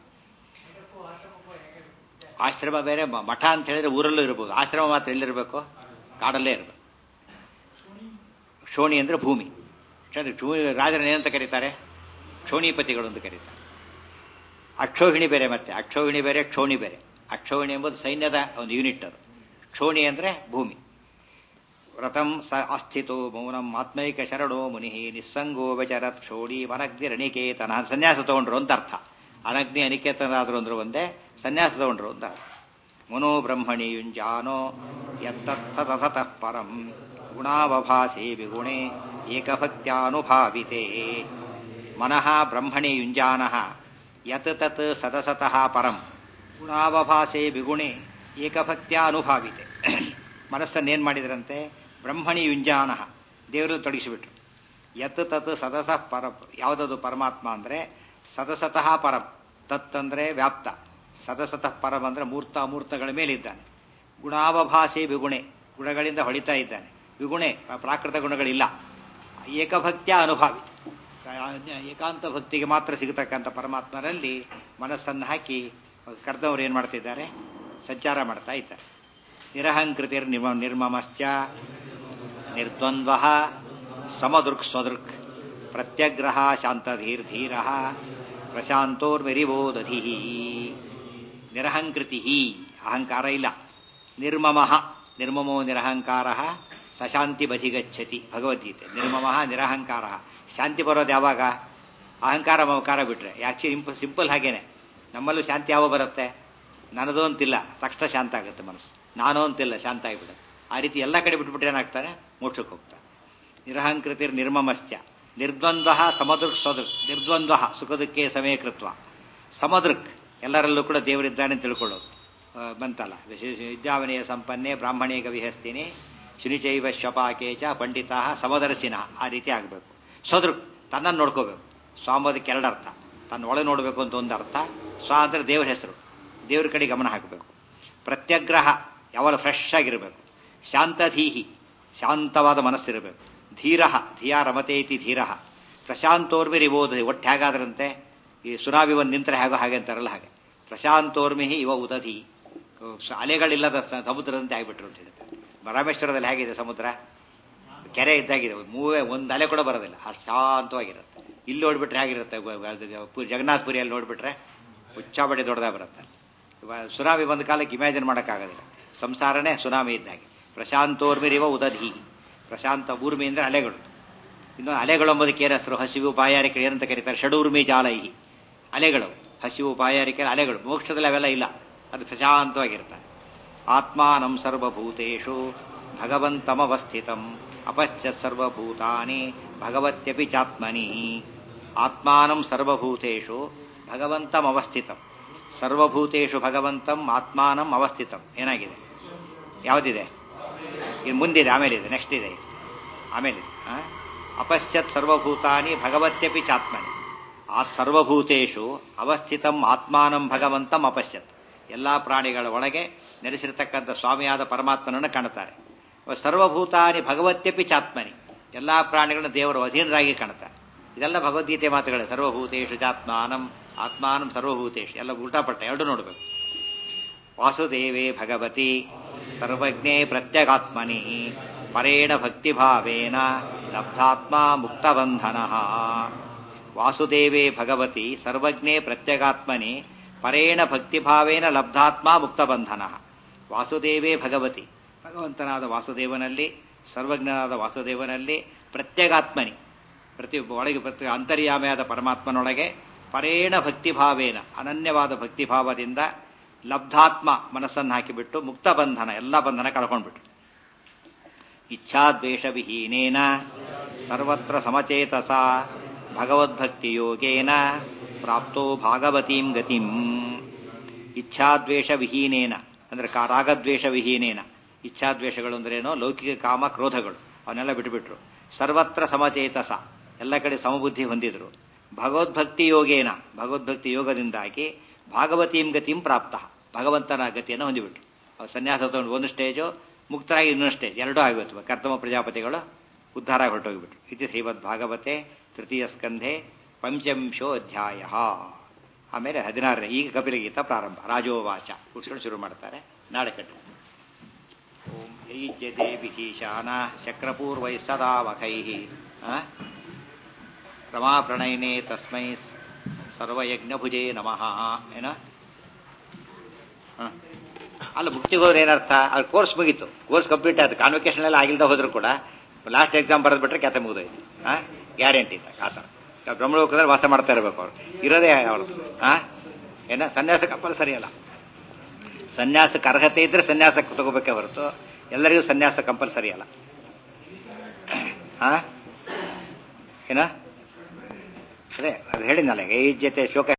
ಆಶ್ರಮ ಬೇರೆ ಮ- ಮಠ ಅಂತ ಹೇಳಿದ್ರೆ ಊರಲ್ಲೂ ಇರ್ಬೋದು ಆಶ್ರಮ ಮಾತ್ರ ಎಲ್ಲಿರಬೇಕು ಕಾಡಲ್ಲೇ ಇರಬೇಕು ಶೋಣಿ ಅಂದ್ರೆ ಭೂಮಿ ಯಾಕಂದ್ರೆ ಚೂ ರಾಜರನ್ನ ಏನಂತ ಕರೀತಾರೆ ಕ್ಷೋಣಿಪತಿಗಳು ಅಂತ ಕರೀತಾರೆ ಅಕ್ಷೋಹಿಣಿ ಬೇರೆ ಮತ್ತೆ ಅಕ್ಷೋಹಿಣಿ ಬೇರೆ ಕ್ಷೋಣಿ ಬೇರೆ ಅಕ್ಷೋಹಿಣಿ ಎಂಬುದು ಸೈನ್ಯದ ಒಂದು ಯೂನಿಟ್ ಅದು ಕ್ಷೋಣಿ ಅಂದ್ರೆ ಭೂಮಿ ವ್ರತಂ ಸ ಅಸ್ಥಿತೋ ಮೌನಂ ಆತ್ಮೈಕ ಶರಣೋ ಮುನಿ ನಿಸ್ಸಂಗೋ ವಿಚರತ್ ಕ್ಷೋಣಿ ವನಗ್ನಿ ಅನಿಕೇತನ ಸನ್ಯಾಸ ತಗೊಂಡ್ರು ಅಂತ ಅರ್ಥ ಅನಗ್ನಿ ಅನಿಕೇತನಾದ್ರು ಅಂದ್ರೆ ಒಂದೇ ಸನ್ಯಾಸ ತಗೊಂಡ್ರು ಅಂತ ಅರ್ಥ ಮನೋ ಬ್ರಹ್ಮಣಿ ಯುಂಜಾನೋ ಯತ್ತತಃ ಪರಂ ಗುಣಾವಭಾಸೆ ವಿಗುಣೆ ಏಕಭಕ್ತ್ಯಾನುಭಾವಿತೆ ಮನಃ ಬ್ರಹ್ಮಣಿ ಯುಂಜಾನಃ ಯತ್ ತತ್ ಸದಸತಃ ಪರಂ ಗುಣಾವಭಾಸೆ ವಿಗುಣೆ ಏಕಭಕ್ತ್ಯಾನುಭಾವಿತೆ ಮನಸ್ಸನ್ನೇನು ಮಾಡಿದ್ರಂತೆ ಬ್ರಹ್ಮಣಿ ಯುಂಜಾನಃ ದೇವರಲ್ಲಿ ತೊಡಗಿಸಿಬಿಟ್ರು ಯತ್ ತತ್ ಸದಸಃ ಪರ ಯಾವುದದು ಪರಮಾತ್ಮ ಅಂದರೆ ಸದಸತಃ ಪರಂ ತತ್ ಅಂದರೆ ವ್ಯಾಪ್ತ ಸದಸತಃ ಪರಂ ಅಂದರೆ ಮೂರ್ತ ಅಮೂರ್ತಗಳ ಮೇಲೆ ಇದ್ದಾನೆ ಗುಣಾವಭಾಸೆ ವಿಗುಣೆ ಗುಣಗಳಿಂದ ಹೊಳಿತಾ ಇದ್ದಾನೆ ವಿಗುಣೆ ಪ್ರಾಕೃತ ಗುಣಗಳಿಲ್ಲ ಏಕಭಕ್ತ್ಯ ಅನುಭಾವಿ ಏಕಾಂತ ಭಕ್ತಿಗೆ ಮಾತ್ರ ಸಿಗತಕ್ಕಂಥ ಪರಮಾತ್ಮನಲ್ಲಿ ಮನಸ್ಸನ್ನು ಹಾಕಿ ಕರೆದವರು ಏನು ಮಾಡ್ತಿದ್ದಾರೆ ಸಂಚಾರ ಮಾಡ್ತಾ ಇದ್ದಾರೆ ನಿರಹಂಕೃತಿರ್ ನಿಮ ನಿರ್ಮಮಶ್ಚ ನಿರ್ದ್ವಂದ್ವ ಸಮದೃಕ್ ಸ್ವದೃಕ್ ಪ್ರತ್ಯಗ್ರಹ ಶಾಂತಧೀರ್ಧೀರ ಪ್ರಶಾಂತೋರ್ಮಿರಿವೋದಧಿ ನಿರಹಂಕೃತಿ ಅಹಂಕಾರ ಇಲ್ಲ ನಿರ್ಮಮ ನಿರ್ಮಮೋ ನಿರಹಂಕಾರ ಸಶಾಂತಿ ಬಧಿಗಚ್ಚತಿ ಭಗವದ್ಗೀತೆ ನಿರ್ಮಮ ನಿರಹಂಕಾರ ಶಾಂತಿ ಬರೋದು ಯಾವಾಗ ಅಹಂಕಾರ ಮಮಕಾರ ಬಿಟ್ರೆ ಆಕ್ಚುಲಿ ಇಂಪ ಸಿಂಪಲ್ ಹಾಗೇನೆ ನಮ್ಮಲ್ಲೂ ಶಾಂತಿ ಯಾವ ಬರುತ್ತೆ ನನ್ನದು ಅಂತಿಲ್ಲ ತಕ್ಷಣ ಶಾಂತ ಆಗುತ್ತೆ ಮನಸ್ಸು ನಾನು ಅಂತಿಲ್ಲ ಶಾಂತ ಆಗಿಬಿಡುತ್ತೆ ಆ ರೀತಿ ಎಲ್ಲ ಕಡೆ ಬಿಟ್ಬಿಟ್ರೆ ಏನಾಗ್ತಾನೆ ಮೋಕ್ಷಕ್ಕೆ ಹೋಗ್ತಾನೆ ನಿರಹಂಕೃತಿರ್ ನಿರ್ಮಮಶ್ಚ ನಿರ್ದ್ವಂದ್ವ ಸಮದೃಕ್ ಸ್ವದೃಕ್ ನಿರ್ದ್ವಂದ್ವ ಸುಖದಕ್ಕೆ ಸಮಯಕೃತ್ವ ಸಮದೃಕ್ ಎಲ್ಲರಲ್ಲೂ ಕೂಡ ದೇವರಿದ್ದಾನೆ ಅಂತ ತಿಳ್ಕೊಳ್ಳೋದು ಆ, ಬಂತಲ್ಲ ವಿಶೇಷ ವಿದ್ಯಾವನೆಯ ಸಂಪನ್ನೆ ಬ್ರಾಹ್ಮಣೇ ಗವಿಹಸ್ತಿನಿ ಶುನಿಚೈವ ಶ್ವಪಾಕೇಚ ಪಂಡಿತ ಸಮದರ್ಶಿನ ಆ ರೀತಿ ಆಗಬೇಕು ಸ್ವದೃಕ್ ತನ್ನನ್ನು ನೋಡ್ಕೋಬೇಕು ಸ್ವಾಮದಕ್ಕೆ ಎರಡರ್ಥ ತನ್ನ ಒಳ ನೋಡಬೇಕು ಅಂತ ಒಂದು ಅರ್ಥ ಸ್ವ ಅಂದ್ರೆ ದೇವರ ಹೆಸರು ದೇವ್ರ ಕಡೆ ಗಮನ ಹಾಕಬೇಕು ಪ್ರತ್ಯಗ್ರಹ ಯಾವಾಗ ಫ್ರೆಶ್ ಆಗಿರಬೇಕು ಶಾಂತಧೀಹಿ ಶಾಂತವಾದ ಮನಸ್ಸಿರಬೇಕು ಧೀರ ಧಿಯಾ ರಮತೆ ಇತಿ ಧೀರ ಪ್ರಶಾಂತೋರ್ಮಿರಿಬೋದು ಒಟ್ಟು ಹೇಗಾದ್ರಂತೆ ಈ ಸುನಾಮಿ ಒಂದು ನಿಂತರೆ ಹೇಗೋ ಹಾಗೆ ಅಂತಾರಲ್ಲ ಹಾಗೆ ಪ್ರಶಾಂತೋರ್ಮಿಹಿ ಇವ ಉದಧಿ ಸ- ಅಲೆಗಳಿಲ್ಲದ ಸ- ಸಮುದ್ರದಂತೆ ಆಗಿಬಿಟ್ರು ಅಂತ ಹೇಳ್ತಾರೆ ರಾಮೇಶ್ವರದಲ್ಲಿ ಹೇಗಿದೆ ಸಮುದ್ರ ಕೆರೆ ಇದ್ದಾಗಿದೆ ಮೂವೇ ಒಂದು ಅಲೆ ಕೂಡ ಬರೋದಿಲ್ಲ ಅಷ್ಟು ಶಾಂತವಾಗಿರುತ್ತೆ ಇಲ್ಲಿ ನೋಡ್ಬಿಟ್ರೆ ಹೇಗಿರುತ್ತೆ ಗ- ಗ- ಅದು ಪು- ಜಗನ್ನಾಥಪುರಿಯಲ್ಲಿ ನೋಡ್ಬಿಟ್ರೆ ಹುಚ್ಚಾಬಡಿ ದೊಡ್ಡದಾಗ ಬರುತ್ತೆ ಇವಾಗ ಸುನಾಮಿ ಬಂದ ಕಾಲಕ್ಕೆ ಇಮ್ಯಾಜಿನ್ ಮಾಡೋಕ್ಕಾಗೋದಿಲ್ಲ ಸಂಸಾರನೇ ಸುನಾಮಿ ಇದ್ದಾಗೆ ಪ್ರಶಾಂತೋರ್ಮಿರಿವ ಉದಧಿ ಪ್ರಶಾಂತ ಊರ್ಮಿ ಅಂದ್ರೆ ಅಲೆಗಳು ಇನ್ನು ಅಲೆಗಳು ಎಂಬುದಕ್ಕೆ ಏನು ಹೆಸರು ಹಸಿವು ಬಾಯಾರಿಕೆ ಏನಂತ ಕರೀತಾರೆ ಷಡೂರ್ಮಿ ಜಾಲೈಹಿ ಅಲೆಗಳು ಹಸಿವು ಬಾಯಾರಿಕೆ ಅಲೆಗಳು ಮೋಕ್ಷದಲ್ಲಿ ಅವೆಲ್ಲ ಇಲ್ಲ ಅದು ಪ್ರಶಾಂತವಾಗಿರ್ತಾರೆ ಆತ್ಮಾನಂ ಸರ್ವಭೂತೇಷು ಭಗವಂತಮವಸ್ಥಿತಂ ಅಪಶ್ಚತ್ ಸರ್ವಭೂತಾನಿ ಭಗವತ್ಯಪಿ ಚಾತ್ಮನಿ ಆತ್ಮಾನಂ ಸರ್ವಭೂತೇಷು ಭಗವಂತಂ ಅವಸ್ಥಿತಂ ಸರ್ವಭೂತೇಷು ಭಗವಂತಂ ಆತ್ಮಾನಂ ಅವಸ್ಥಿತಂ ಏನಾಗಿದೆ ಯಾವುದಿದೆ ಇದು ಮುಂದಿದೆ ಆಮೇಲೆ ಇದೆ ನೆಕ್ಸ್ಟ್ ಇದೆ ಆಮೇಲೆ ಆ? ಅಪಶ್ಚತ್ ಸರ್ವಭೂತಾನಿ ಭಗವತ್ಯಪಿ ಚಾತ್ಮನಿ ಆ ಸರ್ವಭೂತೇಷು ಅವಸ್ಥಿತಂ ಆತ್ಮಾನಂ ಭಗವಂತಂ ಅಪಶ್ಯತ್ ಎಲ್ಲಾ ಪ್ರಾಣಿಗಳ ಒಳಗೆ ನೆಲೆಸಿರತಕ್ಕಂಥ ಸ್ವಾಮಿಯಾದ ಪರಮಾತ್ಮನನ್ನು ಕಾಣುತ್ತಾರೆ ಸರ್ವಭೂತಾನಿ ಭಗವತ್ಯಪಿ ಚಾತ್ಮನಿ ಎಲ್ಲಾ ಪ್ರಾಣಿಗಳನ್ನು ದೇವರ ಅಧೀನರಾಗಿ ಕಾಣುತ್ತಾರೆ ಇದೆಲ್ಲ ಭಗವದ್ಗೀತೆ ಮಾತುಗಳೇ ಸರ್ವಭೂತೇಷು ಚಾತ್ಮಾನಂ ಆತ್ಮಾನಂ ಸರ್ವಭೂತೇಷು ಎಲ್ಲ ಉಲ್ಟಾಪಟ್ಟ ಎರಡು ನೋಡಬೇಕು ವಾಸುದೇವೇ ಭಗವತಿ ಸರ್ವಜ್ಞೇ ಪ್ರತ್ಯಗಾತ್ಮನಿ ಪರೇಣ ಭಕ್ತಿಭಾವೇನ ಲಬ್ಧಾತ್ಮ ಮುಕ್ತಬಂಧನ ವಾಸುದೇವೇ ಭಗವತಿ ಸರ್ವಜ್ಞೇ ಪ್ರತ್ಯಗಾತ್ಮನಿ ಪರೇಣ ಭಕ್ತಿಭಾವೇನ ಲಬ್ಧಾತ್ಮ ಮುಕ್ತಬಂಧನ ವಾಸುದೇವೇ ಭಗವತಿ ಭಗವಂತನಾದ ವಾಸುದೇವನಲ್ಲಿ ಸರ್ವಜ್ಞನಾದ ವಾಸುದೇವನಲ್ಲಿ ಪ್ರತ್ಯಗಾತ್ಮನಿ ಪ್ರತಿ ಒಳಗೆ ಪ್ರತಿ ಅಂತರ್ಯಾಮಿಯಾದ ಪರಮಾತ್ಮನೊಳಗೆ ಪರೇಣ ಭಕ್ತಿಭಾವೇನ ಅನನ್ಯವಾದ ಭಕ್ತಿಭಾವದಿಂದ ಲಬ್ಧಾತ್ಮ ಮನಸ್ಸನ್ನು ಹಾಕಿಬಿಟ್ಟು ಮುಕ್ತ ಬಂಧನ ಎಲ್ಲ ಬಂಧನ ಕಳ್ಕೊಂಡ್ಬಿಟ್ರು ಇಚ್ಛಾದ್ವೇಷವಿಹೀನೇನ ಸರ್ವತ್ರ ಸಮಚೇತಸ ಭಗವದ್ಭಕ್ತಿ ಯೋಗೇನ ಪ್ರಾಪ್ತೋ ಭಾಗವತೀಂ ಗತಿಂ ಇಚ್ಛಾದ್ವೇಷ ವಿಹೀನೇನ ಅಂದ್ರೆ ಕಾ ರಾಗದ್ವೇಷ ವಿಹೀನೇನ ಇಚ್ಛಾದ್ವೇಷಗಳು ಅಂದ್ರೇನೋ ಲೌಕಿಕ ಕಾಮ ಕ್ರೋಧಗಳು ಅವನ್ನೆಲ್ಲ ಬಿಟ್ಟುಬಿಟ್ರು ಸರ್ವತ್ರ ಸಮಚೇತಸ ಎಲ್ಲ ಕಡೆ ಸಮಬುದ್ಧಿ ಹೊಂದಿದ್ರು ಭಗವದ್ಭಕ್ತಿ ಯೋಗೇನ ಭಗವದ್ಭಕ್ತಿ ಯೋಗದಿಂದಾಗಿ ಭಾಗವತೀಂ ಗತಿಂ ಪ್ರಾಪ್ತ ಭಗವಂತನ ಗತಿಯನ್ನು ಹೊಂದಿಬಿಟ್ರು ಅವ್ರು ಸನ್ಯಾಸ ತಗೊಂಡು ಒಂದು ಸ್ಟೇಜು ಮುಕ್ತರಾಗಿ ಇನ್ನೊಂದು ಸ್ಟೇಜ್ ಎರಡೂ ಆಗಿಬಿಟ್ಟು ಕರ್ತಮ ಪ್ರಜಾಪತಿಗಳು ಉದ್ಧಾರ ಹೊರಟೋಗ್ಬಿಟ್ರು ಇದು ಶ್ರೀಮದ್ ಭಾಗವತೆ ತೃತೀಯ ಸ್ಕಂಧೆ ಪಂಚಂಶೋ ಅಧ್ಯಾಯ ಆಮೇಲೆ ಹದಿನಾರನೇ ಈಗ ಕಪಿಲಗೀತ ಪ್ರಾರಂಭ ರಾಜೋವಾಚ ಕೂತ್ಕೊಂಡು ಶುರು ಮಾಡ್ತಾರೆ ನಾಳೆ ಕಟ್ಟು ಓಂ ಯೈಜ್ಯತೆ ವಿಹೀಶಾನ ಶಕ್ರಪೂರ್ವೈ ಸದಾ ವಖೈ ರಮಾಪ್ರಣಯನೆ ತಸ್ಮೈ ಸರ್ವಯಜ್ಞಭುಜೇ ನಮಃ ಏನ ಹ. ಅಲ್ಲ ಮುಕ್ತಿಗೆ ಹೋದ್ರೆ ಏನರ್ಥ ಅದು ಕೋರ್ಸ್ ಮುಗೀತು ಕೋರ್ಸ್ ಕಂಪ್ಲೀಟ್ ಆಯ್ತು ಕಾನ್ವೊಕೇಶನ್ ಎಲ್ಲ ಆಗಿಲ್ದ ಹೋದ್ರು ಕೂಡ ಲಾಸ್ಟ್ ಎಕ್ಸಾಮ್ ಬರೆದು ಬಿಟ್ರೆ ಕೆಲಸ ಮುಗಿದೋಯ್ತು ಹಾ ಗ್ಯಾರಂಟಿ ಅಂತ ಆ ಥರ ಈಗ ಬ್ರಹ್ಮಲೋಕದಲ್ಲಿ ವಾಸ ಮಾಡ್ತಾ ಇರಬೇಕು ಅವ್ರು ಇರೋದೇ ಅವ್ರದ್ದು ಹಾ ಏನ ಸನ್ಯಾಸ ಕಂಪಲ್ಸರಿ ಅಲ್ಲ ಸನ್ಯಾಸಕ್ಕೆ ಅರ್ಹತೆ ಇದ್ರೆ ಸನ್ಯಾಸಕ್ಕೆ ತಗೋಬೇಕೇ ಹೊರತು ಎಲ್ಲರಿಗೂ ಸನ್ಯಾಸ ಕಂಪಲ್ಸರಿ ಅಲ್ಲ ಹಾ ಏನ ಅದೇ ಅದು ಹೇಳಿದ್ನಲ್ಲ ಈ ಜೊತೆ ಶೋಕ